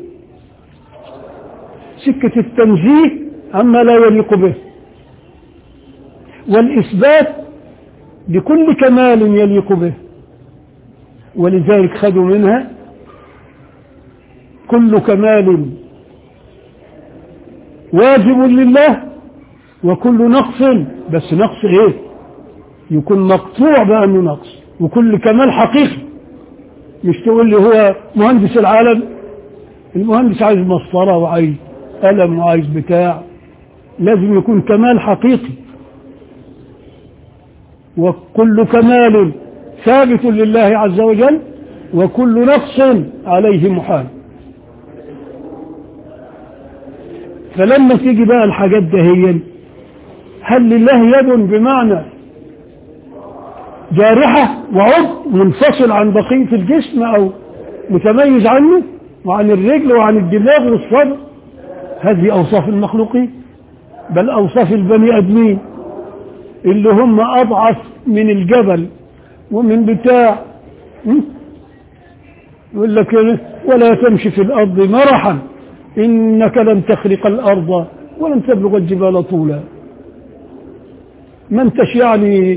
سكة التنزيه عما لا يليق به والإثبات بكل كمال يليق به ولذلك خذوا منها كل كمال واجب لله وكل نقص بس نقص ايه يكون مقطوع بأنه نقص وكل كمال حقيقي مش تقول لي هو مهندس العالم المهندس عايز مسطرة وعايز قلم وعايز بتاع لازم يكون كمال حقيقي وكل كمال ثابت لله عز وجل وكل نقص عليه محال فلما تيجي بقى الحاجات دهيا هل لله يد بمعنى جارحة وعضو منفصل عن بقية الجسم أو متميز عنه وعن الرجل وعن الدماغ والصدر هذه أوصاف المخلوقين بل أوصاف البني أدمين اللي هم أضعف من الجبل ومن بتاع م? يقول لك ولا تمشي في الأرض مرحا إنك لن تخرق الأرض ولن تبلغ الجبال طولا ما انتش يعني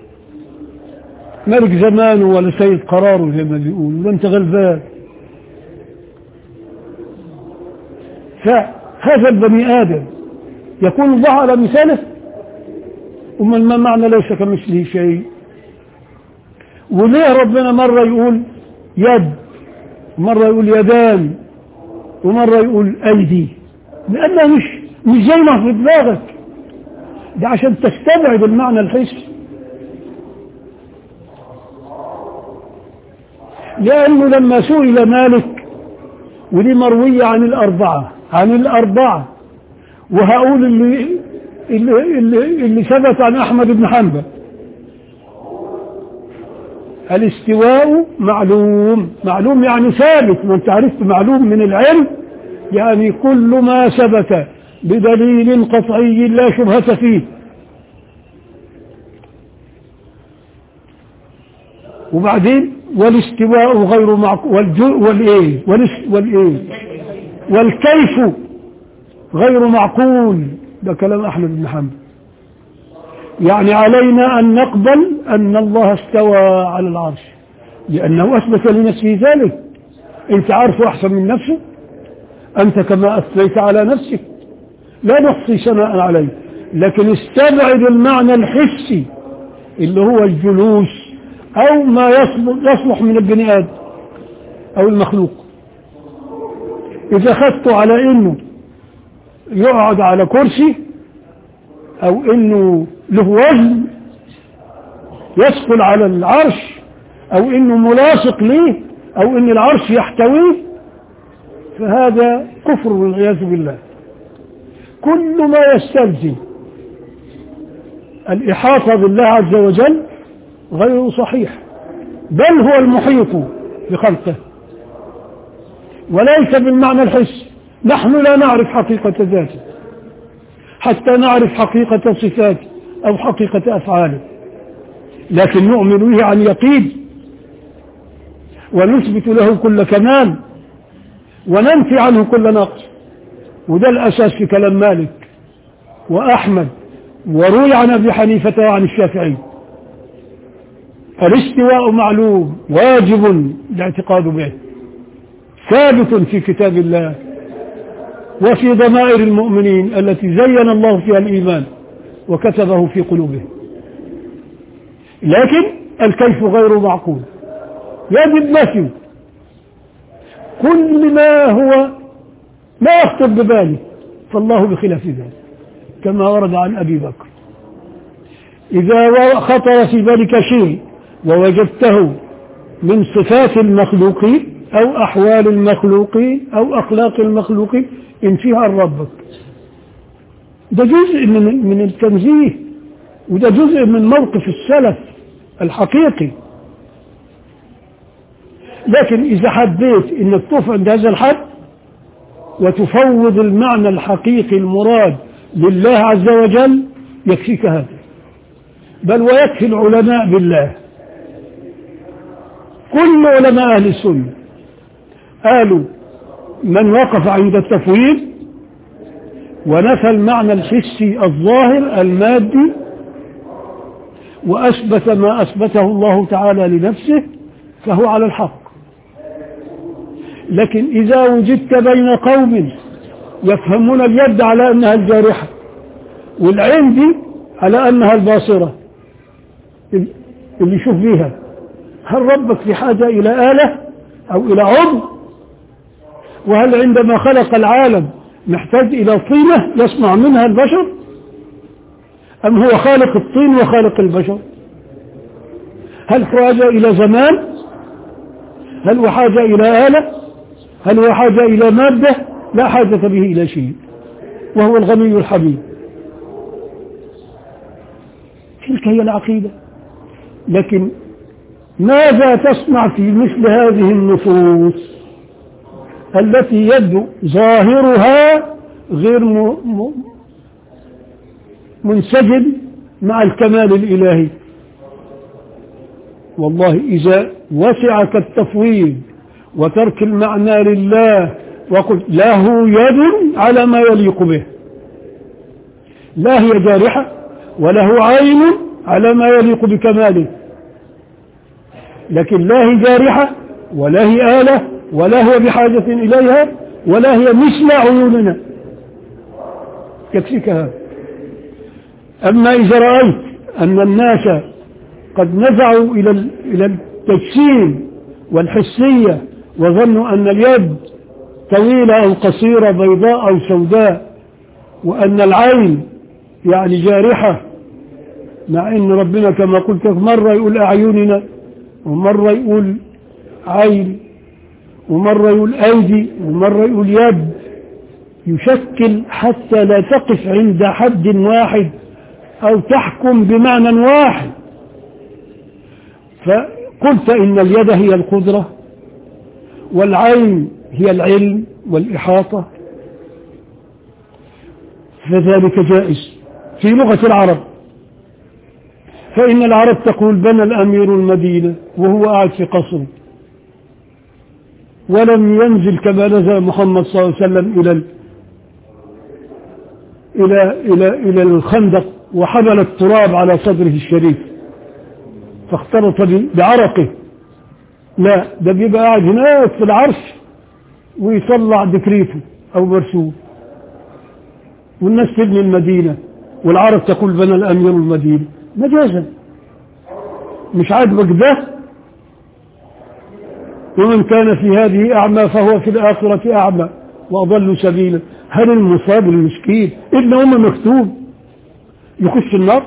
ملك زمانه ولا سيد قراره زي ما بيقولوا ده انت غلبان فهذا البني آدم يكون الله على مثاله أما ما معنى ليس كمثله شيء وليه ربنا مرة يقول يد مرة يقول يدان ومرة يقول أيدي لأنها مش مش زي ما في دماغك ده عشان تستبعد المعنى الحسي لأنه لما سئل مالك ودي مروية عن الأربعة عن الأربعة وهقول اللي اللي, اللي, اللي ثبت عن أحمد بن حنبل الاستواء معلوم معلوم يعني ثابت ما انت عرفت معلوم من العلم يعني كل ما ثبت بدليل قطعي لا شبهة فيه وبعدين والاستواء غير معقول والجو والايه والاس- والايه والكيف غير معقول ده كلام احمد بن حنبل يعني علينا ان نقبل ان الله استوى على العرش لانه اثبت لنفسه ذلك انت عارفه احسن من نفسه انت كما اثنيت على نفسك لا نحصي ثناء عليه لكن استبعد المعنى الحسي اللي هو الجلوس او ما يصلح, يصلح من البني ادم او المخلوق اذا خدته على انه يقعد على كرسي او انه له وزن يثقل على العرش او انه ملاصق ليه او ان العرش يحتويه فهذا كفر والعياذ بالله كل ما يستلزم الإحاطة بالله عز وجل غير صحيح بل هو المحيط بخلقه وليس بالمعنى الحسي نحن لا نعرف حقيقة ذاته حتى نعرف حقيقة صفاته أو حقيقة أفعاله لكن نؤمن به عن يقين ونثبت له كل كمال وننفي عنه كل نقص وده الأساس في كلام مالك وأحمد وروي عن أبي حنيفة وعن الشافعي الاستواء معلوم واجب الاعتقاد به ثابت في كتاب الله وفي ضمائر المؤمنين التي زين الله فيها الإيمان وكتبه في قلوبهم لكن الكيف غير معقول يجب نفيه كل ما هو ما يخطر بباله فالله بخلاف ذلك كما ورد عن أبي بكر إذا خطر في بالك شيء ووجدته من صفات المخلوقين أو أحوال المخلوقين أو أخلاق المخلوقين انفيها عن ربك ده جزء من من التنزيه وده جزء من موقف السلف الحقيقي لكن إذا حبيت إنك تقف عند هذا الحد وتفوض المعنى الحقيقي المراد لله عز وجل يكفيك هذا بل ويكفي العلماء بالله كل علماء أهل السنة قالوا من وقف عند التفويض ونفى المعنى الحسي الظاهر المادي وأثبت ما أثبته الله تعالى لنفسه فهو على الحق لكن إذا وجدت بين قوم يفهمون اليد على أنها الجارحة والعين دي على أنها الباصرة اللي يشوف بيها هل ربك في حاجة إلى آلة أو إلى عضو وهل عندما خلق العالم محتاج إلى طينة يصنع منها البشر أم هو خالق الطين وخالق البشر هل حاجة إلى زمان هل هو حاجة إلى آلة هل هو حاجة إلى مادة لا حاجة به إلى شيء وهو الغني الحميد تلك هي العقيدة لكن ماذا تصنع في مثل هذه النصوص التي يبدو ظاهرها غير م... م... منسجم مع الكمال الإلهي والله إذا وسعك التفويض وترك المعنى لله وقل له يد على ما يليق به لا هي جارحة وله عين على ما يليق بكماله لكن لا هي جارحة ولا هي آلة ولا هو بحاجة إليها ولا هي مثل عيوننا يكفيك هذا أما إذا رأيت أن الناس قد نزعوا إلى ال- إلى التجسيم والحسية وظنوا أن اليد طويلة أو قصيرة بيضاء أو سوداء وأن العين يعني جارحة مع أن ربنا كما قلت لك مرة يقول أعيننا ومرة يقول عين ومرة يقول أيدي ومرة يقول يد يشكل حتى لا تقف عند حد واحد أو تحكم بمعنى واحد فقلت إن اليد هي القدرة والعين هي العلم والإحاطة فذلك جائز في لغة العرب فإن العرب تقول بنى الأمير المدينة وهو قاعد في قصره ولم ينزل كما نزل محمد صلى الله عليه وسلم إلى ال- إلى إلى إلى الخندق وحمل التراب على صدره الشريف فاختلط ب- بعرقه لا ده بيبقى قاعد هناك في العرش ويطلع دكريته أو مرسوم والناس تبني المدينة والعرب تقول بنى الأمير المدينة مجازا مش عاجبك ده ومن كان في هذه أعمى فهو في الآخرة أعمى وأضل سبيلا هل المصاب المسكين إلا هم مكتوب يخش النار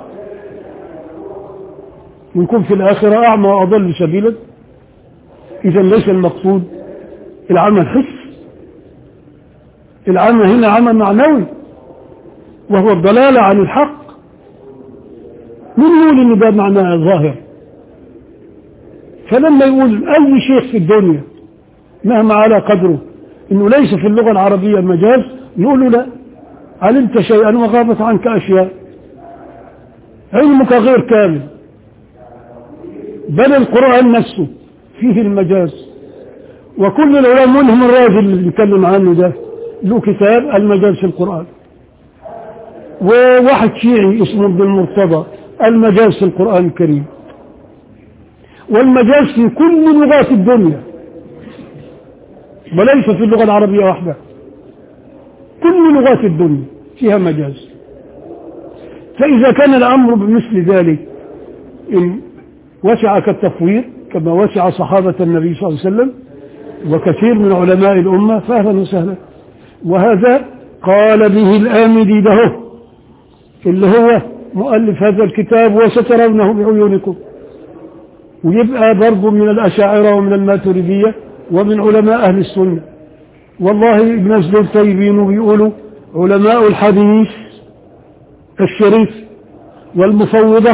ويكون في الآخرة أعمى وأضل سبيلا إذا ليس المقصود العمى الحس العمى هنا عمى معنوي وهو الضلالة عن الحق من يقول ان ده معناه ظاهر فلما يقول اي شيخ في الدنيا مهما على قدره انه ليس في اللغة العربية مجاز نقول له لا علمت شيئا وغابت عنك اشياء علمك غير كامل بل القرآن نفسه فيه المجاز وكل العلماء منهم الراجل اللي بيتكلم عنه ده له كتاب المجاز في القرآن وواحد شيعي اسمه ابن المرتضى المجاز في القرآن الكريم والمجاز في كل لغات الدنيا وليس في اللغة العربية وحدها كل لغات الدنيا فيها مجاز فإذا كان الأمر بمثل ذلك إن وسع كالتفويض كما وسع صحابة النبي صلى الله عليه وسلم وكثير من علماء الأمة فأهلا وسهلا وهذا قال به الآمدي له اللي هو مؤلف هذا الكتاب وسترونه بعيونكم ويبقى برضه من الأشاعرة ومن الماتريدية ومن علماء أهل السنة والله ابن أسلم طيبين بيقولوا علماء الحديث الشريف والمفوضة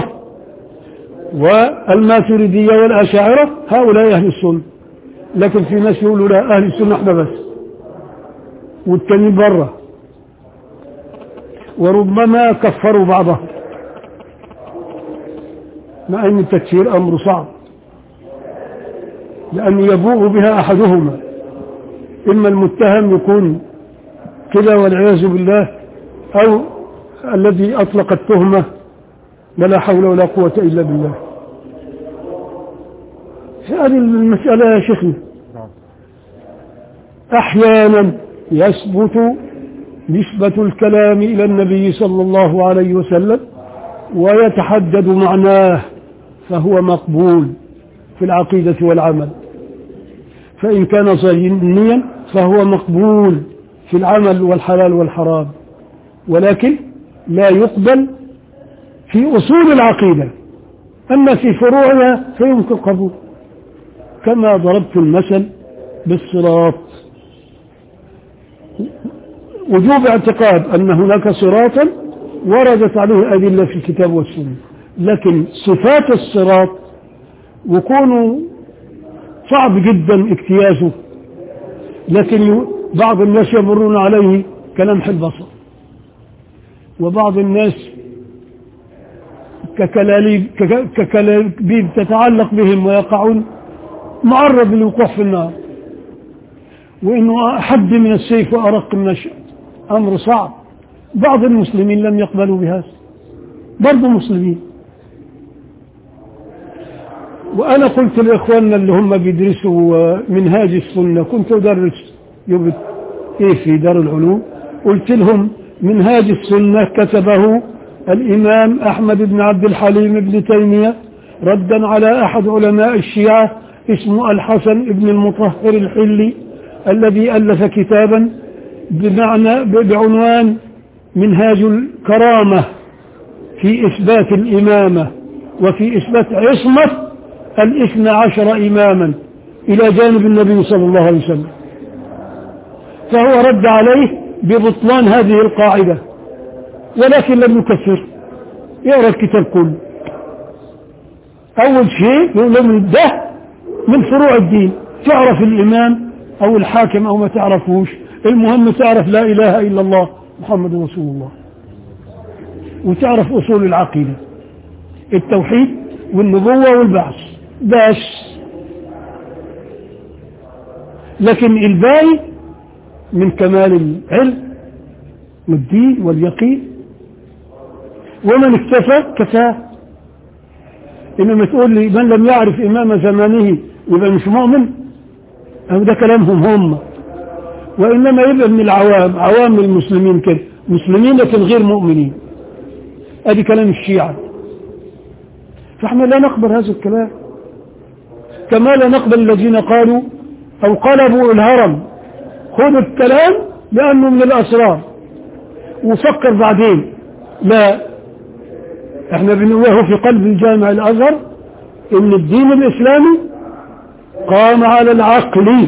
والماتريدية والأشاعرة هؤلاء أهل السنة لكن في ناس يقولوا لا أهل السنة احنا بس والتانيين بره وربما كفروا بعضهم مع أن التكفير أمر صعب لأن يبوء بها أحدهما إما المتهم يكون كده والعياذ بالله أو الذي أطلق التهمة ولا حول ولا قوة إلا بالله هذه المسألة يا شيخنا أحيانا يثبت نسبة الكلام إلى النبي صلى الله عليه وسلم ويتحدد معناه فهو مقبول في العقيدة والعمل فإن كان ظنيا فهو مقبول في العمل والحلال والحرام ولكن لا يقبل في أصول العقيدة أما في فروعها فيمكن قبول كما ضربت المثل بالصراط وجوب اعتقاد أن هناك صراطا وردت عليه أدلة في الكتاب والسنة لكن صفات الصراط وكونه صعب جدا اجتيازه لكن بعض الناس يمرون عليه كلمح البصر وبعض الناس ككلاليب ككلاليب تتعلق بهم ويقعون معرض للوقوع في النار وانه احد من السيف وارق من الشعر امر صعب بعض المسلمين لم يقبلوا بهذا برضو مسلمين وانا قلت لاخواننا اللي هم بيدرسوا منهاج السنه كنت ادرس يوم ايه في دار العلوم قلت لهم منهاج السنة كتبه الإمام أحمد بن عبد الحليم بن تيمية ردا على أحد علماء الشيعة اسمه الحسن بن المطهر الحلي الذي ألف كتابا بمعنى بعنوان منهاج الكرامة في إثبات الإمامة وفي إثبات عصمة الاثنى عشر إماما إلى جانب النبي صلى الله عليه وسلم فهو رد عليه ببطلان هذه القاعدة ولكن لم يكفر يقرأ الكتاب كله أول شيء يقول لهم ده من فروع الدين تعرف الإمام أو الحاكم أو ما تعرفوش المهم تعرف لا إله إلا الله محمد رسول الله وتعرف أصول العقيدة التوحيد والنبوة والبعث بس لكن الباقي من كمال العلم والدين واليقين ومن اكتفى كفاه انما تقول لي من لم يعرف امام زمانه يبقى مش مؤمن أو ده كلامهم هم وانما يبقى من العوام عوام المسلمين كده مسلمين لكن غير مؤمنين ادي كلام الشيعة فاحنا لا نقبل هذا الكلام كما لا نقبل الذين قالوا او قلبوا الهرم خذوا الكلام لانه من الاسرار وفكر بعدين لا احنا بنواه في قلب الجامع الازهر ان الدين الاسلامي قام على العقل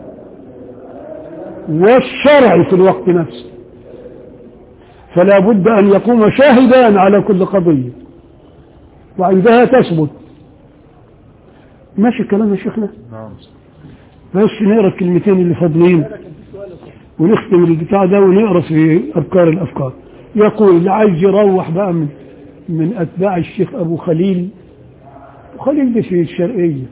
والشرع في الوقت نفسه فلا بد ان يقوم شاهدان على كل قضية وعندها تثبت ماشي الكلام يا شيخنا نعم بس نقرا الكلمتين اللي فاضلين ونختم البتاع ده ونقرا في افكار الافكار يقول اللي عايز يروح بقى من من اتباع الشيخ ابو خليل خليل ده في الشرقيه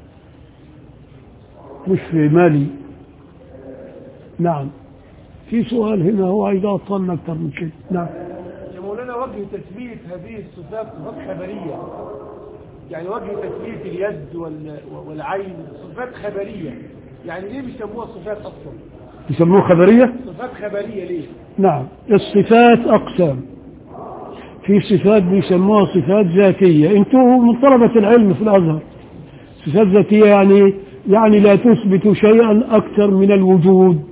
مش في مالي نعم في سؤال هنا هو عايز اطلنا اكتر من كده نعم يا مولانا وجه تثبيت هذه الصفات صفات خبرية يعني وجه تثبيت اليد وال- والعين صفات خبرية يعني ليه بيسموها صفات أصلا يسموه خبريه صفات خبرية ليه نعم الصفات أقسام في صفات بيسموها صفات ذاتية انتوا من طلبة العلم في الأزهر صفات ذاتية يعني يعني لا تثبت شيئا أكثر من الوجود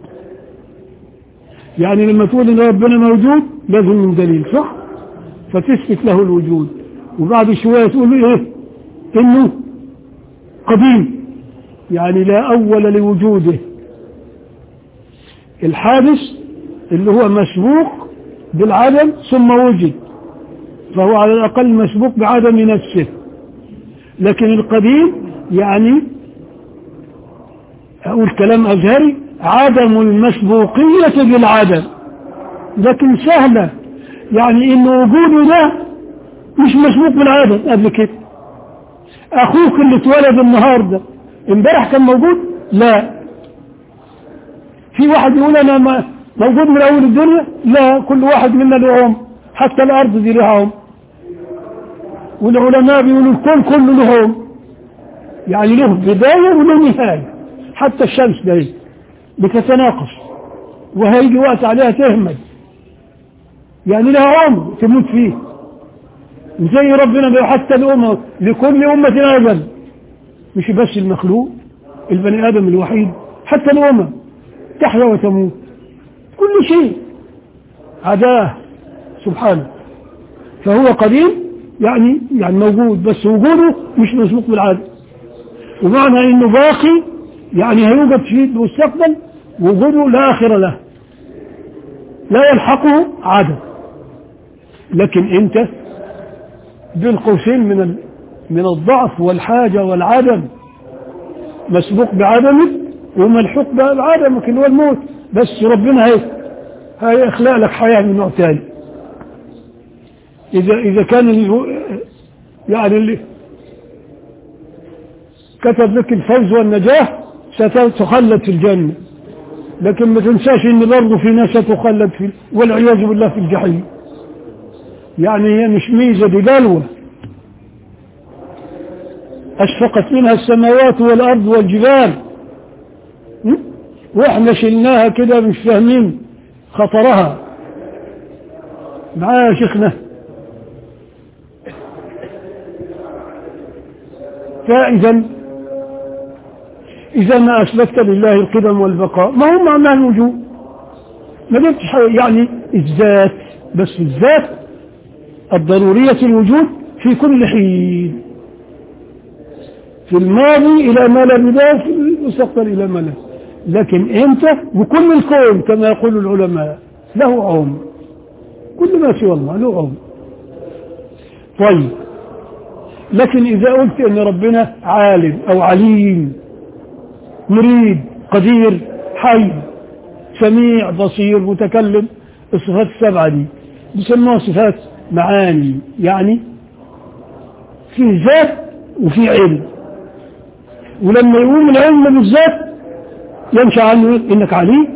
يعني لما تقول إن ربنا موجود لازم من دليل صح فتثبت له الوجود وبعد شوية تقول إيه إنه قديم يعني لا أول لوجوده الحادث اللي هو مسبوق بالعدم ثم وجد فهو على الأقل مسبوق بعدم نفسه لكن القديم يعني أقول كلام أزهري عدم المسبوقية بالعدم لكن سهلة يعني إن وجوده ده مش مسبوق بالعدم قبل كده أخوك اللي اتولد النهاردة امبارح كان موجود لا في واحد يقول انا ما- موجود من اول الدنيا لا كل واحد منا له عمر حتى الارض دي لها عمر والعلماء بيقولوا الكون كله له عمر يعني له بداية وله نهاية حتى الشمس دي بتتناقص وهيجي وقت عليها تهمل يعني لها عمر تموت فيه زي ربنا بيقول حتى الأمة لكل أمة أجل مش بس المخلوق البني آدم الوحيد حتى الأمم تحيا وتموت كل شيء عداه سبحانه فهو قديم يعني يعني موجود بس وجوده مش مسبوق بالعادة ومعنى انه باقي يعني هيوجد في المستقبل وجوده لا آخر له لا يلحقه عدم لكن انت بين قوسين من ال- من الضعف والحاجة والعدم مسبوق بعدمك وملحوق بعدمك اللي هو الموت بس ربنا هي هيخلق لك حياة من نوع تاني إذا إذا كان ال- يعني اللي كتب لك الفوز والنجاح ستخلد في الجنة لكن ما تنساش ان برضه في ناس ستخلد في والعياذ بالله في الجحيم يعني هي مش ميزة دي بلوى أشفقت منها السماوات والأرض والجبال م? وإحنا شلناها كده مش فاهمين خطرها معايا يا شيخنا فإذا إذا ما أثبتت لله القدم والبقاء ما هو معناه الوجود ما جبتش حاجة يعني الذات بس الذات الضرورية الوجود في كل حين في الماضي إلى ما لا بداية في المستقبل إلى ما لا لكن أنت وكل الكون كما يقول العلماء له عمر كل ما سوى الله له عمر طيب لكن إذا قلت أن ربنا عالم أو عليم مريد قدير حي سميع بصير متكلم الصفات السبعة دي بيسموها صفات معاني يعني في ذات وفي علم ولما يقوم العلم بالذات ينشأ عنه انك عليم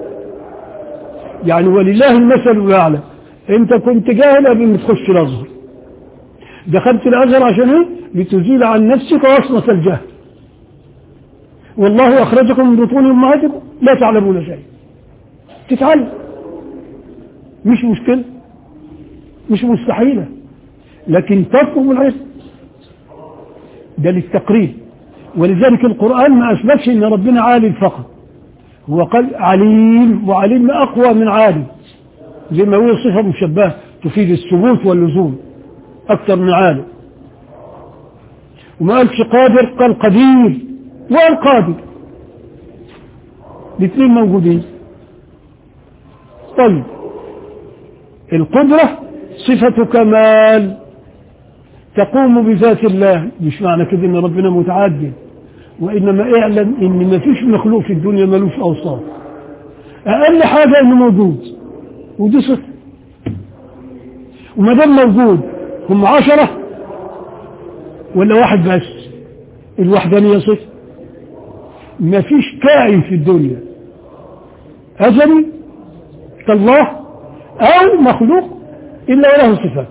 يعني ولله المثل الاعلى انت كنت جاهل قبل ما تخش الازهر دخلت الازهر عشان ايه لتزيل عن نفسك وصمة الجهل والله اخرجكم من بطون امهاتكم لا تعلمون شيء تتعلم مش مشكلة مش مستحيلة لكن تطلب العلم ده للتقريب ولذلك القرآن ما أثبتش إن ربنا عالم فقط هو قال عليم وعليم أقوى من عالم زي ما هو صفة مشبهة تفيد الثبوت واللزوم أكثر من عالم وما قالش قادر قال قدير وقال قادر الاثنين موجودين طيب القدرة صفة كمال تقوم بذات الله مش معنى كده ان ربنا متعدد وانما اعلم ان ما فيش مخلوق في الدنيا ملوش اوصاف اقل حاجة انه موجود ودي صفة وما دام موجود هم عشرة ولا واحد بس الوحدانية صفة ما فيش كائن في الدنيا أزلي كالله أو مخلوق إلا وله صفات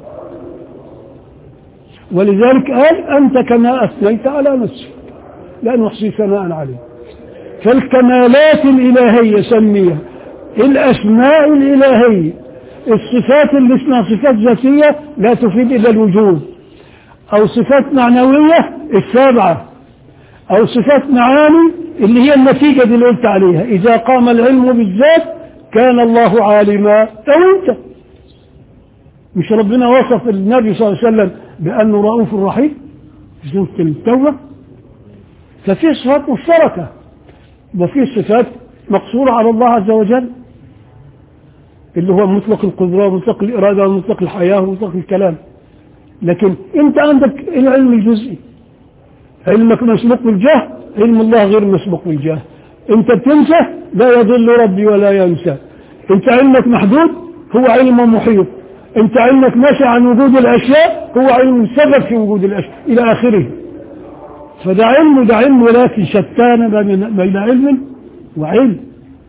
ولذلك قال أنت كما أثنيت على نفسك لا نحصي ثناء عليه فالكمالات الإلهية سميها الأسماء الإلهية الصفات اللي اسمها صفات ذاتية لا تفيد إلا الوجود أو صفات معنوية السابعة أو صفات معاني اللي هي النتيجة دي اللي قلت عليها إذا قام العلم بالذات كان الله عالما أو أنت مش ربنا وصف النبي صلى الله عليه وسلم بأنه رؤوف رحيم في سورة التوبة ففي صفات مشتركة وفي صفات مقصورة على الله عز وجل اللي هو مطلق القدرة ومطلق الإرادة ومطلق الحياة ومطلق الكلام لكن أنت عندك العلم الجزئي علمك مسبوق بالجاه علم الله غير مسبوق بالجاه أنت بتنسى لا يضل ربي ولا ينسى أنت علمك محدود هو علم محيط أنت علمك نشأ عن وجود الأشياء هو علم سبب في وجود الأشياء إلى آخره فده علم وده علم ولكن شتان بين علم وعلم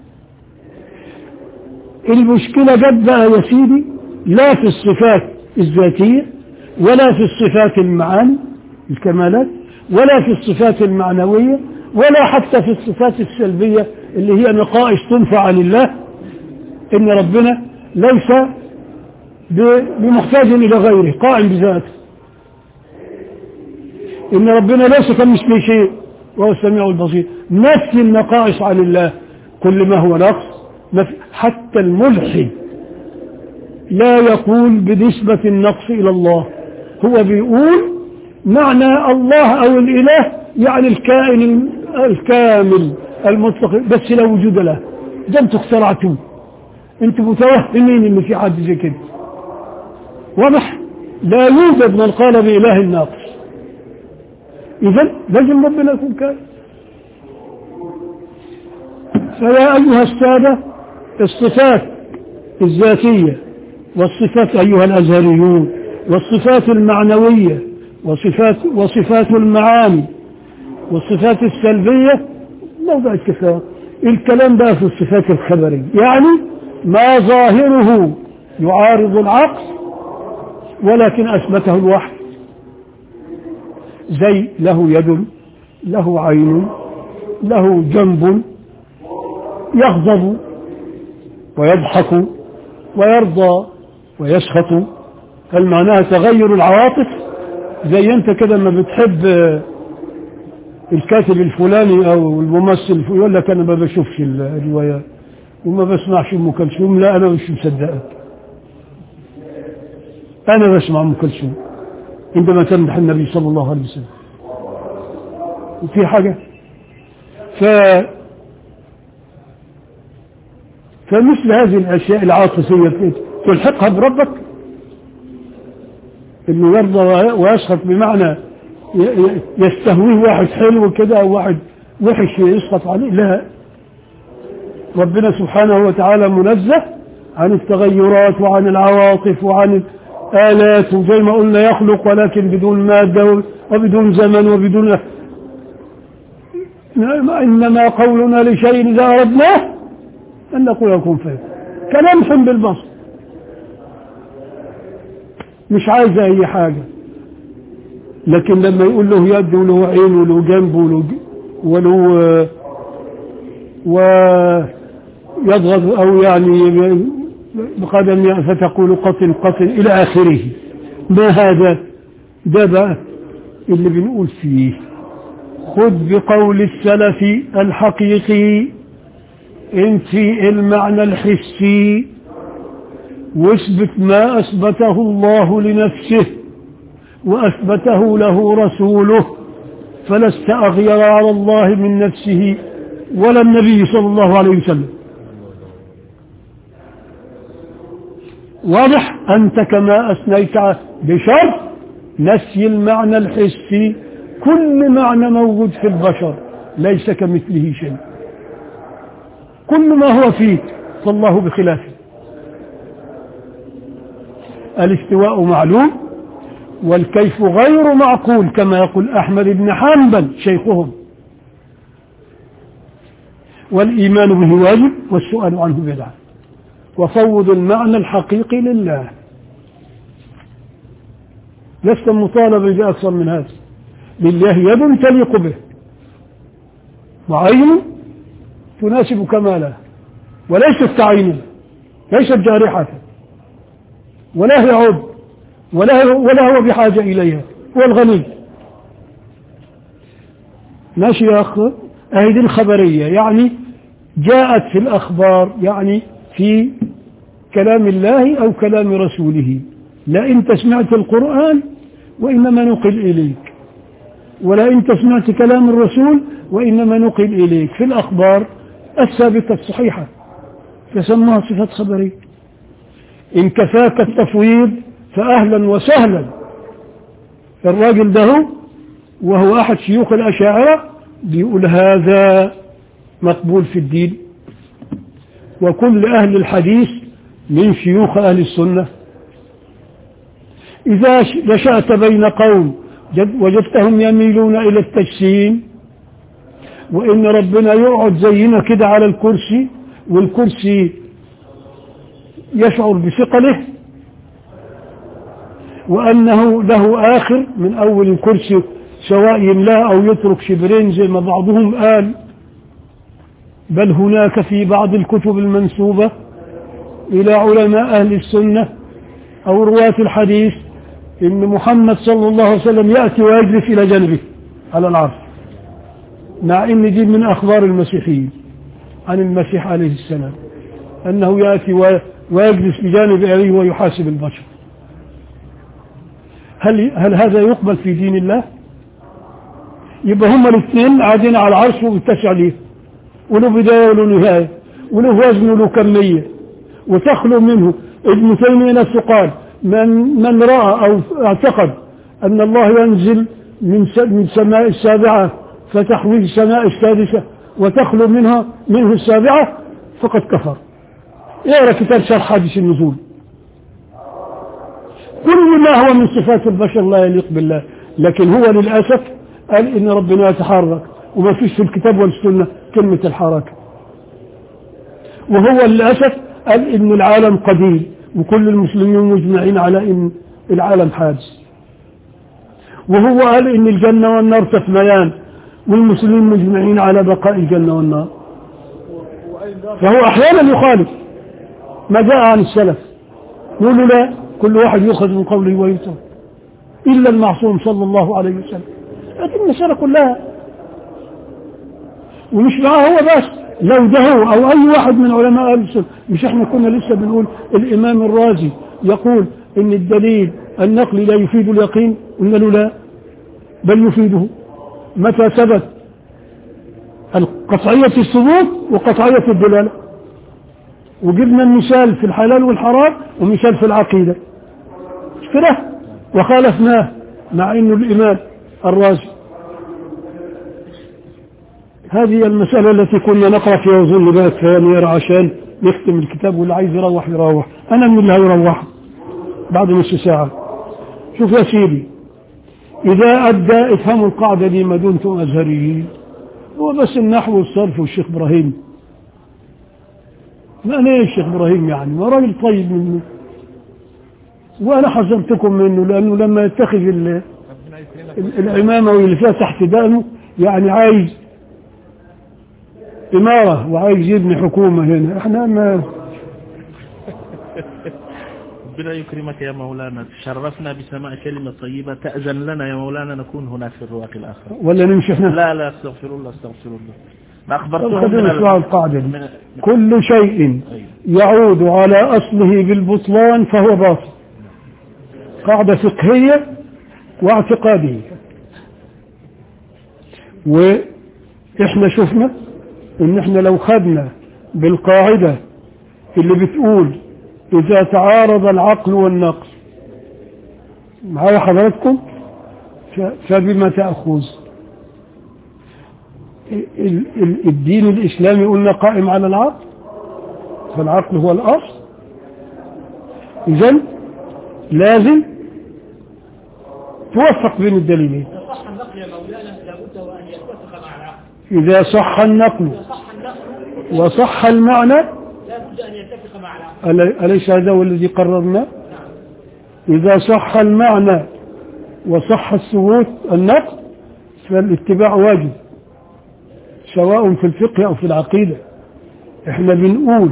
المشكلة جت بقى يا سيدي لا في الصفات الذاتية ولا في الصفات المعاني الكمالات ولا في الصفات المعنوية ولا حتى في الصفات السلبية اللي هي نقائص تنفع عن الله إن ربنا ليس بمحتاج إلى غيره قائم بذاته إن ربنا ليس كمثله شيء وهو السميع البصير نفي النقائص عن الله كل ما هو نقص حتى الملحد لا يقول بنسبة النقص إلى الله هو بيقول معنى الله أو الإله يعني الكائن الكامل المطلق بس لا وجود له ده انتوا اخترعتوه انتوا متوهمين ان في حد زي كده واضح لا يوجد من قال بإله ناقص إذا لازم ربنا يكون كائن فيا أيها السادة الصفات الذاتية والصفات أيها الأزهريون والصفات المعنوية وصفات وصفات المعاني والصفات السلبية موضع اتفاق الكلام بقى في الصفات الخبرية يعني ما ظاهره يعارض العقل ولكن أثبته الوحي زي له يد له عين له جنب يغضب ويضحك ويرضى ويسخط هل معناها تغير العواطف زي انت كده لما بتحب الكاتب الفلاني او الممثل يقول لك انا ما بشوفش الروايات وما بسمعش ام كلثوم لا انا مش مصدقك انا بسمع ام كلثوم عندما تمدح النبي صلى الله عليه وسلم وفي حاجه ف فمثل هذه الاشياء العاطفيه تلحقها بربك انه يرضى ويسخط بمعنى يستهويه واحد حلو كده او واحد وحش يسخط عليه لا ربنا سبحانه وتعالى منزه عن التغيرات وعن العواطف وعن الآلات وزي ما قلنا يخلق ولكن بدون مادة وبدون زمن وبدون إنما قولنا لشيء إذا أردناه أن نقول يكون فيه كلمح بالبصر مش عايز أي حاجة لكن لما يقول له يد وله عين وله جنب وله وله ويضغط أو يعني بقدم فتقول قتل قتل إلى آخره ما هذا ده بقى اللي بنقول فيه خذ بقول السلف الحقيقي انفي المعنى الحسي واثبت ما أثبته الله لنفسه وأثبته له رسوله فلست أغير على الله من نفسه ولا النبي صلى الله عليه وسلم واضح أنت كما أثنيت بشرط نسي المعنى الحسي كل معنى موجود في البشر ليس كمثله شيء كل ما هو فيك فالله بخلافه الاستواء معلوم والكيف غير معقول كما يقول أحمد بن حنبل شيخهم والإيمان به واجب والسؤال عنه بدعة وفوض المعنى الحقيقي لله لست مطالبا بأكثر من هذا لله يد تليق به وعين تناسب كماله وليست كعينه ليست جارحة ولا هي عضو ولا هو, ولا هو بحاجة إليها هو الغني ماشي يا أخ أهي الخبرية يعني جاءت في الأخبار يعني في كلام الله أو كلام رسوله لا أنت سمعت القرآن وإنما نقل إليك ولا أنت سمعت كلام الرسول وإنما نقل إليك في الأخبار الثابتة الصحيحة فسموها صفات خبرية إن كفاك التفويض فأهلا وسهلا الراجل ده وهو أحد شيوخ الأشاعرة بيقول هذا مقبول في الدين وكل أهل الحديث من شيوخ أهل السنة إذا نشأت بين قوم وجدتهم يميلون إلى التجسيم وإن ربنا يقعد زينا كده على الكرسي والكرسي يشعر بثقله وأنه له آخر من أول الكرسي سواء يملاه أو يترك شبرين زي ما بعضهم قال بل هناك في بعض الكتب المنسوبة إلى علماء أهل السنة أو رواة الحديث إن محمد صلى الله عليه وسلم يأتي ويجلس إلى جنبه على العرش مع إن دي من أخبار المسيحيين عن المسيح عليه السلام أنه يأتي ويجلس بجانب أبيه ويحاسب البشر هل هل هذا يقبل في دين الله؟ يبقى هما الاثنين قاعدين على العرش وبيتسع ليه وله بداية وله نهاية وله وزن وله كمية وتخلو منه ابن تيمية نفسه قال من من رأى أو اعتقد أن الله ينزل من من سماء السابعة فتحوي السماء السادسة وتخلو منها منه السابعة فقد كفر اقرا كتاب شرح حادث النزول كل ما هو من صفات البشر لا يليق بالله لكن هو للأسف قال إن ربنا يتحرك وما فيش في الكتاب والسنة كلمة الحركة وهو للأسف قال إن العالم قديم وكل المسلمين مجمعين على إن العالم حادث وهو قال إن الجنة والنار تفنيان والمسلمين مجمعين على بقاء الجنة والنار فهو أحيانا يخالف ما جاء عن السلف يقولوا لا كل واحد يؤخذ من قوله ويترك إلا المعصوم صلى الله عليه وسلم لكن المسألة كلها ومش معاه هو بس لو ده هو أو أي واحد من علماء أهل السنة مش احنا كنا لسه بنقول الإمام الرازي يقول إن الدليل النقلي لا يفيد اليقين قلنا له لا بل يفيده متى ثبت قطعية الثبوت وقطعية الدلالة وجبنا المثال في الحلال والحرام ومثال في العقيدة مش كده وخالفناه مع انه الامام الرازي هذه المسألة التي كنا نقرأ فيها وظن بها ثانية عشان نختم الكتاب واللي عايز يروح يروح أنا من اللي هيروح بعد نص ساعة شوف يا سيدي إذا أدى افهموا القاعدة دي ما دمتم أزهريين هو بس النحو والصرف والشيخ إبراهيم ما أنا إيه الشيخ إبراهيم يعني ما راجل طيب منه وأنا حذرتكم منه لأنه لما يتخذ ال- ال- العمامة واللي فيها تحت دقنه يعني عايز إمارة وعايز يبني حكومة هنا احنا ما ربنا يكرمك يا مولانا تشرفنا بسماع كلمة طيبة تأذن لنا يا مولانا نكون هناك في الرواق الآخر ولا نمشي احنا لا لا استغفر الله استغفر الله ما طب أخبرتهم خلينا من نسمع ال- القاعدة دي من- كل شيء يعود على أصله بالبطلان فهو باطل قاعدة فقهية واعتقادية وإحنا شفنا إن إحنا لو خدنا بالقاعدة اللي بتقول إذا تعارض العقل والنقل معايا حضراتكم ف- فبما تأخذ ال- ال- الدين الإسلامي قلنا قائم على العقل فالعقل هو الأصل إذن لازم توفق بين الدليلين صح النقل يا مولانا لابد وأن يتفق مع العقل إذا صح النقل صح النقل وصح المعنى لابد أن يتفق مع العقل ألي- أليس هذا هو الذي قررنا إذا صح المعنى وصح الثبوت النقل فالاتباع واجب سواء في الفقه أو في العقيدة احنا بنقول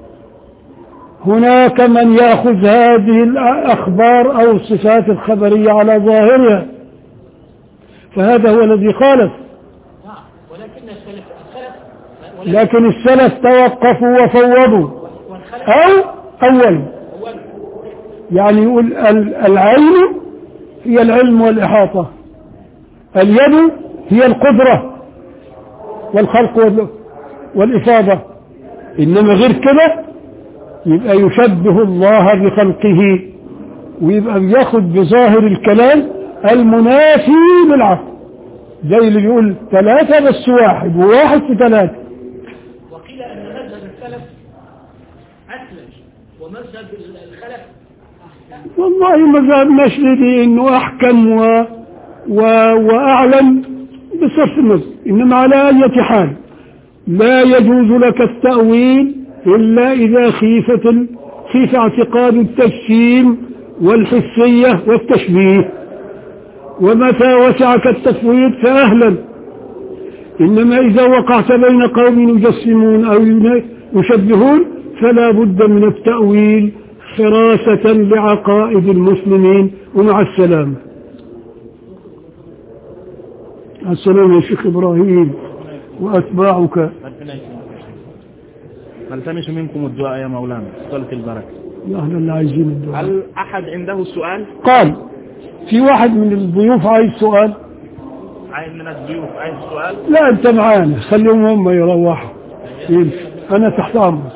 هناك من يأخذ هذه الأخبار أو الصفات الخبرية على ظاهرها فهذا هو الذي خالف نعم ولكن السلف السلف ولكن لكن السلف توقفوا وفوضوا والخلف أو أول أول يعني يقول ال- العين هي العلم والإحاطة اليد هي القدرة والخلق وال- والإفاضة إنما غير كده يبقى يشبه الله بخلقه ويبقى بياخد بظاهر الكلام المنافي للعقل زي اللي بيقول ثلاثة بس واحد وواحد في ثلاثة وقيل أن مذهب السلف أسلم ومذهب الخلف والله مذهب نشري انه احكم و... و... واعلم بصرف النظر انما على اية حال لا يجوز لك التأويل الا اذا خيفت ال... خيف اعتقاد التجسيم والحسية والتشبيه ومتى وسعك التفويض فاهلا انما اذا وقعت بين قوم يجسمون او يشبهون فلا بد من التأويل حراسة لعقائد المسلمين ومع السلامة السلام يا شيخ إبراهيم وأتباعك ربنا يكرمك نلتمس منكم الدعاء يا مولانا صلة البركة يا أهل اللي عايزين الدعاء هل أحد عنده سؤال قال في واحد من الضيوف عايز سؤال عايز من الضيوف عايز سؤال لا أنت معانا خليهم هم يروحوا يمشي. أنا تحت أمرك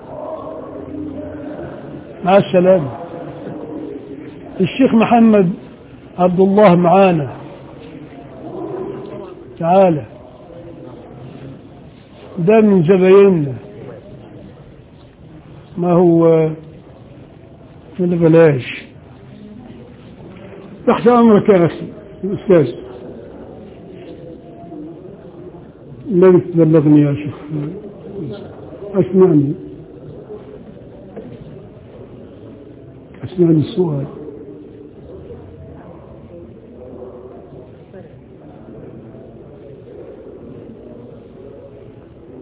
مع السلامة الشيخ محمد عبد الله معانا تعالى ده من زبايننا ما هو ولا بلاش تحت أمرك يا أخي الأستاذ الذي تبلغني يا شيخ أسمعني أسمعني السؤال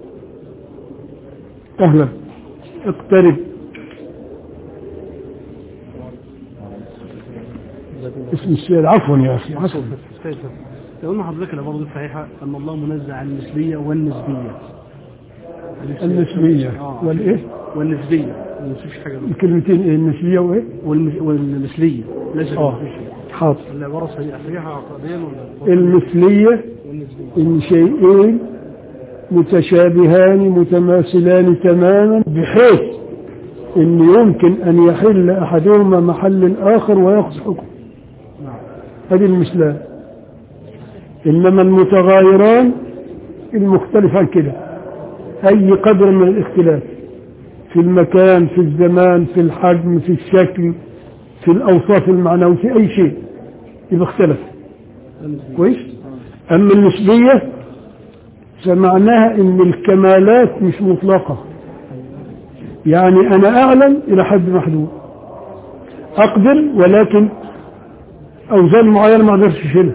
أهلا اقترب اسم السيد عفوا يا أخي عفوا استاذ لو قلنا حضرتك العباره دي صحيحه ان الله منزه عن المثليه والنسبيه النسبية آه. والإيه والنسبيه ما نسيبش حاجه منها. الكلمتين إيه النسبية وإيه والم- والمثليه ليس آه المثلية. حاضر العباره صحيحه صحيحه عقديا ولا المثلية والنسبيه إن شيئين متشابهان متماثلان تماما بحيث إن يمكن أن يحل أحدهما محل الآخر ويأخذ حكم هذه المثلان إنما المتغايران المختلف عن كده أي قدر من الاختلاف في المكان في الزمان في الحجم في الشكل في الأوصاف المعنوية في أي شيء يبقى اختلف كويس أما النسبية فمعناها ان الكمالات مش مطلقة يعني انا اعلم الى حد محدود اقدر ولكن اوزان معينة ما اقدرش اشيلها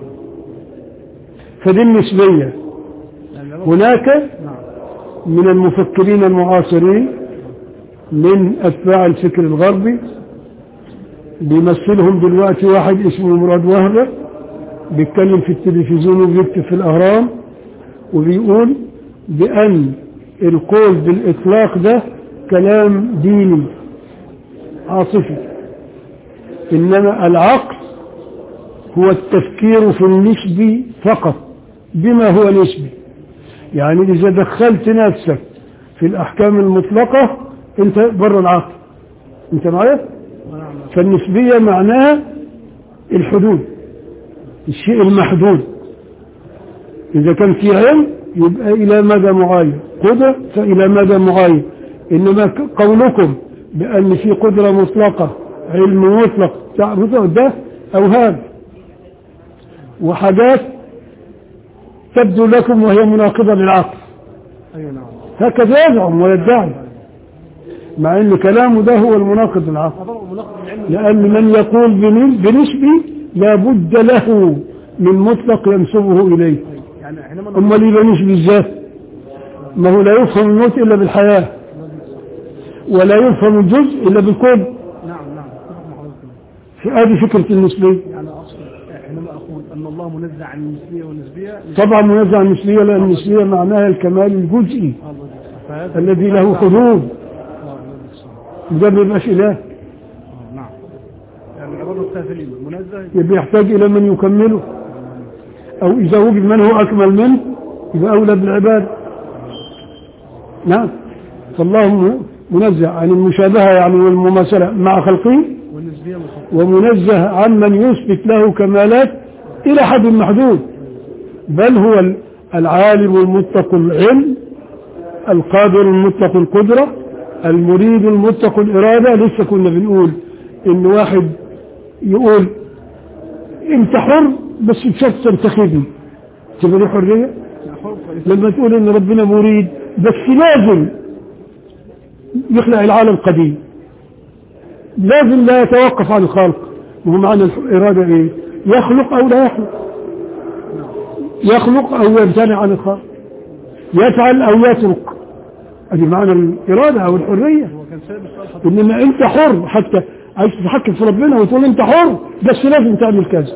فدي النسبية هناك من المفكرين المعاصرين من اتباع الفكر الغربي بيمثلهم دلوقتي واحد اسمه مراد وهبة بيتكلم في التلفزيون وبيكتب في الاهرام وبيقول بأن القول بالإطلاق ده كلام ديني عاطفي إنما العقل هو التفكير في النسبي فقط بما هو نسبي يعني إذا دخلت نفسك في الأحكام المطلقة أنت بره العقل أنت معايا؟ فالنسبية معناها الحدود الشيء المحدود إذا كان في علم يبقى إلى مدى معين قدرة فإلى مدى معين إنما ك- قولكم بأن في قدرة مطلقة علم مطلق تعرفه ده أوهام وحاجات تبدو لكم وهي مناقضة للعقل ايوه نعم هكذا يزعم ويدعي مع ان كلامه ده هو المناقض للعقل طبعا ملخص العلم لأن من يقول بن- بنسبي لابد له من مطلق ينسبه إليه يعني حينما أمال يبقى نسبي ازاي ما هو لا يفهم الموت إلا بالحياة ولا يفهم الجزء إلا بالكل نعم نعم اتفق مع حضرتك في هذه فكرة النسبية يعني اقصد حينما اقول ان الله منزه عن المثليه والنسبيه طبعا منزع عن النسبية لأن النسبية معناها الكمال الجزئي الله فهذا الذي له حدود اه الذي صح. ده ما يبقاش إله آه، نعم يعني العباره بتاعت المنزه يبقى يحتاج إلى من يكمله أو إذا وجد من هو أكمل منه يبقى أولى بالعباد نعم فالله منزه عن المشابهة يعني والمماثلة مع خلقه والنسبيه مخالفه ومنزه عن من يثبت له كمالات إلى حد محدود بل هو العالم المتق العلم القادر المتق القدرة المريد المتق الإرادة لسه كنا بنقول إن واحد يقول أنت حر بس بشرط تنتخبني تبقى دي حرية لما تقول إن ربنا مريد بس لازم يخلق العالم قديم لازم لا يتوقف عن الخلق وهو معنى الإرادة إيه يخلق أو لا يخلق يخلق أو يمتنع عن الخلق يفعل أو يترك هذه معنى الإرادة أو الحرية هو كان سابق السؤال حضرتك إنما أنت حر حتى عايز تتحكم في ربنا وتقول أنت حر بس لازم تعمل كذا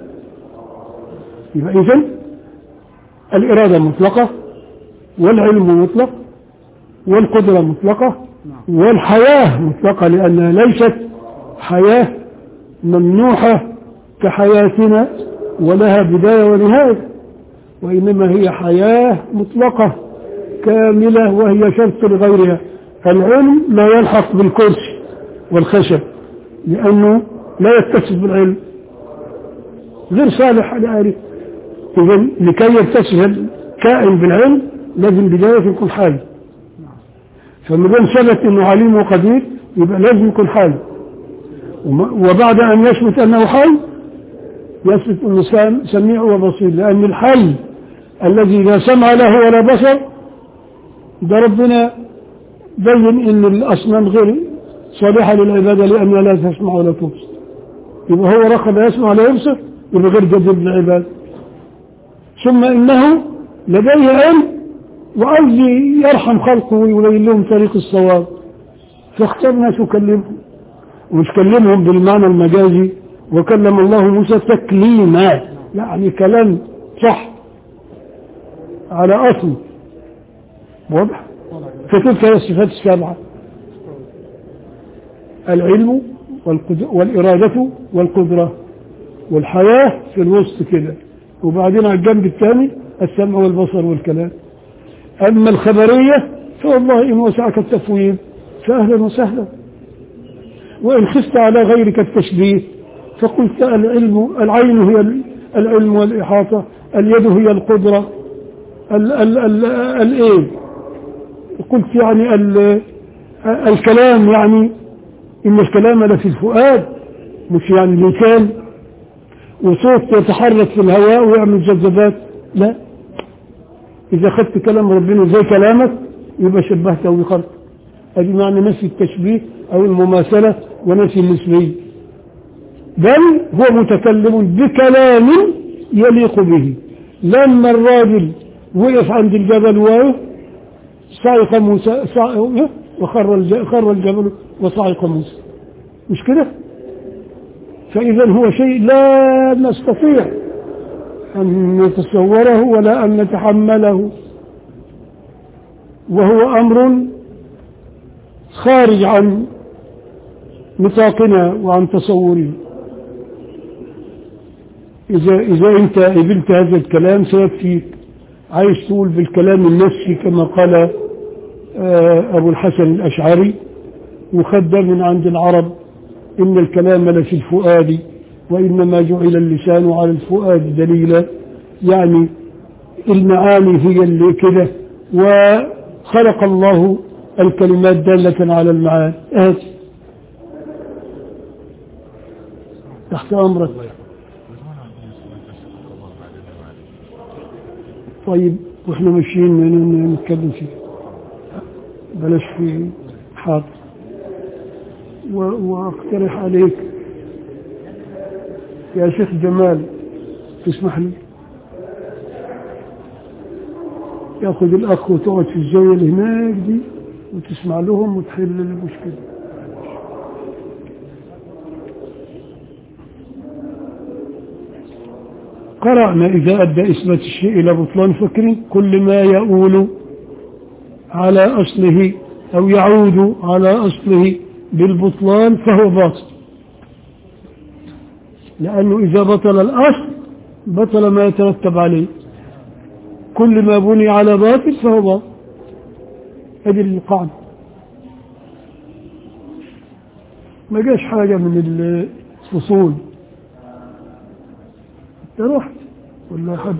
يبقى إذن الإرادة مطلقة والعلم مطلق والقدرة مطلقة والحياة مطلقة لأنها ليست حياة ممنوحة كحياتنا ولها بداية ونهاية وإنما هي حياة مطلقة كاملة وهي شرط لغيرها العلم لا يلحق بالكرسي والخشب لأنه لا يتصف بالعلم غير صالح لآله إذا لكي يتصف الكائن بالعلم لازم بداية يكون حي فما دام ثبت انه عليم وقدير يبقى لازم يكون حي وم- وبعد ان يثبت انه حي يثبت انه سام- سميع وبصير لان الحي الذي لا سمع له ولا بصر ده ربنا بين ان الاصنام غير صالحه للعباده لانها لا تسمع ولا تبصر يبقى هو رقم لا يسمع ولا يبصر يبقى غير جديد للعباده ثم انه لديه علم وقصدي يرحم خلقه ويبين لهم طريق الصواب فاختار ناس يكلمهم ومش كلمهم بالمعنى المجازي وكلم الله موسى تكليما يعني كلام صح على أصل واضح فتلك هي الصفات السبعة العلم والقد- والإرادة والقدرة والحياة في الوسط كده وبعدين على الجنب الثاني السمع والبصر والكلام أما الخبرية فوالله إن وسعك التفويض فأهلا وسهلا وإن خفت على غيرك التشبيه فقلت العلم العين هي العلم والإحاطة اليد هي القدرة ال ال ال الإيه قلت يعني ال الكلام يعني إن الكلام لفي الفؤاد مش يعني اللسان وصوت يتحرك في الهواء ويعمل ذبذبات لا إذا أخذت كلام ربنا زي كلامك يبقى شبهته بخلق هذه معنى نفي التشبيه أو المماثلة ونفي النسبية بل هو متكلم بكلام يليق به لما الراجل وقف عند الجبل وقف صعق موسى صعق وخر الج- خر الجبل وصعق موسى مش كده فإذا هو شيء لا نستطيع أن نتصوره ولا أن نتحمله وهو أمر خارج عن نطاقنا وعن تصورنا إذا, إذا أنت قبلت هذا الكلام سيكفيك عايز تقول بالكلام النفسي كما قال آه، أبو الحسن الأشعري وخد ده من عند العرب إن الكلام لفي الفؤاد وإنما جعل اللسان على الفؤاد دليلا يعني المعاني هي اللي كده وخلق الله الكلمات دالة على المعاني آه. تحت أمرك طيب واحنا ماشيين ن- ن- نتكلم فيه بلاش في حاضر و- واقترح عليك يا شيخ جمال تسمح لي ياخذ الاخ وتقعد في الزاويه اللي هناك دي وتسمع لهم وتحل المشكله قرأنا إذا أدى إثبات الشيء إلى بطلان فكري كل ما يؤول على أصله أو يعود على أصله بالبطلان فهو باطل لأنه إذا بطل الأصل بطل ما يترتب عليه كل ما بني على باطل فهو باطل هذه القاعدة ما جاش حاجة من الفصول انت رحت ولا حد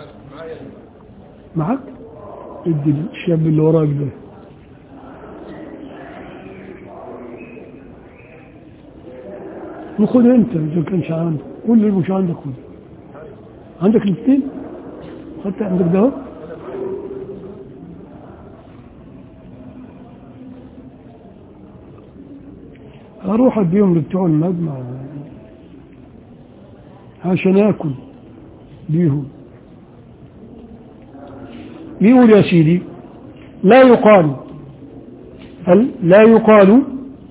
معك ادي الشاب اللي وراك ده وخد انت اذا كانش عندك قول لي مش عندك خد عندك الاثنين خدت عندك ده اهو؟ اروح اديهم لبتوع المجمع عشان اكل بيهم يقول يا سيدي لا يقال هل لا يقال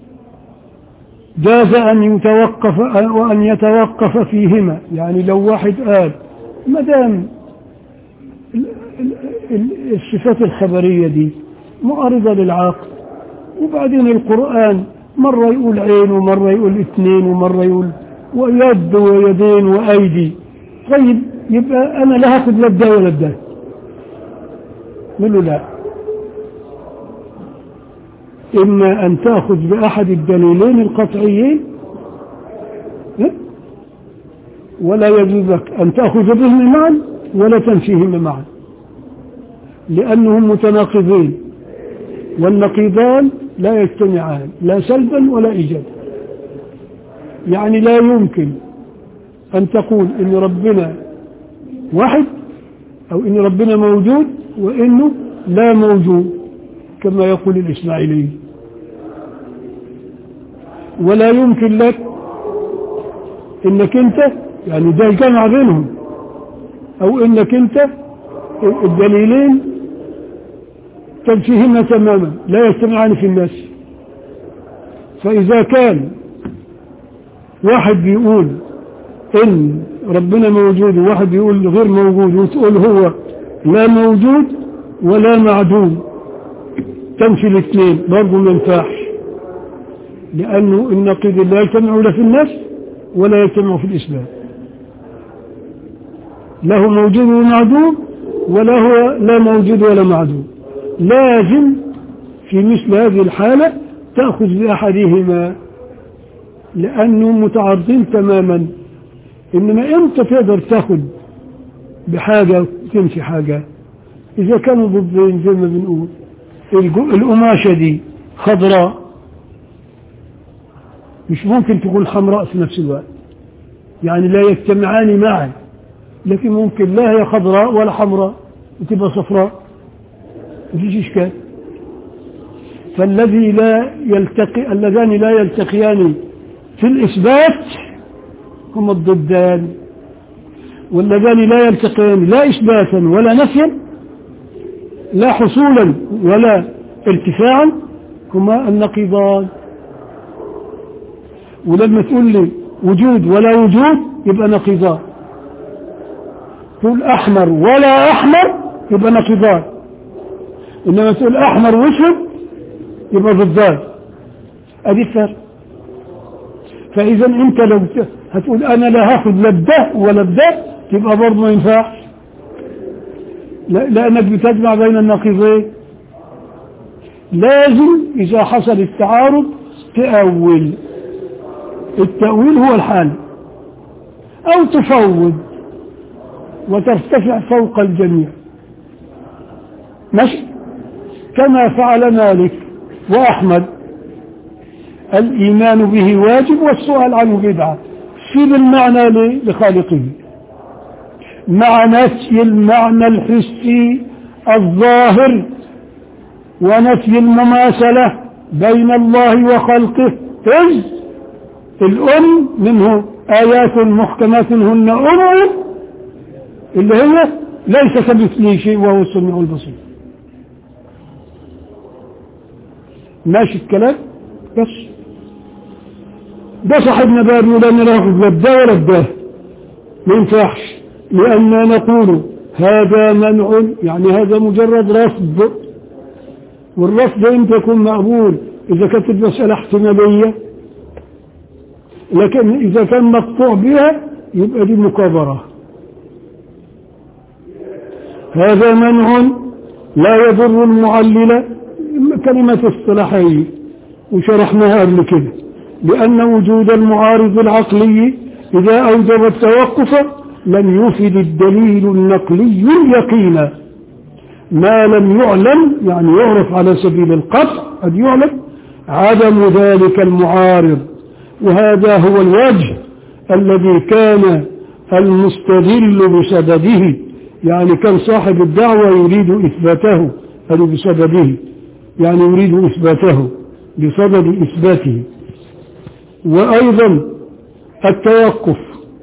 جاز أن يتوقف وأن يتوقف فيهما يعني لو واحد قال ما دام ال- ال- ال- الصفات الخبرية دي معارضة للعقل وبعدين القرآن مرة يقول عين ومرة يقول اثنين ومرة يقول ويد ويدين وأيدي طيب يبقى أنا لا هاخد لا ده ولا ده نقول له لا إما أن تأخذ بأحد الدليلين القطعيين ها؟ ولا يجوز لك أن تأخذ بهما معا ولا تنفيهما معا لأنهم متناقضين والنقيضان لا يجتمعان لا سلبا ولا إيجابا يعني لا يمكن أن تقول إن ربنا واحد أو إن ربنا موجود وإنه لا موجود كما يقول الإسماعيلي ولا يمكن لك إنك أنت يعني ده الجمع بينهم أو إنك أنت الدليلين تنفيهما تماما لا يجتمعان في الناس فإذا كان واحد بيقول إن ربنا موجود وواحد يقول غير موجود وتقول هو لا موجود ولا معدوم تمشي الاثنين برضه ما ينفعش لأنه النقيض لا يجتمع لا في النفس ولا يجتمع في الإسلام له موجود ومعدوم ولا هو لا موجود ولا معدوم لازم في مثل هذه الحالة تأخذ بأحدهما لأنه متعارضين تماما إنما إمتى تقدر تاخد بحاجة وتمشي حاجة إذا كانوا ضدين زي ما بنقول الجو- القماشة دي خضراء مش ممكن تكون حمراء في نفس الوقت يعني لا يجتمعان معا لكن ممكن لا هي خضراء ولا حمراء وتبقى صفراء مفيش إشكال فالذي لا يلتقي اللذان لا يلتقيان في الإثبات هما الضدان واللذان لا يلتقيان لا إثباتا ولا نفيا لا حصولا ولا ارتفاعا هما النقيضان ولما تقول لي وجود ولا وجود يبقى نقيضان تقول أحمر ولا أحمر يبقى نقيضان إنما تقول أحمر واسود يبقى ضدان أدي الفرق فإذا أنت لو ت- هتقول أنا لا هاخد لا بده ولا بده يبقى برضه ما ينفعش لا- لأنك بتجمع بين النقيضين لازم إذا حصل التعارض تأول التأويل هو الحال أو تفوض وترتفع فوق الجميع ماشي كما فعل مالك وأحمد الإيمان به واجب والسؤال عنه بدعة سيب المعنى ل- لخالقه مع نفي المعنى الحسي الظاهر ونفي المماثلة بين الله وخلقه إذ الأم منه آيات محكمات هن أم اللي هي ليس كمثله شيء وهو السميع البصير ماشي الكلام بس ده صاحبنا بقى بيقول انا لا اخذ لا بده ولا بده ما ينفعش لاننا نقول هذا منع يعني هذا مجرد رفض والرفض امتى يكون مقبول اذا كانت المساله احتماليه لكن اذا كان مقطوع بها يبقى دي مكابره هذا منع لا يضر المعلل كلمة اصطلاحية وشرحناها قبل كده لأن وجود المعارض العقلي إذا أوجب التوقف لم يفد الدليل النقلي يقينا ما لم يعلم يعني يعرف على سبيل القطع قد يعلم عدم ذلك المعارض وهذا هو الوجه الذي كان المستدل بسببه يعني كان صاحب الدعوة يريد إثباته هذا بسببه يعني يريد إثباته بصدد إثباته وأيضا التوقف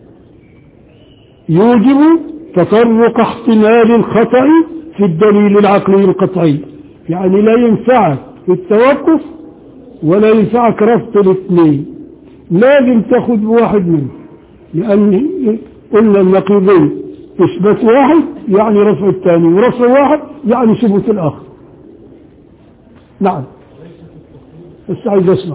يوجب تطرق احتمال الخطأ في الدليل العقلي القطعي يعني لا ينفعك التوقف ولا ينفعك رفض الاثنين لازم تاخذ بواحد منهم لأن قلنا النقيضين إثبات واحد يعني رفع الثاني ورفع واحد يعني ثبوت الآخر نعم بس عايز اسمع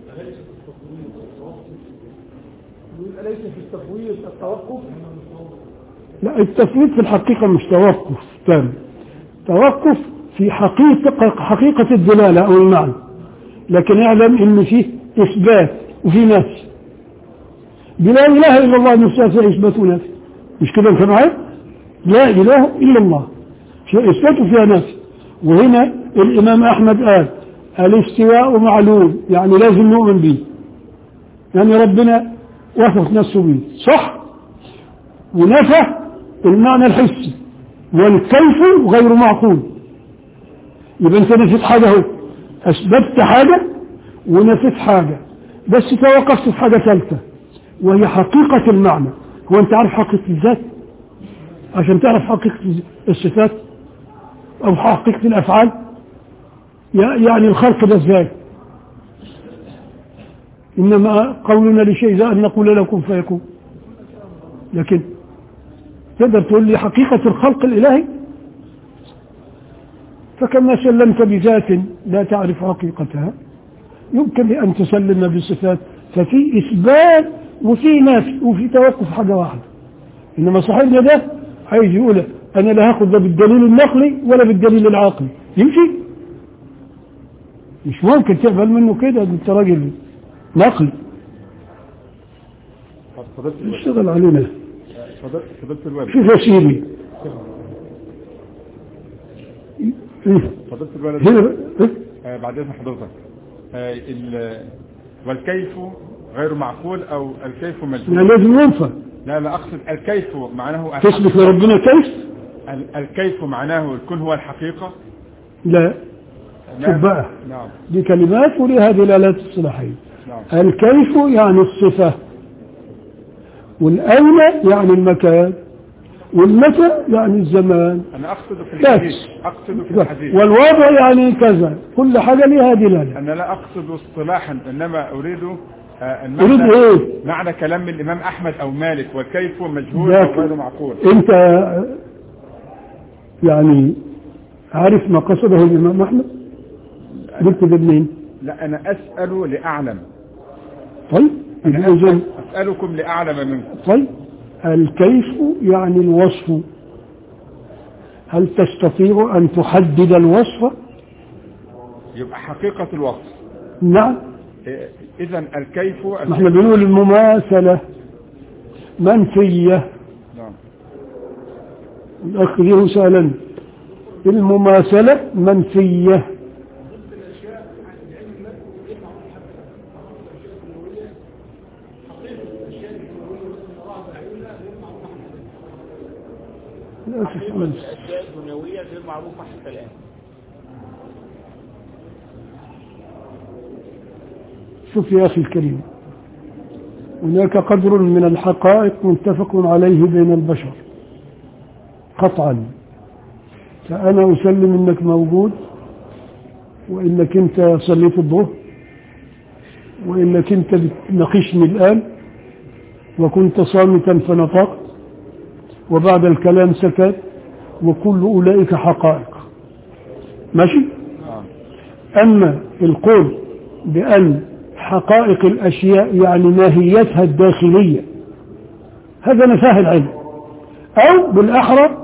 أليس في التفويض التوقف لا التفويض في الحقيقة مش توقف تام توقف في حقيقة حقيقة الدلالة أو المعنى لكن اعلم ان فيه إثبات وفي نفي بلا إله إلا الله نفسها فيها إثبات ونفي مش كده انت معايا؟ لا إله إلا الله في إثبات وفيها نفي وهنا الإمام أحمد قال الاستواء معلوم يعني لازم نؤمن به يعني ربنا وصف نفسه به صح ونفى المعنى الحسي والكيف غير معقول يبقى انت نفيت حاجة اهو اثبتت حاجة ونفيت حاجة بس توقفت في حاجة ثالثة وهي حقيقة المعنى هو انت عارف حقيقة الذات عشان تعرف حقيقة الصفات او حقيقة الافعال يعني الخلق ده ازاي انما قولنا لشيء ذا ان نقول لكم فيكون لكن تقدر تقول لي حقيقة الخلق الإلهي فكما سلمت بذات لا تعرف حقيقتها يمكن أن تسلم بصفات ففي إثبات وفي نفي وفي توقف حاجة واحدة إنما صاحبنا ده عايز يقول أنا لا هاخد ده بالدليل النقلي ولا بالدليل العقلي يمشي مش ممكن تقبل منه كده ده انت راجل نقلي طب فضلت الوالد اشتغل علينا فضلت فضلت الوالد شوف يا سيدي إيه؟ فضلت الوالد هنا إيه؟ آه، بعد اذن حضرتك آه، ال- والكيف غير معقول او الكيف يعني مجهول لازم ينفع لا لا اقصد الكيف معناه تثبت لربنا كيف ال- الكيف معناه الكون هو الحقيقة لا شوف نعم بقى نعم دي كلمات ولها دلالات الصلاحية نعم الكيف يعني الصفة والأين يعني المكان والمتى يعني الزمان انا اقصد في بس. الحديث اقصد في الحديث والوضع يعني كذا كل حاجة لها دلالة انا لا اقصد اصطلاحا انما اريد آه، أريد المعنى إيه معنى كلام الامام احمد او مالك والكيف مجهول لكن- او غير معقول أنت يعني عارف ما قصده الإمام أحمد قلت ده منين لا انا اسال لاعلم طيب انا يبقى إذن أسأل- اسالكم لاعلم منكم طيب الكيف يعني الوصف هل تستطيع أن تحدد الوصف يبقى حقيقة الوصف نعم اذا الكيف نحن بنقول المماثلة منفية نعم الأخ له سألا المماثلة منفية للأسف منفي. الاشياء الدنيويه غير معروفه حتى الان شوف يا أخي الكريم هناك قدر من الحقائق متفق عليه بين البشر قطعا فأنا أسلم أنك موجود وإنك أنت صليت الظهر وإنك أنت بتناقشني الآن وكنت صامتا فنطقت وبعد الكلام سكت وكل أولئك حقائق ماشي أما القول بأن حقائق الأشياء يعني ماهيتها الداخلية هذا نفاه العلم أو بالأحرى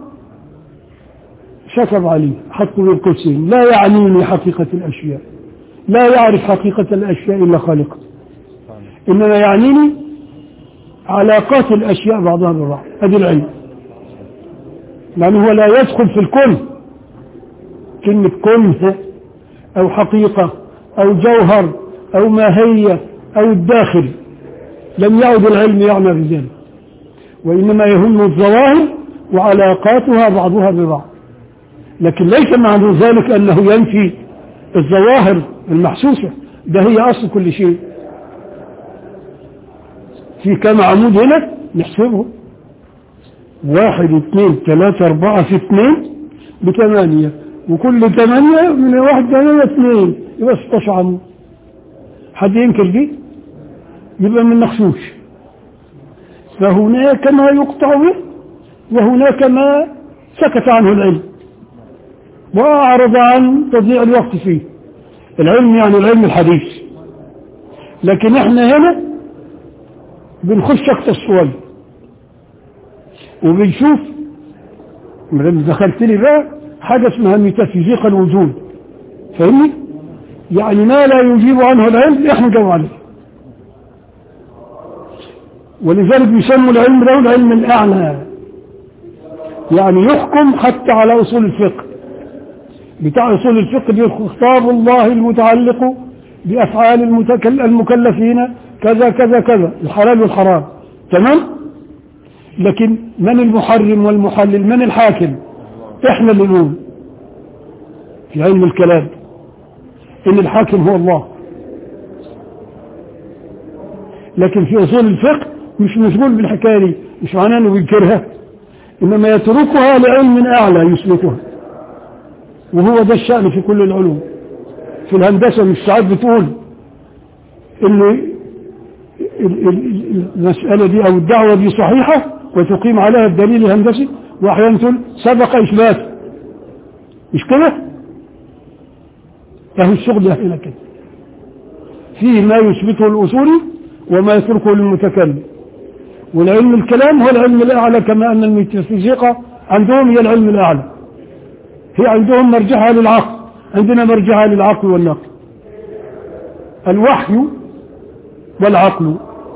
شكب عليه حطوا بين قوسين لا يعنيني حقيقة الأشياء لا يعرف حقيقة الأشياء إلا خالقه إنما يعنيني علاقات الأشياء بعضها ببعض هذه العلم لأنه هو لا يدخل في الكل كلمة كنه أو حقيقة أو جوهر أو ماهية أو الداخل لم يعد العلم يعنى بذلك وإنما يهم الظواهر وعلاقاتها بعضها ببعض لكن ليس معنى ذلك أنه ينفي الظواهر المحسوسة ده هي أصل كل شيء في كم عمود هنا نحسبه واحد اثنين ثلاثة أربعة في اثنين بثمانية وكل ثمانية من واحد ثمانية اثنين يبقى 16 عمود حد ينكر دي يبقى من مخشوش فهناك ما يقطع به وهناك ما سكت عنه العلم وأعرض عن تضييع الوقت فيه العلم يعني العلم الحديث لكن احنا هنا بنخش اكتر شوية وبنشوف لما دخلت لي بقى حاجة اسمها ميتافيزيقا الوجود فاهمني؟ يعني ما لا يجيب عنه العلم احنا نجاوب عليه ولذلك بيسموا العلم ده العلم الأعلى يعني يحكم حتى على أصول الفقه بتاع أصول الفقه بيقول خطاب الله المتعلق بأفعال المتكل- المكلفين كذا كذا كذا الحلال والحرام تمام لكن من المحرم والمحلل من الحاكم احنا اللي نقول في علم الكلام ان الحاكم هو الله لكن في اصول الفقه مش مشغول بالحكايه دي مش معناه انه بينكرها انما يتركها لعلم اعلى يثبتها وهو ده الشأن في كل العلوم في الهندسة مش ساعات بتقول ان ال- ال- ال- المسألة دي او الدعوة دي صحيحة وتقيم عليها الدليل الهندسي وأحيانا تقول سبق إثبات مش كده؟ فهو الشغل هنا كده فيه ما يثبته الأصولي وما يتركه للمتكلم والعلم الكلام هو العلم الأعلى كما أن الميتافيزيقا عندهم هي العلم الأعلى هي عندهم مرجعها للعقل عندنا مرجعها للعقل والنقل الوحي والعقل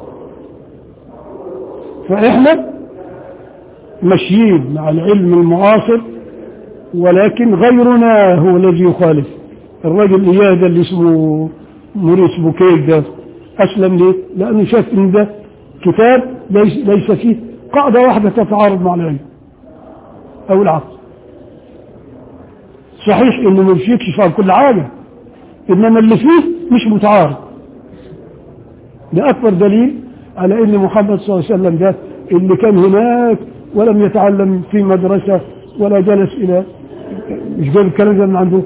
فإحنا ماشيين مع العلم المعاصر ولكن غيرنا هو الذي يخالف الراجل إياه ده اللي اسمه موريس بوكيت ده أسلم ليه؟ لأنه شاف إن ده كتاب ليس, ليس فيه قاعدة واحدة تتعارض مع العلم أو العقل صحيح إنه ما يكشف عن كل حاجة إنما اللي فيه مش متعارض ده أكبر دليل على إن محمد صلى الله عليه وسلم ده اللي كان هناك ولم يتعلم في مدرسة ولا جلس إلى مش جايب الكلام ده من عنده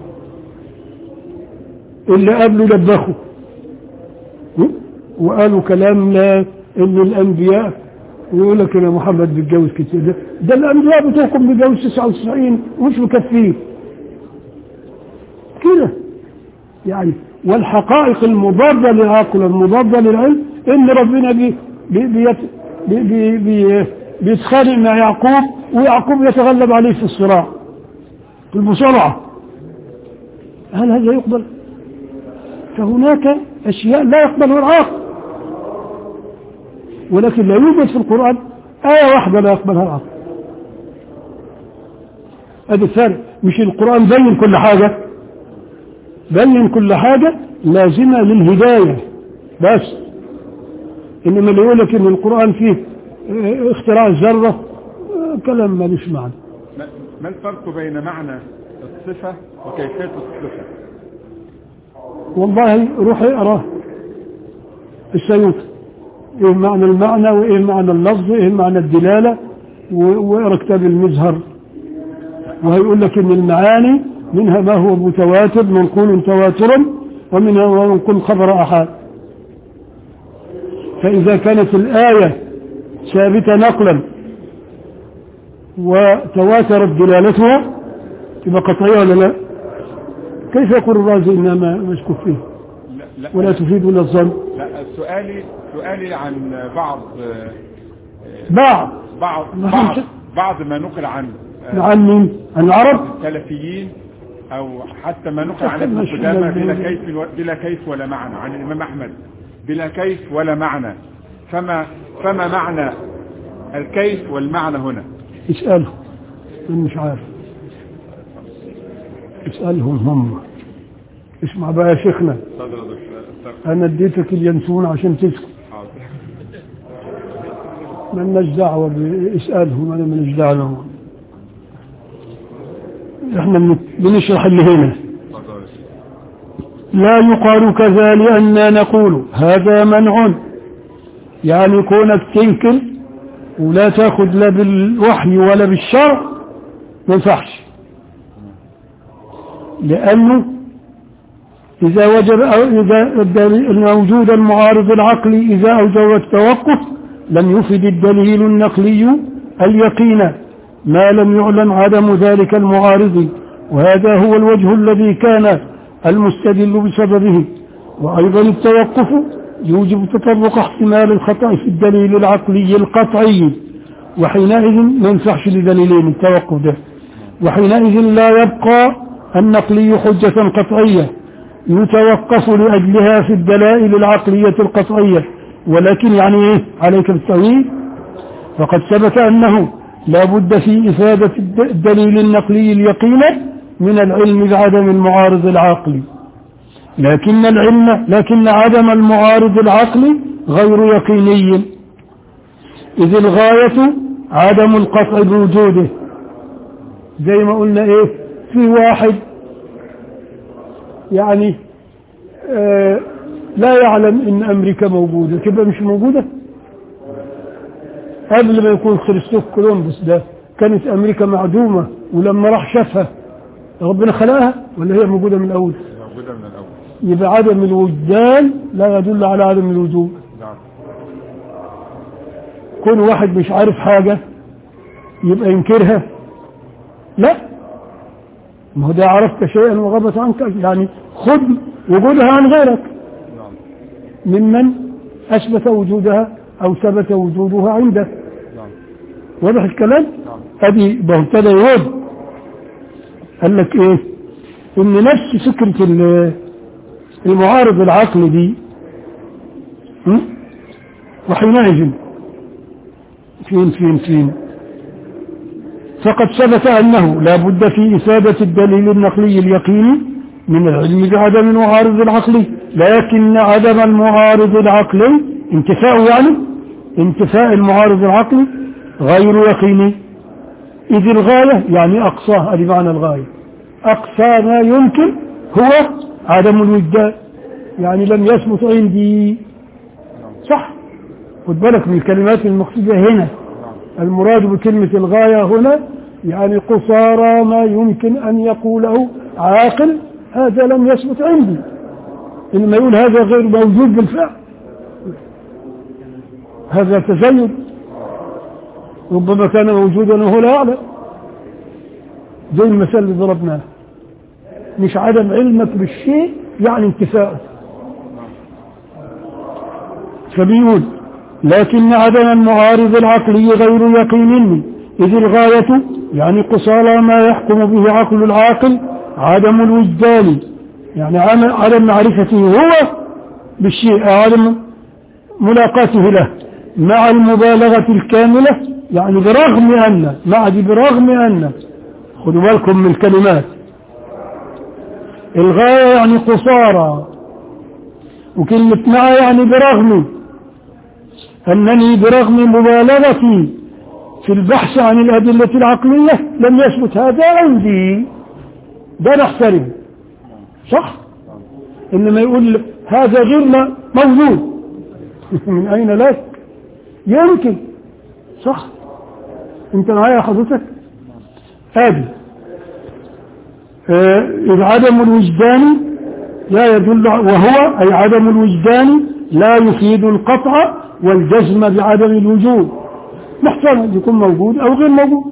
اللي قبله لبخوا وقالوا كلام لا ان الانبياء ويقول لك يا محمد بيتجوز كتير ده, ده الانبياء بتوعكم بيتجوز 99 ومش مكفيه كده يعني والحقائق المضادة للعقل المضادة للعلم ان ربنا بي بي بي بي بي بي بيتخانق مع يعقوب ويعقوب يتغلب عليه في الصراع في المصارعة هل هذا يقبل؟ فهناك أشياء لا يقبلها العقل ولكن لا يوجد في القرآن آية واحدة لا يقبلها العقل هذا الفرق مش القرآن بين كل حاجة بين كل حاجة لازمة للهداية بس إنما اللي يقول لك إن القرآن فيه اختراع الذرة كلام مالوش معنى ما- ما الفرق بين معنى الصفة وكيفية الصفة والله روح اقرا السيوط ايه معنى المعنى وايه معنى اللفظ وايه معنى الدلالة و- واقرا كتاب المزهر وهيقول لك ان المعاني منها ما هو متواتر منقول تواترا ومنها ما منقول خبر احاد فاذا كانت الايه ثابته نقلا وتواترت دلالتها تبقى قطعيه ولا لا؟ كيف يقول الرازي انها ما- مشكوك فيه لا, لا, ولا تفيد ولا الظن لا سؤالي سؤالي عن بعض بعض بعض ما بعض, فهمت. بعض ما نقل عن آه، عن مين؟ عن العرب السلفيين او حتى ما نقل عن ابن مش قدامه من- بلا كيف و- بلا كيف ولا معنى عن الامام احمد بلا كيف ولا معنى فما فما معنى الكيف والمعنى هنا اسأله أنا مش عارف اسألهم هم اسمع بقى يا شيخنا أنا اديتك اليانسون عشان تسكت مالناش دعوة ب- اسألهم أنا ماليش دعوة لهم احنا بن- بنشرح اللي هنا لا يقال كذا لأننا نقول هذا منع يعني كونك تنكر ولا تاخذ لا بالوحي ولا بالشرع ما ينفعش لأنه إذا وجب أو إذا الدليل- الموجود المعارض العقلي إذا أوجب التوقف لم يفد الدليل النقلي اليقين ما لم يعلم عدم ذلك المعارض وهذا هو الوجه الذي كان المستدل بسببه وأيضا التوقف يوجب تطرق احتمال الخطأ في الدليل العقلي القطعي وحينئذ ما ينفعش لدليلين التوقف ده وحينئذ لا يبقى النقلي حجة قطعية يتوقف لأجلها في الدلائل العقلية القطعية ولكن يعني إيه عليك بالتأويل فقد ثبت أنه لا بد في إفادة الد- الدليل النقلي اليقين من العلم بعدم المعارض العقلي لكن العلم لكن عدم المعارض العقلي غير يقيني إذ الغاية عدم القطع بوجوده زي ما قلنا إيه في واحد يعني آه لا يعلم إن أمريكا موجودة تبقى مش موجودة قبل ما يكون كريستوف كولومبوس ده كانت أمريكا معدومة ولما راح شافها ربنا خلقها ولا هي موجودة من الأول موجودة من الأول يبقى عدم الوجدان لا يدل على عدم الوجود نعم كل واحد مش عارف حاجة يبقى ينكرها لا ما هو ده عرفت شيئا وغابت عنك يعني خذ وجودها عن غيرك ممن أثبت وجودها أو ثبت وجودها عنده واضح الكلام ادي ده ابتدى يرد قال لك ايه ان نفس فكرة ال- المعارض العقلي دي م? وحينئذ فين فين فين فقد ثبت أنه لا بد في إفادة الدليل النقلي اليقيني من العلم بعدم المعارض العقلي لكن عدم المعارض العقلي انتفاء يعني انتفاء المعارض العقلي غير يقيني إذ الغاية يعني أقصاه هذه معنى الغاية أقصى ما يمكن هو عدم الوجدان يعني لم يثبت عندي صح خد بالك من الكلمات المقصودة هنا المراد بكلمة الغاية هنا يعني قصارى ما يمكن أن يقوله عاقل هذا لم يثبت عندي إنما يقول هذا غير موجود بالفعل هذا تزيد ربما كان موجودا وهو لا يعلم زي المثال اللي ضربناه مش عدم علمك بالشيء يعني انتفاءه فبيقول لكن عدم المعارض العقلي غير يقيني إذ الغاية يعني قصارى ما يحكم به عقل العاقل عدم الوجدان يعني عم- عدم معرفته هو بالشيء عدم ملاقاته له مع المبالغة الكاملة يعني برغم أن مع دي برغم أن خدوا بالكم من الكلمات الغاية يعني قصارى وكلمة مع يعني برغم أنني برغم مبالغتي في البحث عن الأدلة العقلية لم يثبت هذا عندي ده نحترم صح إنما يقول هذا غير م- موجود من أين لك يمكن صح انت معايا حضرتك هذه آه، إذ عدم الوجدان لا يدل وهو أي عدم الوجدان لا يفيد القطع والجزم بعدم الوجود محتمل يكون موجود أو غير موجود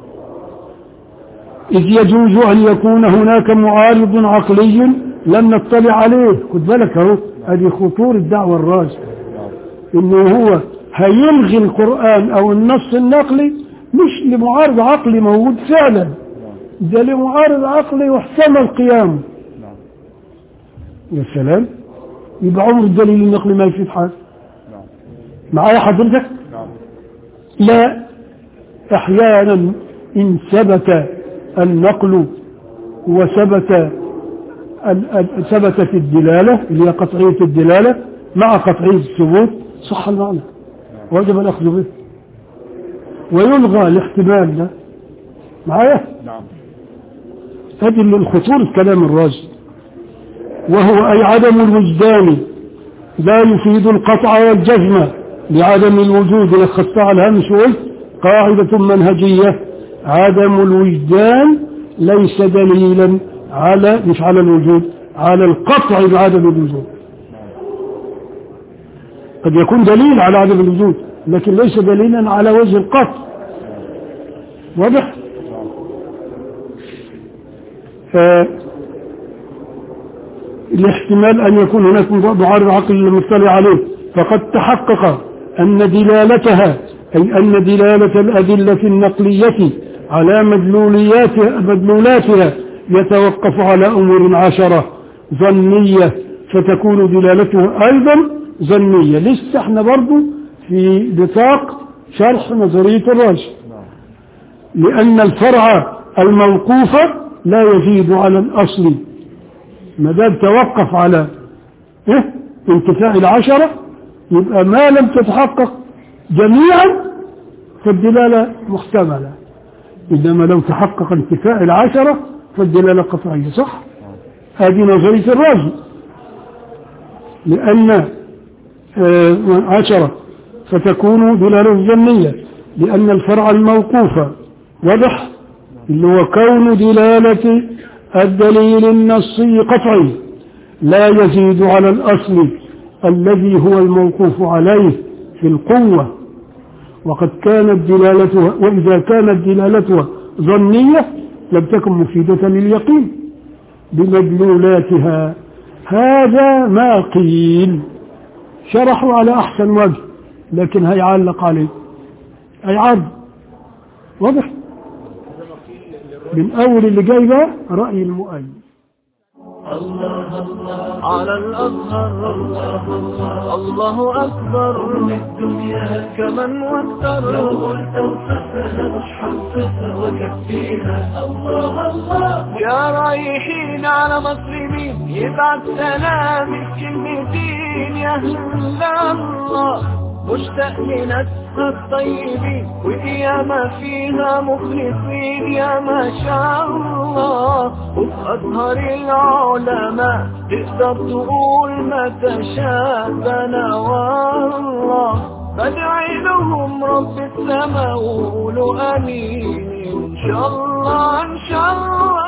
إذ يجوز أن يكون هناك معارض عقلي لم نطلع عليه خد بالك اهو هذه خطورة الدعوة الراجعة إنه هو هيلغي القرآن أو النص النقلي مش لمعارض عقلي موجود فعلا ده لمعارض عقلي واحتمل قيامه يا سلام يبقى عمر الدليل النقلي ما يفيد حاجة معايا حضرتك لا احيانا ان ثبت النقل وثبت ال- ال- ثبتت الدلالة اللي هي قطعية الدلالة مع قطعية الثبوت صح المعنى وجب الأخذ به ويلغى الاحتمال ده معايا نعم هذه من خطورة كلام الراجل وهو أي عدم الوجدان لا يفيد القطع والجزم لعدم الوجود لخصت على الهمش وقلت قاعدة منهجية عدم الوجدان ليس دليلا على مش على الوجود على القطع بعدم الوجود قد يكون دليل على عدم الوجود لكن ليس دليلا على وجه القطع واضح ف- الاحتمال أن يكون هناك معارض عقلي لم يطلع عليه فقد تحقق أن دلالتها أي أن دلالة الأدلة النقلية على مدلولياتها مدلولاتها يتوقف على أمور عشرة ظنية فتكون دلالتها أيضا ظنية لسه احنا برضو في نطاق شرح نظرية الرجل لأن الفرع الموقوف لا يزيد على الأصل ما دام توقف على إيه؟ انتفاء العشرة يبقى ما لم تتحقق جميعا فالدلالة محتملة إنما لو تحقق انتفاء العشرة فالدلالة قطعية صح هذه نظرية الرازي لأن آه، عشرة فتكون دلالة ظنية لأن الفرع الموقوف واضح اللي هو كون دلالة الدليل النصي قطعي لا يزيد على الأصل الذي هو الموقوف عليه في القوة وقد كانت دلالتها وإذا كانت دلالتها ظنية لم تكن مفيدة لليقين بمدلولاتها هذا ما قيل شرحوا على أحسن وجه لكن هيعلق عليه هيعرض واضح من أول اللي جاي بقى رأي المؤلف على الأزهر الله أكبر الدنيا كمن واكثر لو قلت وصفها مش حنصفها وكفيها الله الله يا رايحين على مسلمين يبعت سلامك كلمتين يا أهل الله مشتاق لناسها الطيبين ودي ياما فيها مخلصين يا ما شاء الله وفي أزهر العلماء تقدر تقول ما تشاء بنا والله بدعي لهم رب السماء وقولوا امين ان شاء الله ان شاء الله